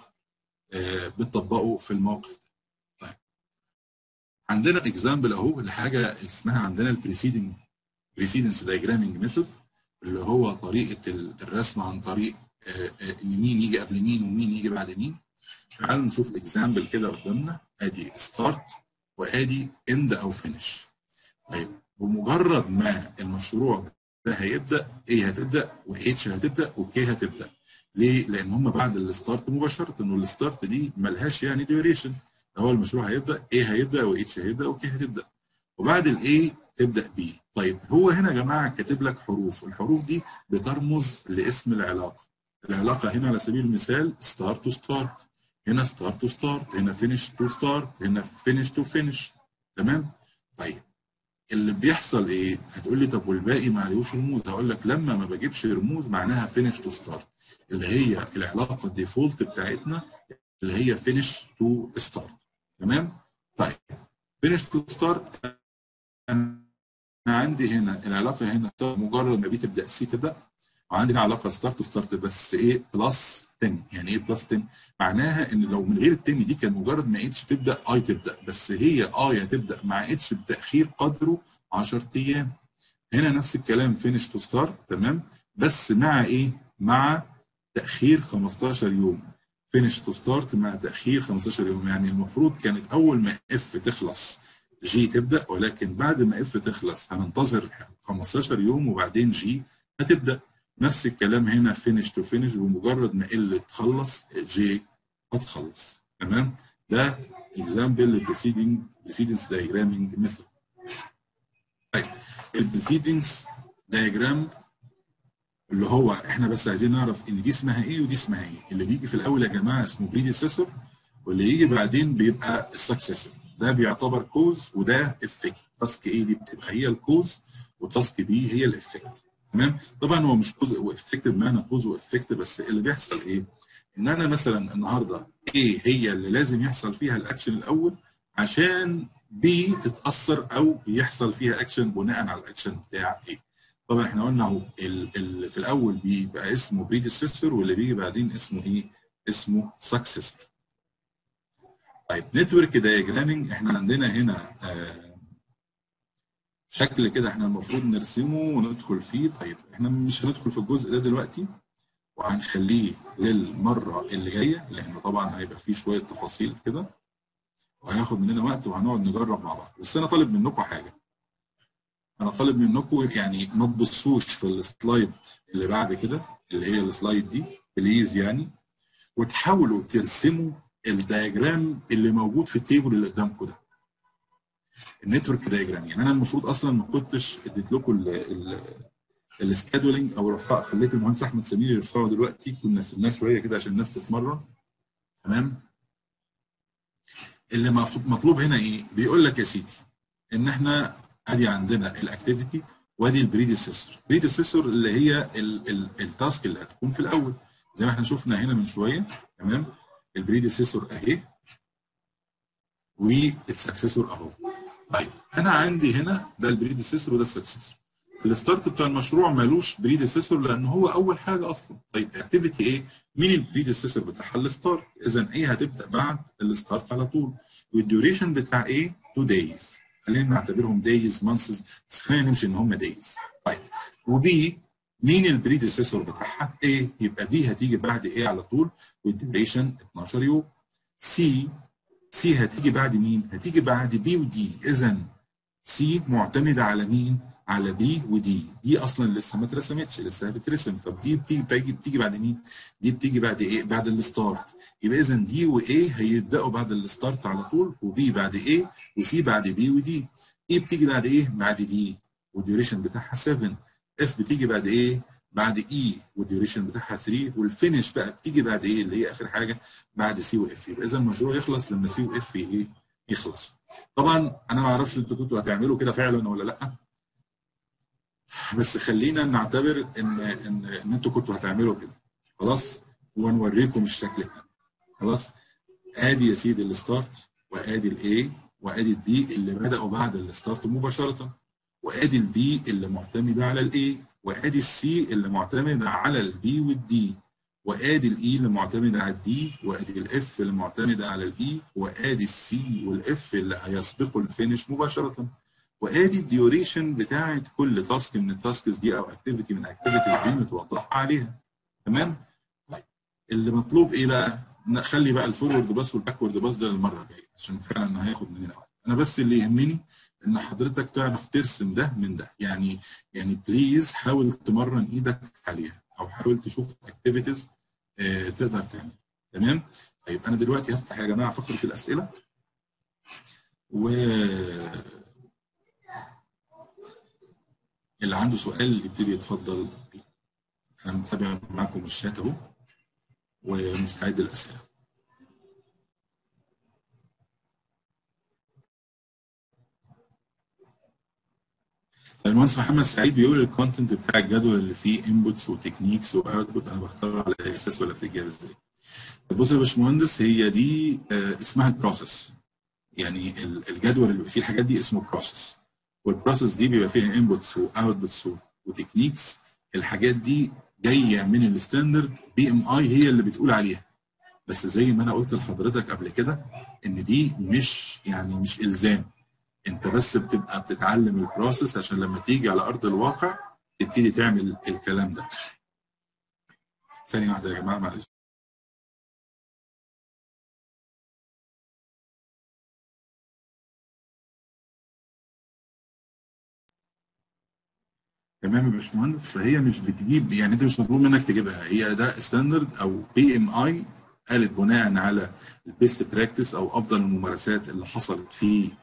بتطبقه في الموقف ده طيب عندنا اكزامبل اهو لحاجه اسمها عندنا البريسيدنج بريسيدنس دايجرامينج ميثود اللي هو طريقه الرسم عن طريق ان مين يجي قبل مين ومين يجي بعد مين تعالوا نشوف اكزامبل كده قدامنا ادي ستارت وادي اند او فينش طيب بمجرد ما المشروع ده هيبدا ايه هتبدا واتش هتبدا وكي هتبدا ليه؟ لان هم بعد الستارت مباشره والستارت دي ملهاش يعني ديوريشن هو المشروع هيبدا ايه هيبدا واتش هيبدا وكي هتبدا وبعد الاي تبدا بي طيب هو هنا يا جماعه كاتب لك حروف الحروف دي بترمز لاسم العلاقه العلاقه هنا على سبيل المثال ستارت تو ستارت هنا ستارت تو ستارت هنا فينش تو ستارت هنا فينش تو فينش تمام طيب اللي بيحصل ايه هتقول لي طب والباقي ما عليهوش رموز هقول لك لما ما بجيبش رموز معناها فينش تو ستارت اللي هي العلاقه الديفولت بتاعتنا اللي هي فينش تو ستارت تمام طيب فينش تو ستارت انا عندي هنا العلاقه هنا مجرد ما بي تبدا سي تبدا وعندنا علاقه ستارت تو ستارت بس ايه بلس 10 يعني ايه بلس 10 معناها ان لو من غير ال 10 دي كان مجرد ما اتش تبدا اي تبدا بس هي اي هتبدا مع اتش بتاخير قدره 10 ايام هنا نفس الكلام فينش تو ستارت تمام بس مع ايه مع تاخير 15 يوم فينش تو ستارت مع تاخير 15 يوم يعني المفروض كانت اول ما اف تخلص جي تبدا ولكن بعد ما اف تخلص هننتظر 15 يوم وبعدين جي هتبدا نفس الكلام هنا فينش تو فينش بمجرد ما ال تخلص جي هتخلص تمام ده اكزامبل للبريسيدنج بريسيدنس دايجرامينج ميثود طيب البريسيدنس دايجرام اللي هو احنا بس عايزين نعرف ان دي اسمها ايه ودي اسمها ايه اللي بيجي في الاول يا جماعه اسمه بريديسيسور واللي يجي بعدين بيبقى السكسيسور ده بيعتبر كوز وده افكت تاسك ايه دي بتبقى هي الكوز وتاسك بي هي الافكت تمام طبعا هو مش كوز وافكت بمعنى كوز وافكت بس اللي بيحصل ايه ان انا مثلا النهارده ايه هي اللي لازم يحصل فيها الاكشن الاول عشان بي تتاثر او يحصل فيها اكشن بناء على الاكشن بتاع ايه طبعا احنا قلنا اهو اللي في الاول بيبقى اسمه بريديسيسور واللي بيجي بعدين اسمه ايه اسمه سكسيسور طيب نتورك دايجرامينج احنا عندنا هنا آه شكل كده احنا المفروض نرسمه وندخل فيه طيب احنا مش هندخل في الجزء ده دلوقتي وهنخليه للمره اللي جايه لان طبعا هيبقى فيه شويه تفاصيل كده وهياخد مننا وقت وهنقعد نجرب مع بعض بس انا طالب منكم حاجه انا طالب منكم يعني ما تبصوش في السلايد اللي بعد كده اللي هي السلايد دي بليز يعني وتحاولوا ترسموا الدياجرام اللي موجود في التيبل اللي قدامكم ده النتورك دايجرام يعني انا المفروض اصلا ما كنتش اديت لكم السكادولينج او رفع خليت المهندس احمد سمير يرفعه دلوقتي كنا سيبناه شويه كده عشان الناس تتمرن تمام اللي مطلوب هنا ايه؟ بيقول لك يا سيدي ان احنا ادي عندنا الاكتيفيتي وادي البريديسيسور البريديسيسور اللي هي التاسك اللي هتكون في الاول زي ما احنا شفنا هنا من شويه تمام البريديسيسور اهي والسكسيسور اهو طيب انا عندي هنا ده البريديسيسور وده السكسيسور الستارت بتاع المشروع مالوش بريديسيسور لان هو اول حاجه اصلا طيب اكتيفيتي ايه مين البريديسيسور بتاعها الستارت اذا ايه هتبدا بعد الستارت على طول والديوريشن بتاع ايه 2 دايز خلينا نعتبرهم دايز مانثز بس خلينا نمشي ان هم دايز طيب وبي مين البريديسيسور بتاعها ايه يبقى بي هتيجي بعد ايه على طول والديوريشن 12 يوم سي سي هتيجي بعد مين هتيجي بعد بي ودي اذا سي معتمده على مين على بي ودي دي اصلا لسه ما اترسمتش لسه هتترسم طب دي بتيجي بتيجي بتيجي بعد مين دي بتيجي بعد ايه بعد الستارت يبقى اذا دي وايه هيبداوا بعد الستارت على طول وبي بعد ايه وسي بعد بي ودي اي بتيجي بعد ايه بعد دي والديوريشن بتاعها 7 اف بتيجي بعد ايه بعد اي والديوريشن بتاعها 3 والفينش بقى بتيجي بعد ايه اللي هي اخر حاجه بعد سي واف يبقى اذا المشروع يخلص لما سي واف ايه يخلص طبعا انا ما اعرفش انتوا كنتوا هتعملوا كده فعلا ولا لا بس خلينا نعتبر ان ان ان انتوا كنتوا هتعملوا كده خلاص ونوريكم الشكل كده خلاص ادي يا سيدي الستارت وادي الاي وادي الدي اللي بداوا بعد الستارت مباشره وادي البي اللي معتمده على الاي وادي السي اللي معتمده على البي والدي وادي الاي اللي معتمده على الدي وادي الاف اللي معتمده على الاي وادي السي والاف اللي هيسبقوا الفينش مباشره وادي الديوريشن بتاعت كل تاسك من التاسكس دي او اكتيفيتي من الاكتيفيتيز دي متوضحه عليها تمام طيب اللي مطلوب ايه بقى نخلي بقى الفورورد باس والباكورد باس ده للمره الجايه عشان فعلا هياخد مننا وقت انا بس اللي يهمني ان حضرتك تعرف ترسم ده من ده يعني يعني بليز حاول تمرن ايدك عليها او حاول تشوف اكتيفيتيز آه تقدر تعمل تمام طيب انا دلوقتي هفتح يا جماعه فقره الاسئله و اللي عنده سؤال يبتدي يتفضل بيه. انا متابع معاكم الشات اهو ومستعد للاسئله المهندس محمد سعيد بيقول الكونتنت بتاع الجدول اللي فيه انبوتس وتكنيكس واوتبوت انا بختار على اساس ولا بتتجاب ازاي؟ بص يا باشمهندس هي دي اسمها البروسيس يعني الجدول اللي فيه الحاجات دي اسمه بروسيس والبروسيس دي بيبقى فيها انبوتس واوتبوتس وتكنيكس الحاجات دي جايه من الستاندرد بي ام اي هي اللي بتقول عليها بس زي ما انا قلت لحضرتك قبل كده ان دي مش يعني مش الزام انت بس بتبقى بتتعلم البروسيس عشان لما تيجي على ارض الواقع تبتدي تعمل الكلام ده ثانيه واحده يا جماعه معلش تمام يا باشمهندس فهي مش بتجيب يعني انت مش مطلوب منك تجيبها هي ده ستاندرد او بي ام اي قالت بناء على البيست براكتس او افضل الممارسات اللي حصلت في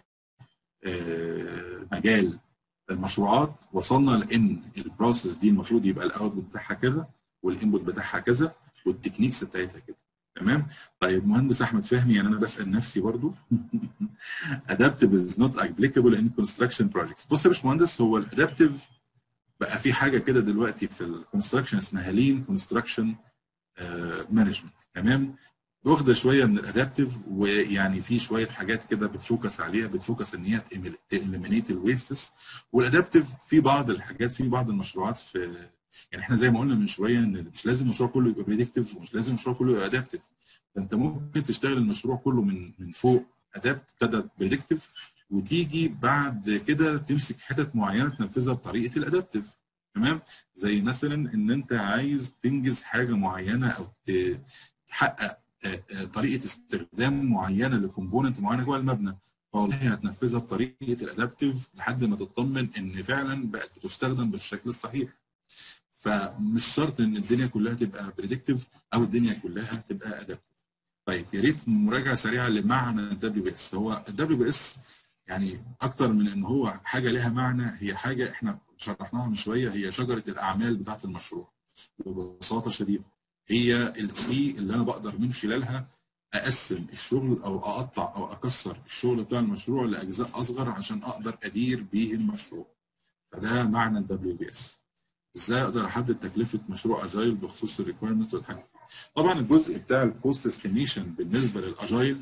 مجال المشروعات وصلنا لان البروسيس دي المفروض يبقى الاوتبوت بتاعها كذا والانبوت بتاعها كذا والتكنيكس بتاعتها كده تمام طيب مهندس احمد فهمي يعني انا بسال نفسي برضو adaptive is not applicable in construction projects بص يا باشمهندس هو الادابتيف بقى في حاجه كده دلوقتي في الكونستراكشن اسمها لين كونستراكشن مانجمنت تمام واخده شويه من الادابتيف ويعني في شويه حاجات كده بتفوكس عليها بتفوكس ان هي تإليمينيت الويستس والادابتيف في بعض الحاجات في بعض المشروعات في يعني احنا زي ما قلنا من شويه ان مش لازم المشروع كله يبقى بريدكتيف ومش لازم المشروع كله يبقى ادابتيف فانت ممكن تشتغل المشروع كله من من فوق ادابت ابتدى بريدكتيف وتيجي بعد كده تمسك حتت معينه تنفذها بطريقه الادابتيف تمام زي مثلا ان انت عايز تنجز حاجه معينه او تحقق طريقه استخدام معينه لكومبوننت معينه جوه المبنى فوالله هتنفذها بطريقه الادابتيف لحد ما تطمن ان فعلا بقت بتستخدم بالشكل الصحيح فمش شرط ان الدنيا كلها تبقى بريدكتيف او الدنيا كلها تبقى ادابتيف طيب يا ريت مراجعه سريعه لمعنى الدبليو بي اس هو الدبليو بي اس يعني اكتر من ان هو حاجه لها معنى هي حاجه احنا شرحناها من شويه هي شجره الاعمال بتاعه المشروع ببساطه شديده هي التري اللي انا بقدر من خلالها اقسم الشغل او اقطع او اكسر الشغل بتاع المشروع لاجزاء اصغر عشان اقدر ادير بيه المشروع فده معنى الدبليو بي اس ازاي اقدر احدد تكلفه مشروع اجايل بخصوص الريكويرمنت والحاجات طبعا الجزء بتاع الكوست استيميشن بالنسبه للاجايل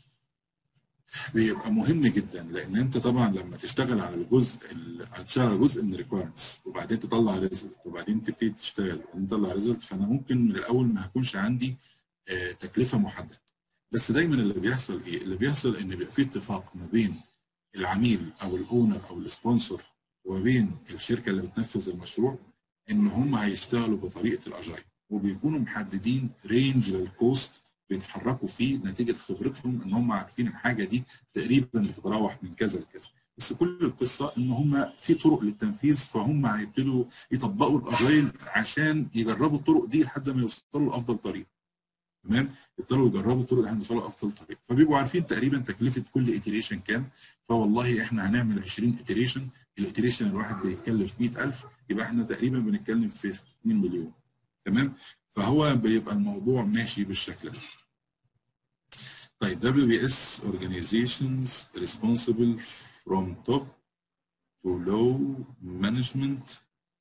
بيبقى مهم جدا لان انت طبعا لما تشتغل على الجزء هتشتغل على جزء من الريكويرمنتس وبعدين تطلع ريزلت وبعدين تبتدي تشتغل وبعدين تطلع ريزلت فانا ممكن من الاول ما هيكونش عندي آه تكلفه محدده بس دايما اللي بيحصل ايه؟ اللي بيحصل ان بيبقى في اتفاق ما بين العميل او الاونر او السبونسر وما بين الشركه اللي بتنفذ المشروع ان هم هيشتغلوا بطريقه الاجايل وبيكونوا محددين رينج للكوست بيتحركوا فيه نتيجه خبرتهم ان هم عارفين الحاجه دي تقريبا بتتراوح من كذا لكذا بس كل القصه ان هم في طرق للتنفيذ فهم هيبتدوا يطبقوا الاجايل عشان يجربوا الطرق دي لحد ما يوصلوا لافضل طريقه تمام يفضلوا يجربوا الطرق لحد ما يوصلوا لافضل طريقه فبيبقوا عارفين تقريبا تكلفه كل ايتريشن كام فوالله احنا هنعمل 20 ايتريشن الايتريشن الواحد بيتكلف 100000 يبقى احنا تقريبا بنتكلم في 2 مليون تمام فهو بيبقى الموضوع ماشي بالشكل ده طيب WBS organizations responsible from top to low management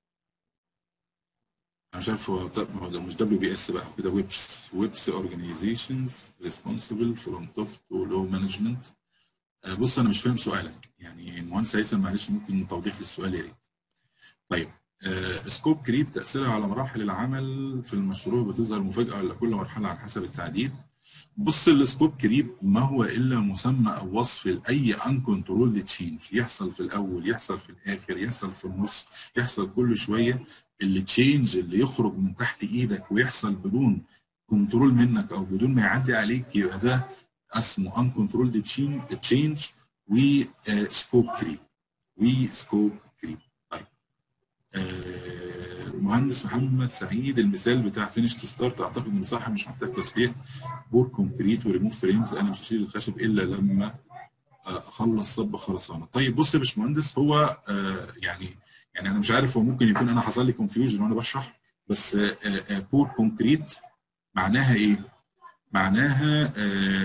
انا مش عارف هو هو ده مش دبليو بي اس بقى كده ويبس ويبس اورجانيزيشنز ريسبونسبل فروم توب تو لو مانجمنت بص انا مش فاهم سؤالك يعني المهندس هيثم معلش ممكن توضيح للسؤال يا ريت طيب سكوب كريب تاثيرها على مراحل العمل في المشروع بتظهر مفاجاه ولا كل مرحله على حسب التعديل بص السكوب كريب ما هو الا مسمى او وصف لاي ان كنترول تشينج يحصل في الاول يحصل في الاخر يحصل في النص يحصل كل شويه اللي تشينج اللي يخرج من تحت ايدك ويحصل بدون كنترول منك او بدون ما يعدي عليك يبقى ده اسمه ان كنترول تشينج وسكوب كريب وسكوب كريب طيب المهندس محمد سعيد المثال بتاع فينش تو ستارت اعتقد انه صح مش محتاج تصحيح بور كونكريت وريموف فريمز انا مش هشيل الخشب الا لما اخلص صب خرسانه طيب بص يا باشمهندس هو يعني يعني انا مش عارف هو ممكن يكون انا حصل لي كونفيوجن وانا بشرح بس بور كونكريت معناها ايه؟ معناها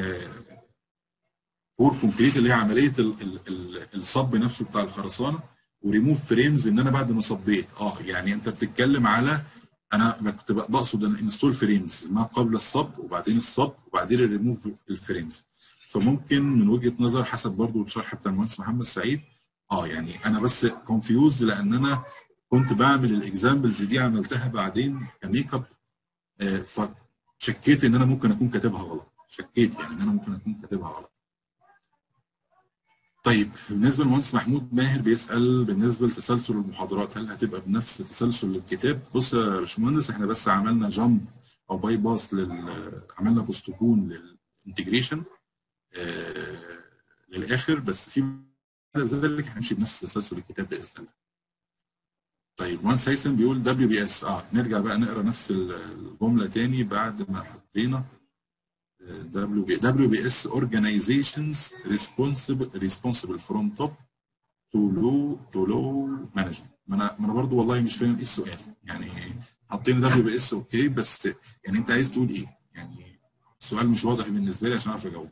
بور كونكريت اللي هي عمليه الصب نفسه بتاع الخرسانه وريموف فريمز ان انا بعد ما صبيت اه يعني انت بتتكلم على انا كنت بقصد ان انستول فريمز ما قبل الصب وبعدين الصب وبعدين الريموف الفريمز فممكن من وجهه نظر حسب برضو الشرح بتاع المهندس محمد سعيد اه يعني انا بس كونفيوز لان انا كنت بعمل الاكزامبلز دي عملتها بعدين كميك اب آه فشكيت ان انا ممكن اكون كاتبها غلط شكيت يعني ان انا ممكن اكون كاتبها غلط طيب بالنسبه للمهندس محمود ماهر بيسال بالنسبه لتسلسل المحاضرات هل هتبقى بنفس تسلسل الكتاب؟ بص يا باشمهندس احنا بس عملنا جامب او باي باس لل عملنا بوستكون للانتجريشن آه للاخر بس في ذلك هنمشي بنفس تسلسل الكتاب باذن الله. طيب مهندس هيثم بيقول دبليو بي اس اه نرجع بقى نقرا نفس الجمله تاني بعد ما حطينا WBS organizations responsible responsible from top to low to low management ما انا ما انا برضه والله مش فاهم ايه السؤال يعني حاطين دبليو بي اس اوكي بس يعني انت عايز تقول ايه؟ يعني السؤال مش واضح بالنسبه لي عشان اعرف اجاوب.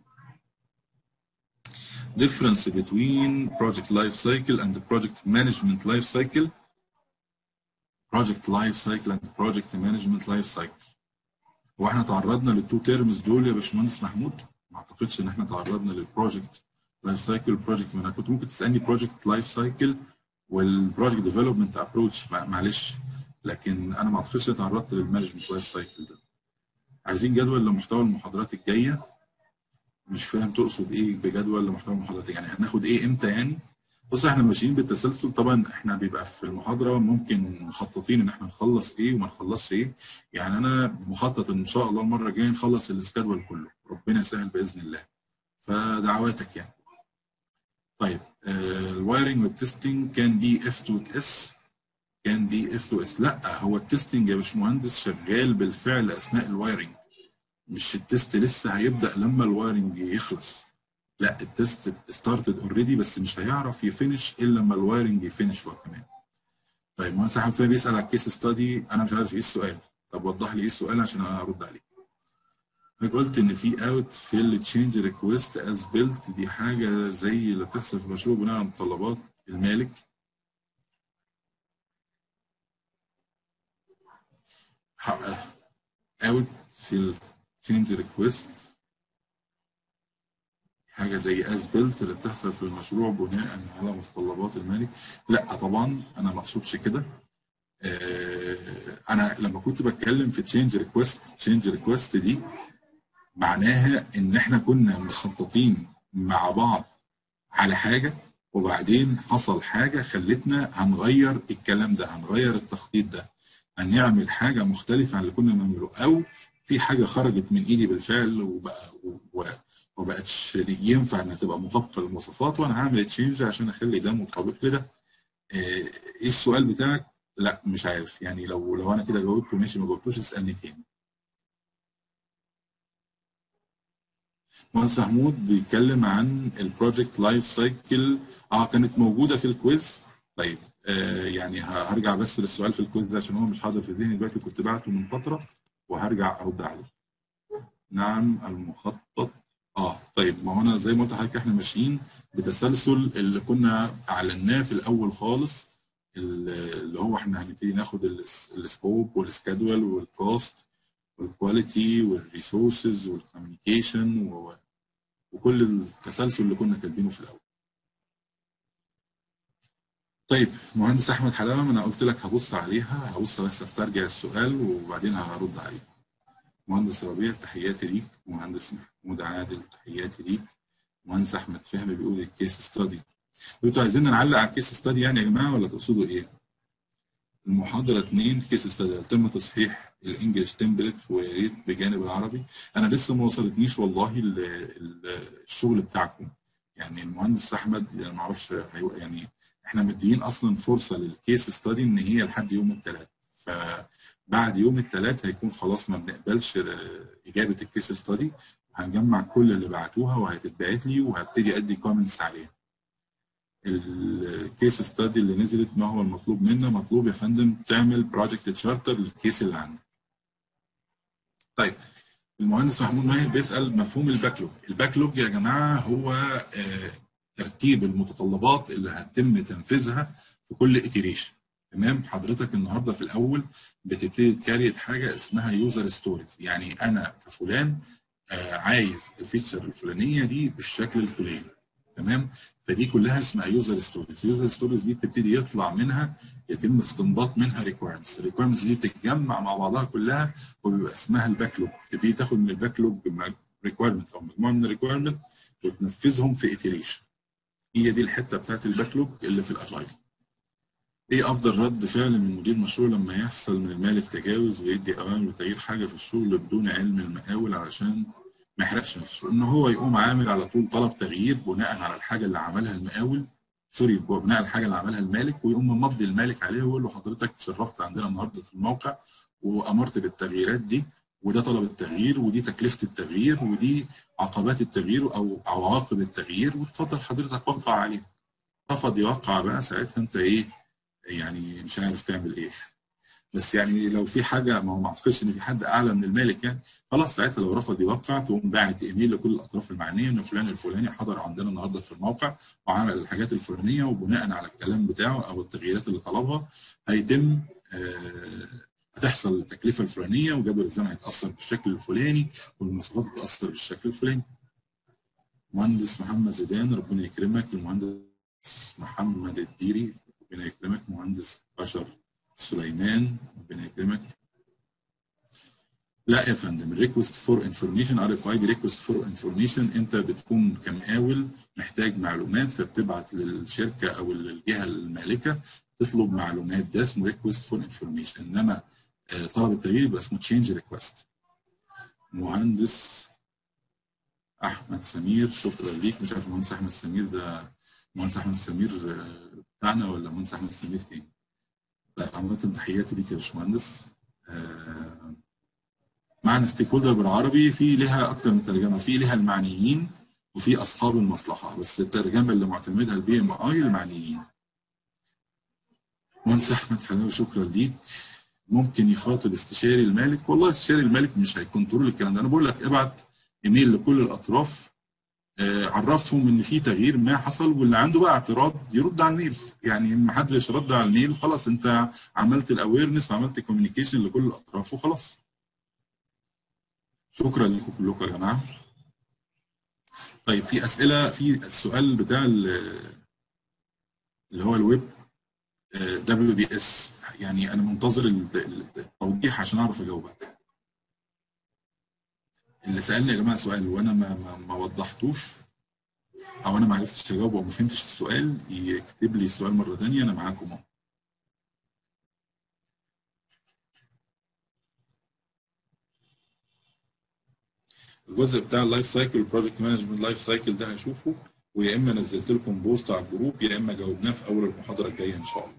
difference between project life cycle and project management life cycle project life cycle and project management life cycle هو احنا تعرضنا للتو تيرمز دول يا باشمهندس محمود؟ ما اعتقدش ان احنا تعرضنا للبروجكت لايف سايكل والبروجكت انا كنت ممكن تسالني بروجكت لايف سايكل والبروجكت ديفلوبمنت ابروتش معلش لكن انا ما اعتقدش اني تعرضت للمانجمنت لايف سايكل ده. عايزين جدول لمحتوى المحاضرات الجايه مش فاهم تقصد ايه بجدول لمحتوى المحاضرات يعني هناخد ايه امتى يعني؟ بص احنا ماشيين بالتسلسل طبعا احنا بيبقى في المحاضره ممكن مخططين ان احنا نخلص ايه وما نخلصش ايه يعني انا مخطط ان شاء الله المره الجايه نخلص السكادول كله ربنا يسهل باذن الله فدعواتك يعني طيب الوايرنج والتستنج كان دي اف تو اس كان دي اف تو اس لا هو التستنج يا باشمهندس شغال بالفعل اثناء الوايرنج مش التست لسه هيبدا لما الوايرنج يخلص لا التست ستارتد اوريدي بس مش هيعرف يفنش الا لما الوايرنج يفنش هو كمان. طيب مهندس احمد فهمي بيسال على الكيس ستادي انا مش عارف ايه السؤال طب وضح لي ايه السؤال عشان ارد عليك. انا قلت ان في اوت في التشينج ريكويست از بيلت دي حاجه زي اللي بتحصل في المشروع بناء على متطلبات المالك اوت في التشينج ريكويست حاجه زي از بيلت اللي بتحصل في المشروع بناء على متطلبات المالك لا طبعا انا ما اقصدش كده انا لما كنت بتكلم في تشينج ريكويست تشينج ريكويست دي معناها ان احنا كنا مخططين مع بعض على حاجه وبعدين حصل حاجه خلتنا هنغير الكلام ده هنغير التخطيط ده هنعمل حاجه مختلفه عن اللي كنا بنعمله او في حاجه خرجت من ايدي بالفعل وبقى وبقتش ينفع انها تبقى مطابقه للمواصفات وانا هعمل تشينج عشان اخلي ده مطابق لده ايه السؤال بتاعك لا مش عارف يعني لو لو انا كده جاوبته ماشي ما جاوبتوش اسالني تاني مهندس محمود بيتكلم عن البروجكت لايف سايكل اه كانت موجوده في الكويز طيب آه يعني هرجع بس للسؤال في الكويز ده عشان هو مش حاضر في ذهني دلوقتي كنت بعته من فتره وهرجع ارد عليه نعم المخطط اه طيب ما هو انا زي ما قلت لحضرتك احنا ماشيين بتسلسل اللي كنا اعلناه في الاول خالص اللي هو احنا هنبتدي ناخد السكوب والسكادول والكوست والكواليتي والريسورسز والكوميونيكيشن وكل التسلسل اللي كنا كاتبينه في الاول. طيب مهندس احمد حلاوه انا قلت لك هبص عليها هبص بس استرجع السؤال وبعدين هرد عليه. مهندس ربيع تحياتي ليك مهندس محمود عادل تحياتي ليك مهندس احمد فهمي بيقول الكيس ستادي انتوا عايزين نعلق على الكيس ستادي يعني يا جماعه ولا تقصدوا ايه؟ المحاضره 2 كيس ستادي هل تم تصحيح الانجليش تمبلت ويا ريت بجانب العربي انا لسه ما وصلتنيش والله الشغل بتاعكم يعني المهندس احمد يعني ما اعرفش يعني احنا مديين اصلا فرصه للكيس ستادي ان هي لحد يوم الثلاث فبعد يوم الثلاث هيكون خلاص ما بنقبلش اجابه الكيس ستادي هنجمع كل اللي بعتوها وهتتبعت لي وهبتدي ادي كومنتس عليها الكيس ستادي اللي نزلت ما هو المطلوب منا مطلوب يا فندم تعمل بروجكت تشارتر للكيس اللي عندك طيب المهندس محمود ماهر بيسال مفهوم الباكلوج الباكلوج يا جماعه هو آه ترتيب المتطلبات اللي هتم تنفيذها في كل اتيريشن تمام حضرتك النهارده في الاول بتبتدي تكريت حاجه اسمها يوزر ستوريز يعني انا كفلان آه عايز الفيتشر الفلانيه دي بالشكل الفلاني تمام فدي كلها اسمها يوزر ستوريز يوزر ستوريز دي بتبتدي يطلع منها يتم استنباط منها ريكويرمنتس الريكويرمنتس دي بتتجمع مع بعضها كلها وبيبقى اسمها الباكلوج تبتدي تاخد من الباكلوج ريكويرمنت او مجموعه من الريكويرمنت وتنفذهم في اتريشن هي دي الحته بتاعت الباكلوج اللي في الاجايل ايه افضل رد فعل من مدير مشروع لما يحصل من المالك تجاوز ويدي اوامر بتغيير حاجه في الشغل بدون علم المقاول علشان ما يحرقش نفسه ان هو يقوم عامل على طول طلب تغيير بناء على الحاجه اللي عملها المقاول سوري بناء على الحاجه اللي عملها المالك ويقوم ممضي المالك عليه ويقول له حضرتك شرفت عندنا النهارده في الموقع وامرت بالتغييرات دي وده طلب التغيير ودي تكلفه التغيير ودي عقبات التغيير او عواقب التغيير وتفضل حضرتك وقع عليه رفض يوقع بقى ساعتها انت ايه يعني مش عارف تعمل ايه بس يعني لو في حاجه ما هو ما اعتقدش ان في حد اعلى من المالك يعني خلاص ساعتها لو رفض يوقع تقوم باعت ايميل لكل الاطراف المعنيه ان فلان الفلاني حضر عندنا النهارده في الموقع وعمل الحاجات الفلانيه وبناء على الكلام بتاعه او التغييرات اللي طلبها هيتم آه هتحصل التكلفه الفلانيه وجدول الزمن هيتاثر بالشكل الفلاني والمواصفات هتتاثر بالشكل الفلاني. مهندس محمد زيدان ربنا يكرمك المهندس محمد الديري ربنا يكرمك مهندس بشر سليمان ربنا يكرمك لا يا فندم الريكوست فور انفورميشن ار اف اي دي ريكوست فور انفورميشن انت بتكون كمقاول محتاج معلومات فبتبعت للشركه او الجهه المالكه تطلب معلومات ده اسمه ريكوست فور انفورميشن انما طلب التغيير يبقى اسمه تشينج ريكوست مهندس احمد سمير شكرا ليك مش عارف المهندس احمد سمير ده مهندس احمد سمير بتاعنا ولا مهندس احمد سمير تاني لا عامة تحياتي ليك يا باشمهندس آه معنى ستيك هولدر بالعربي في لها اكتر من ترجمه في لها المعنيين وفي اصحاب المصلحه بس الترجمه اللي معتمدها البي ام اي المعنيين مهندس احمد حلاوي شكرا ليك ممكن يخاطب استشاري المالك والله استشاري المالك مش هيكنترول الكلام ده انا بقول لك ابعت ايميل لكل الاطراف آه، عرفهم ان في تغيير ما حصل واللي عنده بقى اعتراض يرد على الميل يعني ما حدش رد على الميل خلاص انت عملت الاويرنس وعملت كوميونيكيشن لكل الاطراف وخلاص شكرا لكم كلكم يا جماعه طيب في اسئله في السؤال بتاع ال- اللي هو الويب دبليو بي اس يعني انا منتظر ال- التوضيح عشان اعرف اجاوبك اللي سالني يا جماعه سؤال وانا ما ما, ما وضحتوش او انا ما عرفتش اجاوبه او ما فهمتش السؤال يكتب لي السؤال مره ثانيه انا معاكم اهو الجزء بتاع اللايف سايكل البروجكت مانجمنت لايف سايكل ده هشوفه ويا اما نزلت لكم بوست على الجروب يا اما جاوبناه في اول المحاضره الجايه ان شاء الله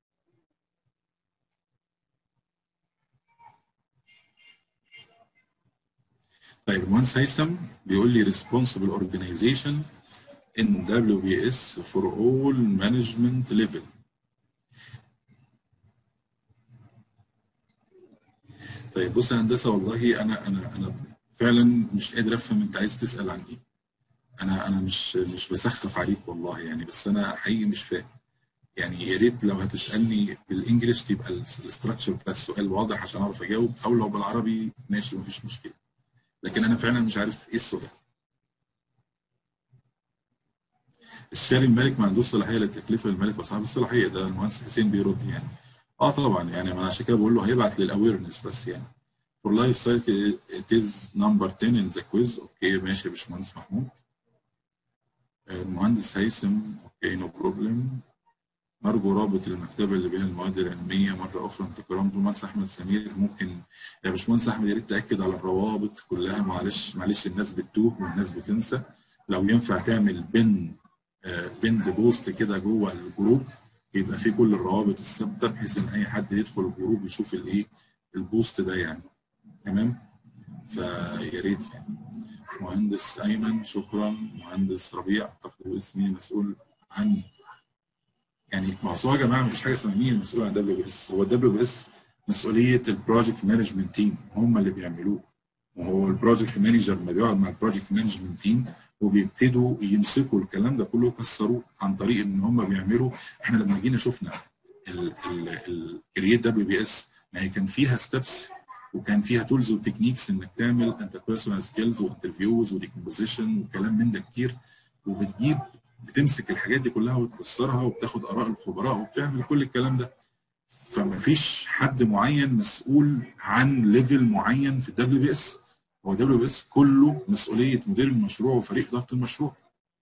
طيب المهندس هيثم بيقول لي responsible organization in WBS for all management level طيب بص يا هندسه والله انا انا انا فعلا مش قادر افهم انت عايز تسال عن ايه انا انا مش مش بسخف عليك والله يعني بس انا حقيقي مش فاهم يعني يا ريت لو هتسالني بالانجلش تبقى الاستراكشر بتاع السؤال واضح عشان اعرف اجاوب او لو بالعربي ماشي مفيش مشكله لكن انا فعلا مش عارف ايه السؤال الشاري المالك ما عندوش صلاحيه للتكلفه للمالك وصاحب الصلاحيه ده المهندس حسين بيرد يعني اه طبعا يعني ما انا عشان كده بقول له هيبعت للاويرنس بس يعني for life cycle it is number 10 in the quiz اوكي ماشي يا باشمهندس محمود المهندس هيثم اوكي نو بروبلم نرجو رابط المكتبه اللي بها المواد العلميه مره اخرى انت كرام باشمهندس احمد سمير ممكن يا باشمهندس احمد يا ريت تاكد على الروابط كلها معلش معلش الناس بتتوه والناس بتنسى لو ينفع تعمل بن بند بوست كده جوه الجروب يبقى فيه كل الروابط الثابته بحيث ان اي حد يدخل الجروب يشوف الايه البوست ده يعني تمام فيا ريت يعني مهندس ايمن شكرا مهندس ربيع اعتقد هو اسمي مسؤول عن يعني ما هو يا جماعه مفيش حاجه اسمها مين المسؤول عن دبليو بي اس هو الدبليو بي اس مسؤوليه البروجكت مانجمنت تيم هم اللي بيعملوه وهو البروجكت مانجر لما بيقعد مع البروجكت مانجمنت تيم وبيبتدوا يمسكوا الكلام ده كله يكسروه عن طريق ان هم بيعملوا احنا لما جينا شفنا الكرييت دبليو بي اس ما هي كان فيها ستيبس وكان فيها تولز وتكنيكس انك تعمل انت بيرسونال سكيلز وانترفيوز وديكومبوزيشن وكلام من ده كتير وبتجيب بتمسك الحاجات دي كلها وتكسرها وبتاخد اراء الخبراء وبتعمل كل الكلام ده فما فيش حد معين مسؤول عن ليفل معين في الدبليو بي اس هو الدبليو بي اس كله مسؤوليه مدير المشروع وفريق اداره المشروع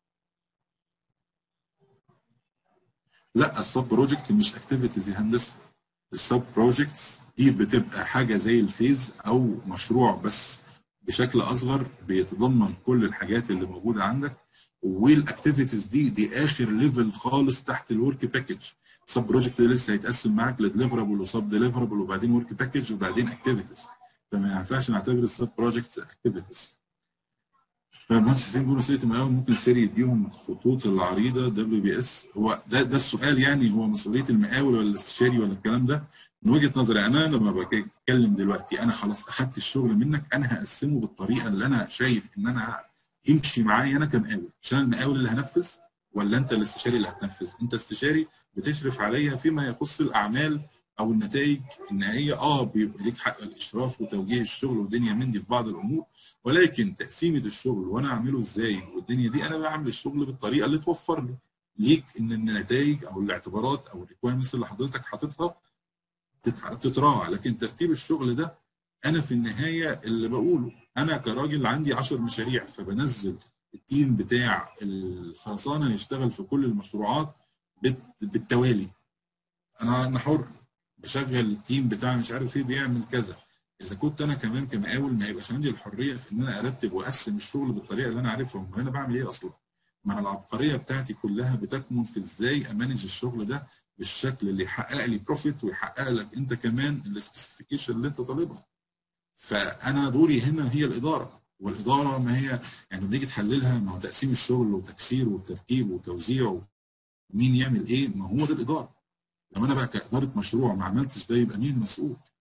لا السب بروجكت مش اكتيفيتيز يا هندسه السب بروجكتس دي بتبقى حاجه زي الفيز او مشروع بس بشكل اصغر بيتضمن كل الحاجات اللي موجوده عندك والاكتيفيتيز دي دي اخر ليفل خالص تحت الورك باكج السب بروجكت لسه هيتقسم معاك لديليفربل وسب ديليفربل وبعدين ورك باكج وبعدين اكتيفيتيز فما ينفعش نعتبر السب بروجكت اكتيفيتيز فالمهندس حسين بيقول وسيله المقاول ممكن السيري يديهم الخطوط العريضه دبليو بي اس هو ده ده السؤال يعني هو مسؤوليه المقاول ولا الاستشاري ولا الكلام ده من وجهه نظري انا لما بتكلم دلوقتي انا خلاص اخدت الشغل منك انا هقسمه بالطريقه اللي انا شايف ان انا يمشي معايا انا كمقاول مش انا المقاول اللي هنفذ ولا انت الاستشاري اللي هتنفذ انت استشاري بتشرف عليا فيما يخص الاعمال او النتائج النهائيه اه بيبقى ليك حق الاشراف وتوجيه الشغل والدنيا من دي في بعض الامور ولكن تقسيمه الشغل وانا اعمله ازاي والدنيا دي انا بعمل الشغل بالطريقه اللي توفر لي ليك ان النتائج او الاعتبارات او الريكويرمنتس اللي حضرتك حاططها تتراعى لكن ترتيب الشغل ده انا في النهايه اللي بقوله انا كراجل عندي 10 مشاريع فبنزل التيم بتاع الخرسانه يشتغل في كل المشروعات بالتوالي انا انا حر بشغل التيم بتاع مش عارف ايه بيعمل كذا اذا كنت انا كمان كمقاول ما يبقاش عندي الحريه في ان انا ارتب واقسم الشغل بالطريقه اللي انا عارفها امال انا بعمل ايه اصلا؟ ما العبقريه بتاعتي كلها بتكمن في ازاي امانج الشغل ده بالشكل اللي يحقق لي بروفيت ويحقق لك انت كمان السبيسيفيكيشن اللي انت طالبها. فانا دوري هنا هي الاداره والاداره ما هي يعني بنيجي تحللها ما هو تقسيم الشغل وتكسير وترتيب وتوزيع ومين يعمل ايه ما هو ده الاداره. لو انا بقى كاداره مشروع ما عملتش ده يبقى مين المسؤول؟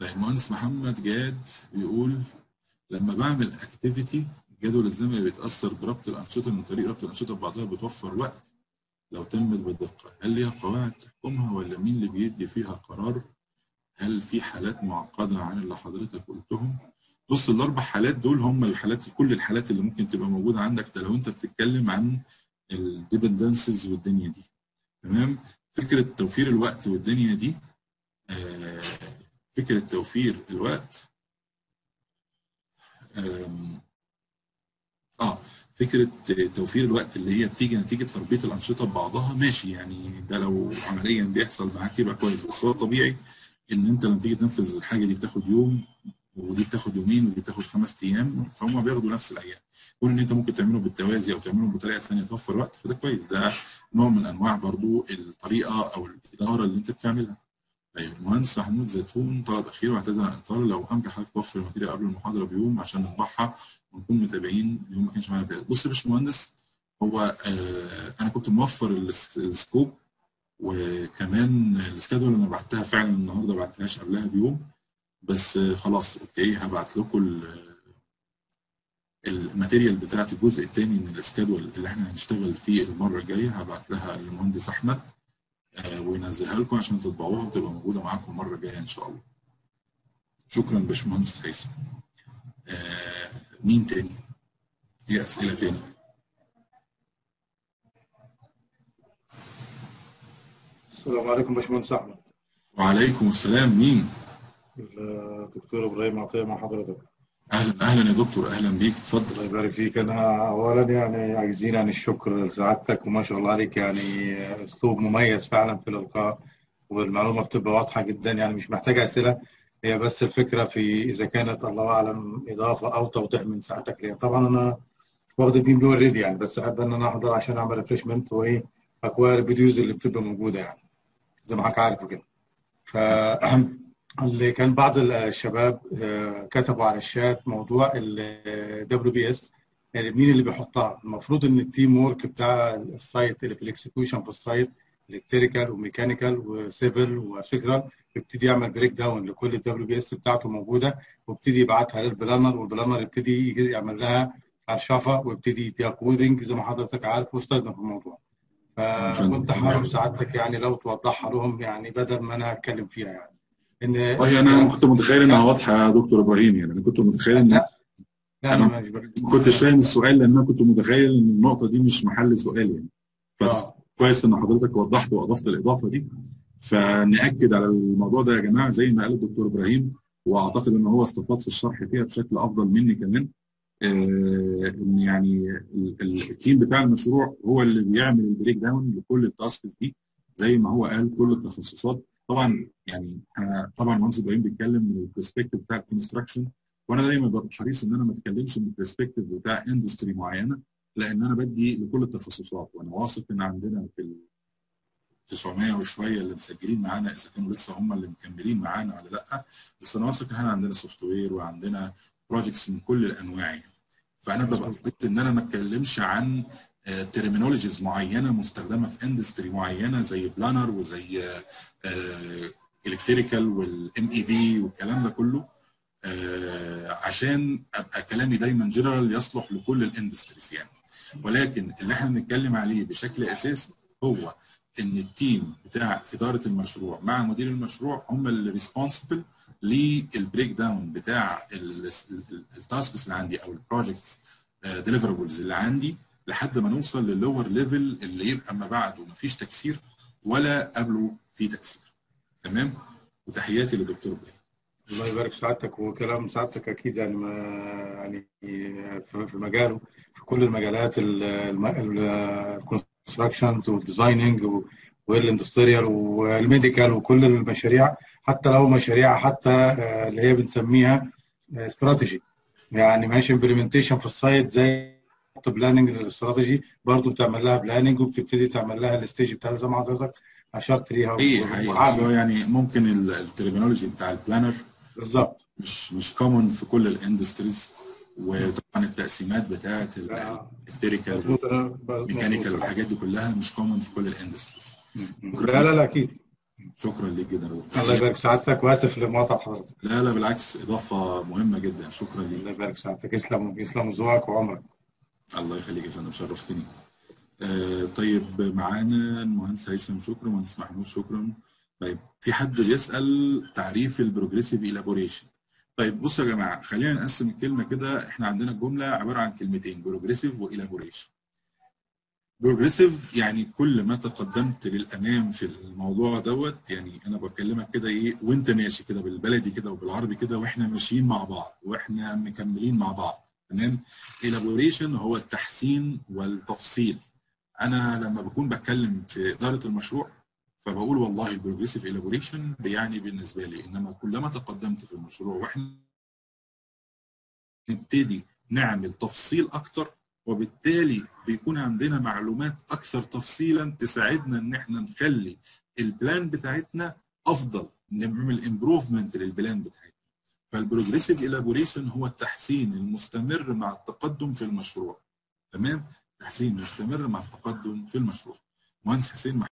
فالمهندس محمد جاد بيقول لما بعمل اكتيفيتي الجدول الزمني بيتاثر بربط الانشطه من طريق ربط الانشطه ببعضها بتوفر وقت لو تمت بدقه هل ليها قواعد تحكمها ولا مين اللي بيدي فيها قرار هل في حالات معقده عن اللي حضرتك قلتهم بص الاربع حالات دول هم الحالات كل الحالات اللي ممكن تبقى موجوده عندك ده لو انت بتتكلم عن الديبندنسز والدنيا دي تمام فكره توفير الوقت والدنيا دي آه فكره توفير الوقت اه فكره توفير الوقت اللي هي بتيجي نتيجه تربيط الانشطه ببعضها ماشي يعني ده لو عمليا بيحصل معاك يبقى كويس بس هو طبيعي ان انت لما تيجي تنفذ الحاجه دي بتاخد يوم ودي بتاخد يومين ودي بتاخد خمس ايام فهم بياخدوا نفس الايام كون ان انت ممكن تعمله بالتوازي او تعمله بطريقه ثانيه توفر وقت فده كويس ده نوع من انواع برضو الطريقه او الاداره اللي انت بتعملها طيب المهندس محمود زيتون طلب اخير واعتذر عن الاطاله لو امكن حضرتك توفر الماتيريال قبل المحاضره بيوم عشان نطبعها ونكون متابعين اليوم ما كانش معانا بتاعي. بص يا باشمهندس هو آه انا كنت موفر السكوب وكمان السكادول اللي انا بعتها فعلا النهارده ما بعتهاش قبلها بيوم بس آه خلاص اوكي هبعت لكم الماتيريال بتاعت الجزء الثاني من السكادول اللي احنا هنشتغل فيه المره الجايه هبعت لها للمهندس احمد آه وينزلها لكم عشان تطبعوها وتبقى موجوده معاكم المره الجايه ان شاء الله. شكرا باشمهندس هيثم. آه مين تاني؟ دي اسئله تاني. السلام عليكم باشمهندس احمد. وعليكم السلام مين؟ الدكتور ابراهيم عطيه مع حضرتك. اهلا اهلا يا دكتور اهلا بيك اتفضل. الله يبارك فيك انا اولا يعني عايزين عن الشكر لسعادتك وما شاء الله عليك يعني اسلوب مميز فعلا في الالقاء والمعلومه بتبقى واضحه جدا يعني مش محتاجه اسئله هي بس الفكره في اذا كانت الله اعلم اضافه او توضيح من سعادتك ليها طبعا انا واخد البيم دي اوريدي يعني بس احب ان انا احضر عشان اعمل ريفرشمنت وايه اكوار الفيديوز اللي بتبقى موجوده يعني زي ما حضرتك عارف وكده ف اللي كان بعض الشباب كتبوا على الشات موضوع ال دبليو بي اس مين اللي بيحطها المفروض ان التيم وورك بتاع السايت اللي في الاكسكيوشن في السايت الكتريكال وميكانيكال وسيفل واركتيكال يبتدي يعمل بريك داون لكل الدبليو بي اس بتاعته موجوده ويبتدي يبعتها للبلانر والبلانر يبتدي يعمل لها ارشفه ويبتدي يديها كودنج زي ما حضرتك عارف واستاذنا في الموضوع فكنت حابب سعادتك يعني لو توضحها لهم يعني بدل ما انا اتكلم فيها يعني ان والله انا كنت متخيل انها واضحه يا دكتور ابراهيم يعني انا كنت متخيل ان لا لا انا ما كنتش فاهم السؤال لان انا كنت متخيل ان النقطه دي مش محل سؤال يعني فكويس ان حضرتك وضحت واضفت الاضافه دي فناكد على الموضوع ده يا جماعه زي ما قال الدكتور ابراهيم واعتقد ان هو استفاد في الشرح فيها بشكل افضل مني كمان آه ان يعني التيم بتاع المشروع هو اللي بيعمل البريك داون لكل التاسكس دي زي ما هو قال كل التخصصات طبعا يعني انا طبعا مهندس ابراهيم بيتكلم من البرسبكتيف بتاع الكونستراكشن وانا دايما ببقى حريص ان انا ما اتكلمش من البرسبكتيف بتاع اندستري معينه لان انا بدي لكل التخصصات وانا واثق ان عندنا في ال 900 وشويه اللي مسجلين معانا اذا كانوا لسه هم اللي مكملين معانا ولا لا بس انا واثق ان احنا عندنا سوفت وير وعندنا بروجكتس من كل الانواع يعني فانا ببقى حريص ان انا ما اتكلمش عن ترمينولوجيز معينه مستخدمه في اندستري معينه زي بلانر وزي الكتريكال والام اي بي والكلام ده كله عشان ابقى كلامي دايما جنرال يصلح لكل الاندستريز يعني ولكن اللي احنا بنتكلم عليه بشكل اساسي هو ان التيم بتاع اداره المشروع مع مدير المشروع هم اللي ريسبونسبل للبريك داون بتاع التاسكس اللي عندي او البروجكتس ديليفربلز اللي عندي لحد ما نوصل للور ليفل اللي يبقى ما بعده مفيش تكسير ولا قبله في تكسير تمام وتحياتي للدكتور ابراهيم الله يبارك في سعادتك وكلام سعادتك اكيد يعني ما يعني في مجاله في كل المجالات الكونستراكشنز والديزايننج والاندستريال والميديكال وكل المشاريع حتى لو مشاريع حتى اللي هي بنسميها استراتيجي يعني ماشي امبلمنتيشن في السايت زي بلاننج للاستراتيجي برضه بتعمل لها بلاننج وبتبتدي تعمل لها الستيج بتاعها زي ما حضرتك اشرت ليها ايه حقيقي يعني ممكن الترمينولوجي بتاع البلانر بالظبط مش مش كومن في كل الاندستريز وطبعا التقسيمات بتاعه الالكتريكال ميكانيكال والحاجات دي كلها مش كومن في كل الاندستريز لا لا لا اكيد شكرا ليك جدا يا دكتور. الله يبارك في سعادتك واسف لمقاطعه حضرتك لا لا بالعكس اضافه مهمه جدا شكرا الله ليك يبارك في سعادتك يسلم يسلم ذوقك وعمرك الله يخليك يا فندم شرفتني آه طيب معانا المهندس هيثم شكرا مهندس محمود شكرا طيب في حد بيسال تعريف البروجريسيف الابوريشن طيب بصوا يا جماعه خلينا نقسم الكلمه كده احنا عندنا الجمله عباره عن كلمتين بروجريسيف والابوريشن بروجريسيف يعني كل ما تقدمت للامام في الموضوع دوت يعني انا بكلمك كده ايه وانت ماشي كده بالبلدي كده وبالعربي كده واحنا ماشيين مع بعض واحنا مكملين مع بعض تمام الابوريشن هو التحسين والتفصيل انا لما بكون بتكلم في اداره المشروع فبقول والله البروجريسيف الابوريشن بيعني بالنسبه لي انما كلما تقدمت في المشروع واحنا نبتدي نعمل تفصيل اكتر وبالتالي بيكون عندنا معلومات اكثر تفصيلا تساعدنا ان احنا نخلي البلان بتاعتنا افضل نعمل امبروفمنت للبلان بتاعتنا فالبروجريسيف الابوريشن هو التحسين المستمر مع التقدم في المشروع تمام تحسين مستمر مع التقدم في المشروع مهندس حسين